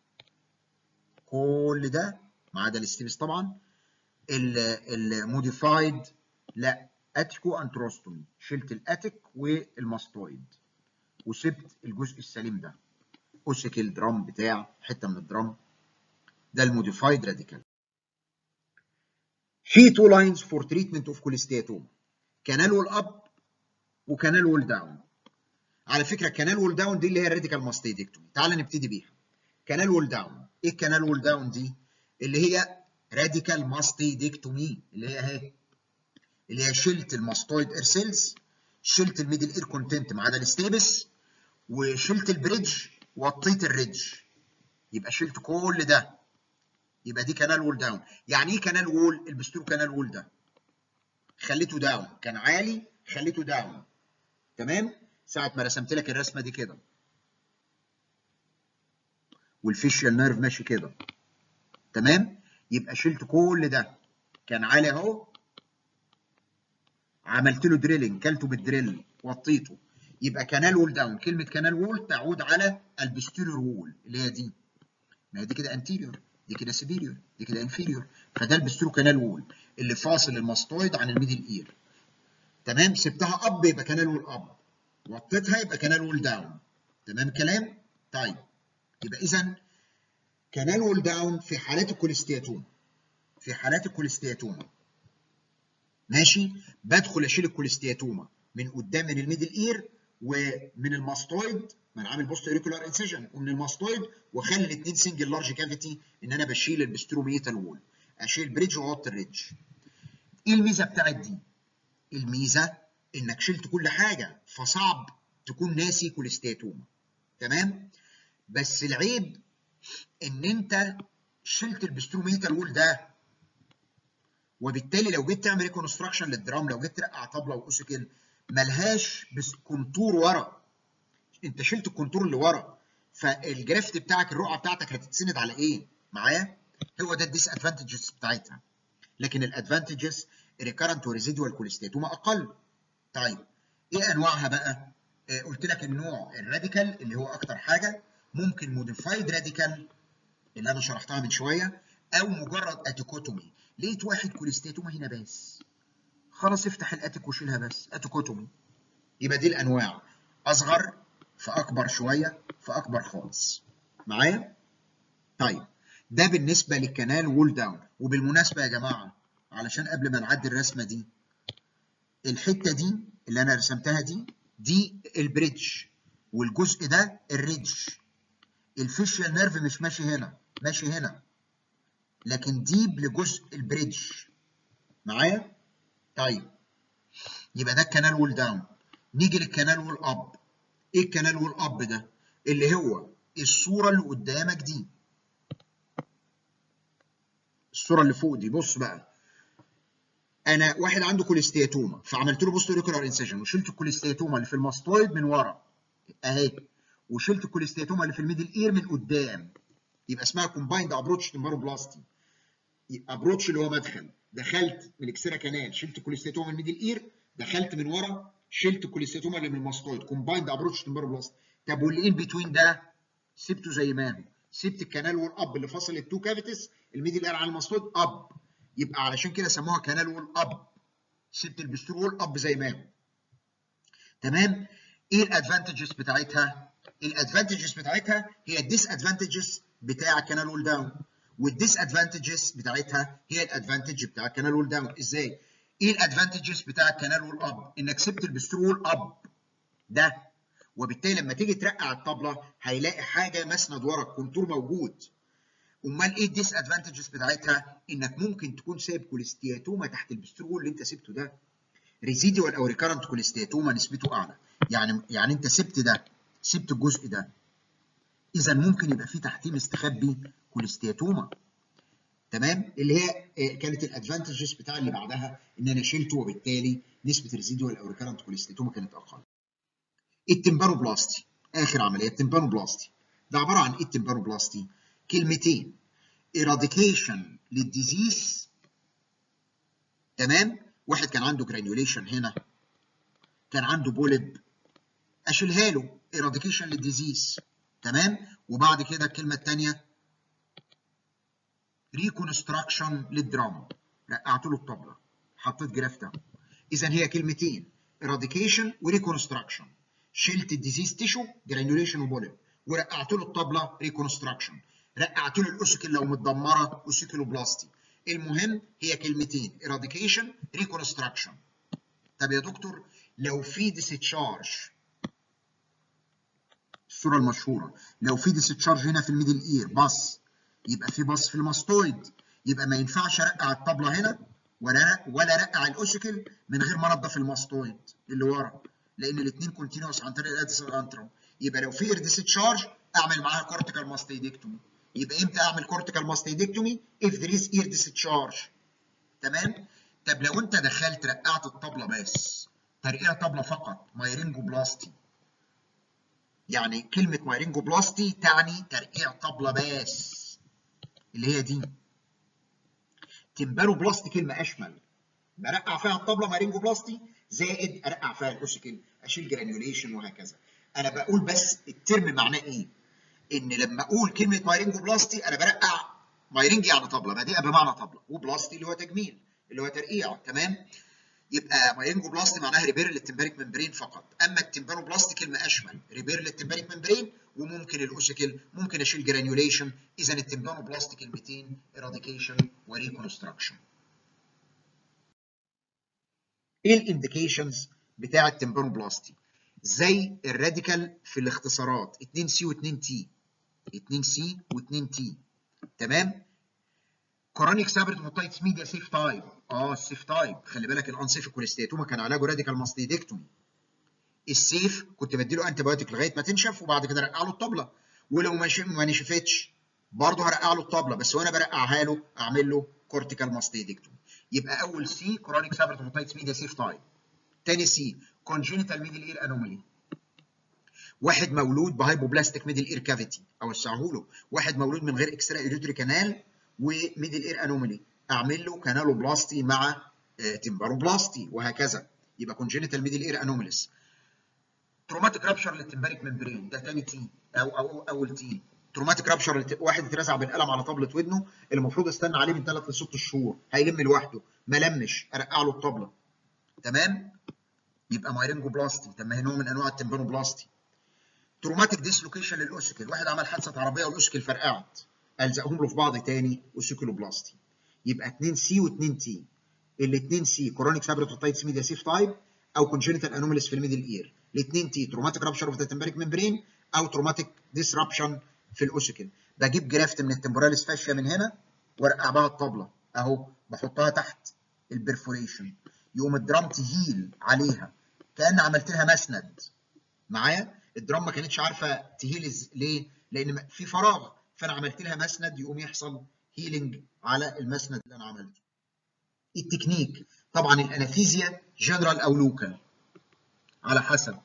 كل ده ما عدا الستيبس طبعا الموديفايد لا اتيكو انتروستومي شلت الاتيك والماستويد وسبت الجزء السليم ده اوسيكل درام بتاع حته من الدرام ده الموديفايد راديكال في تو لاينز فور تريتمنت اوف كوليستياتوما كانال وول اب وكانال وول داون على فكره كانال وول داون دي اللي هي الراديكال ماستيدكتومي تعال نبتدي بيها كانال وول داون ايه الكانال وول داون دي اللي هي راديكال ماستيدكتومي اللي هي اهي اللي هي شلت الماستويد اير سيلز شلت الميدل اير كونتنت ما عدا الستيبس وشلت البريدج وطيت الريدج يبقى شلت كل ده يبقى دي كانال وول داون يعني ايه كانال وول البسترو كانال وول ده خليته داون كان عالي خليته داون تمام ساعه ما رسمت لك الرسمه دي كده والفيشيال نيرف ماشي كده تمام يبقى شلت كل ده كان عالي اهو عملت له دريلنج كلته بالدريل وطيته يبقى كانال وول داون كلمه كانال وول تعود على البستيريور وول اللي هي دي ما هي دي كده انتيريور دي كده سبيريور دي كده انفيريور فده البستيريور كانال وول اللي فاصل الماستويد عن الميدل اير تمام سبتها اب يبقى كانال وول اب وطيتها يبقى كانال وول داون تمام كلام طيب يبقى اذا كانال وول داون في حالات الكوليستياتوما في حالات الكوليستياتوما ماشي بدخل اشيل الكوليستياتوما من قدام من الميدل اير ومن الماستويد ما انا عامل بوست اوريكولار انسيجن ومن الماستويد واخلي الاثنين سنجل لارج كافيتي ان انا بشيل البستروميتال وول اشيل بريدج واوطي الريدج ايه الميزه بتاعت دي الميزه انك شلت كل حاجه فصعب تكون ناسي كوليستياتوما تمام بس العيب ان انت شلت البستروميتال وول ده وبالتالي لو جيت تعمل ريكونستراكشن للدرام لو جيت ترقع طبله واوسيكل ملهاش بس كونتور ورا انت شلت الكونتور اللي ورا فالجرافت بتاعك الرقعه بتاعتك هتتسند على ايه معايا هو ده الديس ادفانتجز بتاعتها لكن الادفانتجز ريكارنت وريزيدوال كوليستاتوما اقل طيب ايه انواعها بقى آه قلت لك النوع الراديكال اللي هو اكتر حاجه ممكن موديفايد راديكال اللي انا شرحتها من شويه او مجرد اتيكوتومي لقيت واحد كوليستاتوما هنا بس خلاص افتح الاتيك وشيلها بس اتيكوتومي يبقى دي الانواع اصغر فاكبر شويه فاكبر خالص معايا طيب ده بالنسبه للكنال وول داون وبالمناسبه يا جماعه علشان قبل ما نعدي الرسمه دي الحته دي اللي انا رسمتها دي دي البريدج والجزء ده الريدج الفيشيال نيرف مش ماشي هنا ماشي هنا لكن ديب لجزء البريدج معايا طيب يبقى ده الكنال وول داون نيجي للكنال وول اب ايه الكنال وول اب ده اللي هو الصوره اللي قدامك دي الصوره اللي فوق دي بص بقى انا واحد عنده كوليستياتوما فعملت له بوست اوريكولار انسيجن وشلت الكوليستياتوما اللي في الماستويد من ورا اهي وشلت الكوليستياتوما اللي في الميدل اير من قدام يبقى اسمها كومبايند ابروتش تمباروبلاستي ابروتش اللي هو مدخل دخلت من الاكسيرا كانال شلت الكوليستياتوما من الميدل اير دخلت من ورا شلت الكوليستياتوما اللي من الماستويد كومبايند ابروتش تمباروبلاستي طب واللي ان بتوين ده سبته زي ما هو سبت الكانال والاب اللي فاصل التو كافيتس الميدل اير عن الماستويد اب يبقى علشان كده سموها كانال وول اب سبت البستور وول اب زي ما هو تمام ايه الادفانتجز بتاعتها الادفانتجز بتاعتها هي الديس ادفانتجز بتاع كانال وول داون والديس ادفانتجز بتاعتها هي الادفانتج بتاع كانال وول داون ازاي ايه الادفانتجز بتاع كانال وول اب انك سبت البستور وول اب ده وبالتالي لما تيجي ترقع الطبله هيلاقي حاجه مسند ورا الكونتور موجود امال ايه الديس ادفانتجز بتاعتها انك ممكن تكون سايب كوليستياتوما تحت البسترول اللي انت سبته ده ريزيديوال او ريكارنت كوليستياتوما نسبته اعلى يعني يعني انت سبت ده سبت الجزء ده اذا ممكن يبقى في تحتيه مستخبي كوليستياتوما تمام اللي هي كانت الادفانتجز بتاع اللي بعدها ان انا شلته وبالتالي نسبه ريزيديوال او ريكارنت كوليستياتوما كانت اقل التمبانوبلاستي اخر عمليه التمبانوبلاستي ده عباره عن ايه التمبانوبلاستي كلمتين eradication للديزيز تمام واحد كان عنده جرانيوليشن هنا كان عنده بولب اشيلها له eradication للديزيز تمام وبعد كده الكلمه الثانيه ريكونستراكشن للدرام رقعت له الطبله حطيت جرافت اذا هي كلمتين eradication وريكونستراكشن شلت الديزيز تيشو جرانيوليشن وبولب ورقعت له الطبله ريكونستراكشن رقعت له الاوسيكل لو متدمره اوسيكلوبلاستي المهم هي كلمتين eradication ريكونستراكشن طب يا دكتور لو في ديستشارج الصوره المشهوره لو في ديستشارج هنا في الميدل اير باص يبقى في باص في الماستويد يبقى ما ينفعش ارقع الطبله هنا ولا ولا ارقع الاوسيكل من غير ما انضف الماستويد اللي ورا لان الاثنين كونتينوس عن طريق الادس الانترم يبقى لو في ديستشارج اعمل معاها كورتيكال ماستيدكتومي يبقى امتى اعمل كورتيكال ماستيدكتومي if there is ear discharge تمام طب لو انت دخلت رقعت الطبله بس ترقيع طبله فقط مايرينجو بلاستي يعني كلمه مايرينجو بلاستي تعني ترقيع طبله بس اللي هي دي تمبارو بلاستي كلمه اشمل برقع فيها الطبله مايرينجو بلاستي زائد ارقع فيها الاوسيكل اشيل جرانيوليشن وهكذا انا بقول بس الترم معناه ايه ان لما اقول كلمه مايرينجو بلاستي انا برقع مايرينج يعني طبله بادئه بمعنى طبله وبلاستي اللي هو تجميل اللي هو ترقيع تمام يبقى مايرينجو بلاستي معناها ريبير للتمباريك ممبرين فقط اما التمبانو بلاستي كلمه اشمل ريبير للتمباريك ممبرين وممكن الاوسيكل ممكن اشيل جرانيوليشن اذا التمبانو بلاستي كلمتين اراديكيشن وريكونستراكشن ايه الانديكيشنز بتاع التمبانو بلاستي زي الراديكال في الاختصارات 2 سي و2 تي 2 سي و2 تي تمام كورونيك سابرت موتايتس ميديا سيف تايب اه السيف تايب خلي بالك الانسيف كوليستيتوما كان علاجه راديكال ماستيدكتومي السيف كنت بديله انتي بايوتيك لغايه ما تنشف وبعد كده رقع له الطبله ولو ما نشفتش برضه هرقع له الطبله بس وانا برقعها له اعمل له كورتيكال ماستيدكتومي يبقى اول سي كورونيك سابرت موتايتس ميديا سيف تايب تاني سي congenital middle ear anomaly واحد مولود بهايبوبلاستيك ميدل اير كافيتي اوسعه له واحد مولود من غير اكسترا ايريتري كانال وميدل اير انومالي اعمل له كانالوبلاستي مع تمباروبلاستي وهكذا يبقى كونجينيتال ميدل اير انوماليس تروماتيك رابشر للتمباريك ممبرين ده تاني تي او او اول تي تروماتيك رابشر واحد اترزع بالقلم على طبله ودنه اللي المفروض استنى عليه من 3 ل 6 شهور هيلم لوحده ما لمش ارقع له الطبله تمام يبقى مايرينجو بلاستي طب ما هي نوع من انواع التمبانوبلاستي تروماتيك ديسلوكيشن للاوسيكل واحد عمل حادثه عربيه والاوسيكل فرقعت الزقهم له في بعض تاني اوسيكولوبلاستي يبقى 2 سي و2 تي الاثنين سي كورونيك سابريتوتايتس ميديا سيف تايب او كونجنتال انوماليز في الميدل اير الاثنين تي تروماتيك رابشر اوف ذا تمباريك ممبرين او تروماتيك ديسربشن في الاوسيكل بجيب جرافت من التمبوراليس فاشيا من هنا وارقع بها الطبله اهو بحطها تحت البرفوريشن يقوم الدرام تهيل عليها كان عملت لها مسند معايا الدرام ما كانتش عارفه تهيل ليه لان في فراغ فانا عملت لها مسند يقوم يحصل هيلينج على المسند اللي انا عملته التكنيك طبعا الانافيزيا جنرال او لوكال على حسب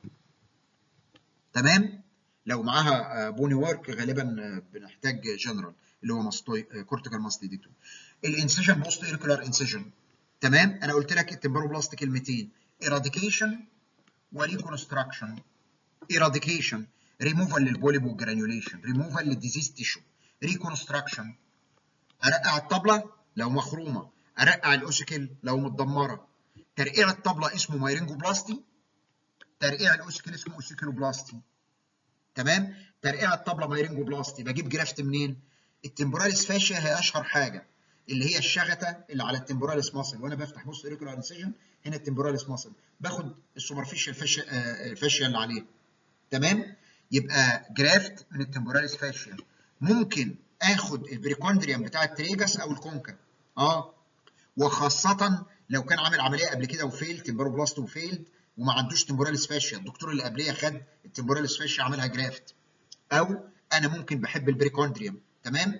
تمام لو معاها بوني وارك غالبا بنحتاج جنرال اللي هو ماستوي كورتيكال ماستيديتو الانسيجن بوست ايركولار انسيجن تمام انا قلت لك التمبروبلاست كلمتين ايراديكيشن وريكونستراكشن ايراديكيشن ريموفال للبوليب والجرانيوليشن ريموفال للديزيز تيشو ريكونستراكشن ارقع الطبله لو مخرومه ارقع الاوسيكل لو متدمره ترقيع الطبله اسمه مايرينجوبلاستي ترقيع الاوسيكل اسمه اوسيكلوبلاستي تمام ترقيع الطبله مايرينجوبلاستي بجيب جرافت منين التمبوراليس فاشيا هي اشهر حاجه اللي هي الشغته اللي على التمبوراليس ماسل وانا بفتح بص ايريكولار انسيجن هنا التمبوراليس ماسل باخد السوبرفيشال فاشيا آه الفاشيا اللي عليه تمام يبقى جرافت من التمبوراليس فاشيا ممكن اخد البريكوندريوم بتاع التريجس او الكونكا اه وخاصه لو كان عامل عمليه قبل كده وفيل تمبروبلاست وفيلد وما عندوش تمبوراليس فاشيا الدكتور اللي قبليه خد التمبوراليس فاشيا عملها جرافت او انا ممكن بحب البريكوندريوم تمام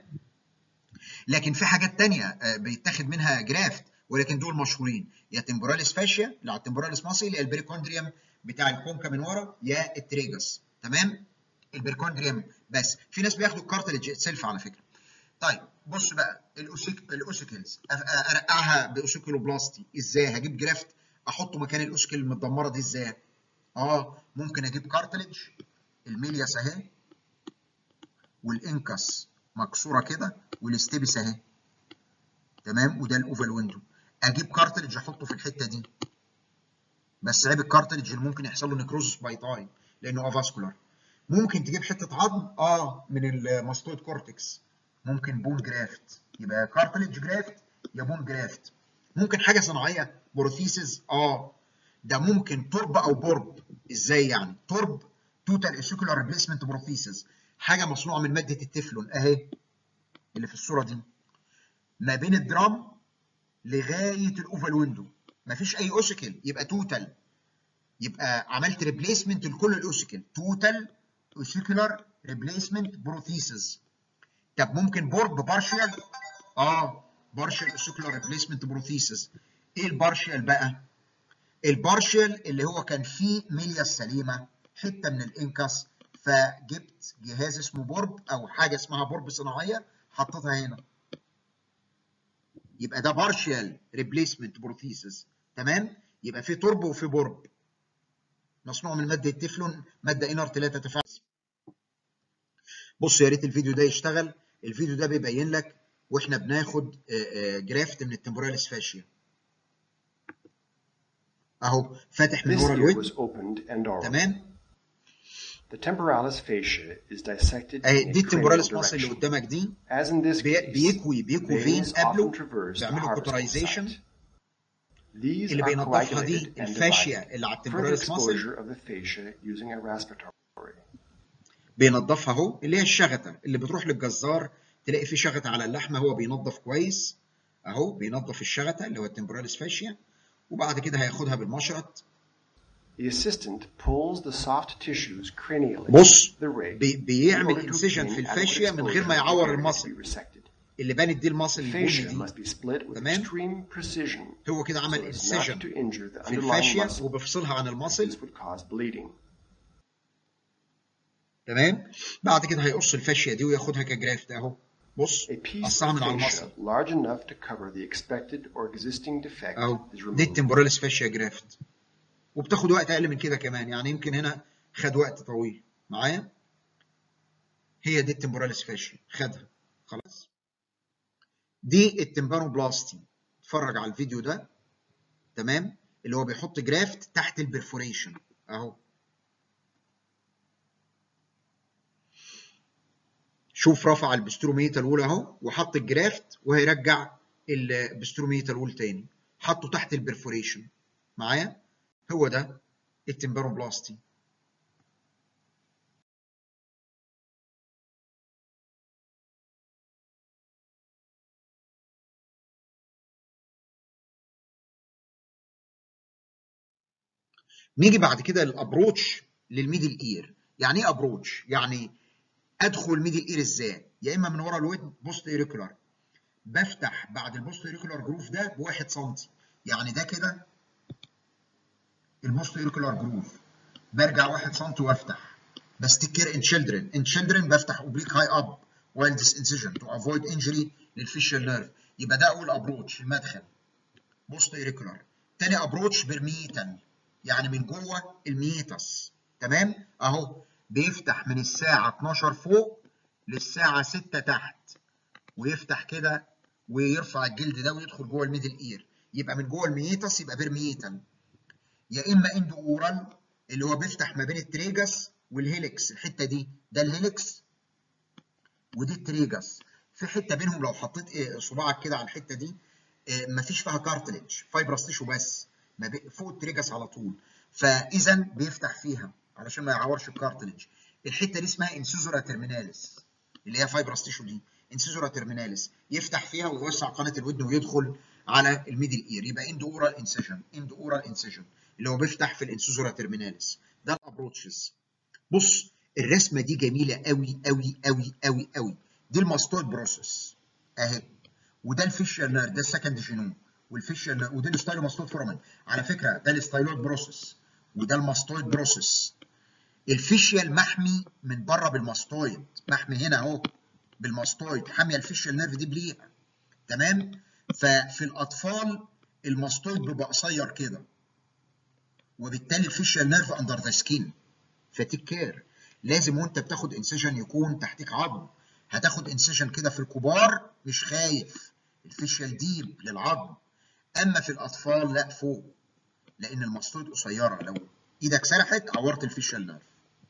لكن في حاجات تانية بيتاخد منها جرافت ولكن دول مشهورين يا تمبوراليس فاشيا اللي على التمبوراليس ماسل يا البريكوندريوم بتاع الكونكا من ورا يا التريجس تمام البريكوندريوم بس في ناس بياخدوا الكارتلج سيلف على فكره طيب بص بقى الأوسيك الاوسيكلز ارقعها باوسيكلوبلاستي ازاي هجيب جرافت احطه مكان الاوسيكل المتدمره دي ازاي اه ممكن اجيب كارتلج الميلياس اهي والانكس مكسوره كده والاستيبس اهي تمام وده الاوفال ويندو اجيب كارتلج احطه في الحته دي بس عيب الكارتلج اللي ممكن يحصل له نكروزس باي تايم لانه افاسكولار ممكن تجيب حته عظم اه من الماستويد كورتكس ممكن بون جرافت يبقى كارتلج جرافت يا بون جرافت ممكن حاجه صناعيه بروثيسز اه ده ممكن ترب او بورب ازاي يعني ترب توتال اسيكولار ريبليسمنت بروثيسز حاجه مصنوعه من ماده التeflon اهي اللي في الصوره دي ما بين الدرام لغايه الاوفال ويندو مفيش اي اوسيكل يبقى توتال يبقى عملت ريبليسمنت لكل الاوسيكل توتال اوسيكولار ريبليسمنت بروثيسز طب ممكن بورب بارشال اه بارشال اوسيكولار ريبليسمنت بروثيسز ايه البارشال بقى البارشال اللي هو كان فيه ميليا سليمه حته من الانكس فجبت جهاز اسمه بورب او حاجه اسمها بورب صناعيه حطيتها هنا يبقى ده بارشال ريبليسمنت بروثيسز تمام يبقى في تربو وفي بورب مصنوع من ماده التeflon ماده انر 3 تفاعل بص يا ريت الفيديو ده يشتغل الفيديو ده بيبين لك واحنا بناخد جرافت من التمبوراليس فاشيا اهو فاتح من ورا الوجه تمام The temporalis fascia is dissected اهي in دي a التمبوراليس cranial ماسل اللي direction. قدامك دي As in this بي- case, بيكوي بيكوي فين veins قبله often traverse the بيعملوا harvesting كوترايزيشن site. These اللي are بينضفها coagulated دي and الفاشيا divided. اللي على Further التمبوراليس ماسل exposure of the fascia using a respiratory. بينضفها اهو اللي هي الشغته اللي بتروح للجزار تلاقي في شغته على اللحمه هو بينضف كويس اهو بينضف الشغته اللي هو التمبوراليس فاشيا وبعد كده هياخدها بالمشرط The assistant pulls the soft tissues cranially بص the rig بي in بيعمل order to انسيجن obtain في adequate الفاشيا من غير exposure ما to the يعور area to be المصل resected. اللي بانت دي المصل البني Fascia دي must be split with تمام؟ extreme precision هو كده عمل so as not انسيجن to injure the في underlying الفاشيا muscle. وبيفصلها عن المصل This would cause bleeding. تمام بعد كده هيقص الفاشيه دي وياخدها كجرافت اهو بص A piece قصها of من على المصل fascia large enough to cover the expected or existing defect اهو is دي removed. التمبوراليس فاشيا جرافت وبتاخد وقت اقل من كده كمان يعني يمكن هنا خد وقت طويل معايا هي دي التمبوراليس فاشيا خدها خلاص دي التمبانوبلاستي اتفرج على الفيديو ده تمام اللي هو بيحط جرافت تحت البرفوريشن اهو شوف رفع البستروميتال وول اهو وحط الجرافت وهيرجع البستروميتال وول تاني حطه تحت البرفوريشن معايا هو ده التمبانوبلاستي نيجي بعد كده للابروتش للميدل اير يعني ايه ابروتش يعني ادخل ميدل اير ازاي يا اما من ورا الودن بوست ايريكولار بفتح بعد البوست ايريكولار جروف ده بواحد سم يعني ده كده البوست ايريكولار جروف برجع واحد سم وافتح بستكر ان children ان children بفتح اوبليك هاي اب while this incision to avoid injury للفيشال نيرف يبقى ده اول ابروتش المدخل بوست ايريكولار تاني ابروتش برميتال يعني من جوه الميتس تمام اهو بيفتح من الساعه 12 فوق للساعه 6 تحت ويفتح كده ويرفع الجلد ده ويدخل جوه الميدل اير يبقى من جوه الميتس يبقى برميتال يا اما اندو اورال اللي هو بيفتح ما بين التريجس والهيلكس الحته دي ده الهيلكس ودي التريجس في حته بينهم لو حطيت إيه صباعك كده على الحته دي إيه مفيش فيها كارتليج فايبرس تيشو بس ما بي... فوق التريجس على طول فاذا بيفتح فيها علشان ما يعورش الكارتليج الحته دي اسمها انسيزورا ترميناليس اللي هي فايبرس تيشو دي انسيزورا ترميناليس يفتح فيها ويوسع قناه الودن ويدخل على الميدل اير يبقى اند اورال انسيجن اند اورال انسيجن اللي هو بيفتح في الانسيزورا ترميناليس ده الابروتشز بص الرسمه دي جميله قوي قوي قوي قوي قوي دي الماستويد بروسيس اهي وده الفيشال نير ده السكند جينوم والفيشال نير وده الستايلوماستويد فورامين على فكره ده الستايلويد بروسيس وده الماستويد بروسيس الفيشيال محمي من بره بالماستويد محمي هنا اهو بالماستويد حاميه الفيشيال نيرف دي بليها تمام ففي الاطفال الماستويد بيبقى قصير كده وبالتالي الفيشيال نيرف اندر ذا سكين فتيك كير لازم وانت بتاخد انسيجن يكون تحتيك عظم هتاخد انسيجن كده في الكبار مش خايف الفيشيال ديب للعظم اما في الاطفال لا فوق لان الماستويد قصيره لو ايدك سرحت عورت الفيشيال نيرف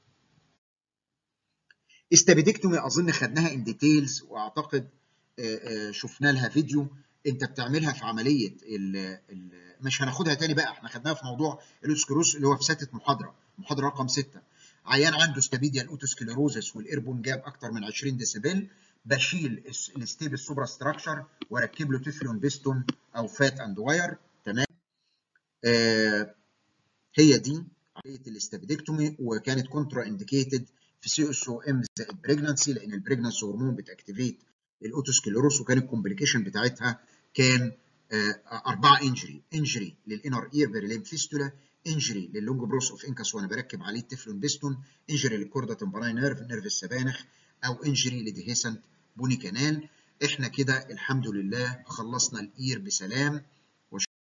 استابيدكتومي اظن خدناها ان ديتيلز واعتقد شفنا لها فيديو انت بتعملها في عمليه ال ال مش هناخدها تاني بقى احنا خدناها في موضوع الاوتوسكليروز اللي هو في سته محاضره محاضره رقم 6 عيان عنده استابيديا الاوتوسكليروزس والايربون جاب اكتر من 20 ديسيبل بشيل الستيب السوبرا ستراكشر واركب له تفلون بيستون او فات اند واير تمام آه هي دي عمليه الاستابيدكتومي وكانت كونترا انديكيتد في سي اس او ام زائد بريجنسي لان البريجنسي هرمون بتاكتيفيت الاوتوسكليروس وكان الكومبليكيشن بتاعتها كان آه اربعه انجري انجري للانر اير بريليم فيستولا انجري للونج بروس اوف انكس وانا بركب عليه التفلون بيستون انجري للكوردا تمبراي نيرف نيرف السبانخ او انجري لديهيسنت بوني كانال احنا كده الحمد لله خلصنا الاير بسلام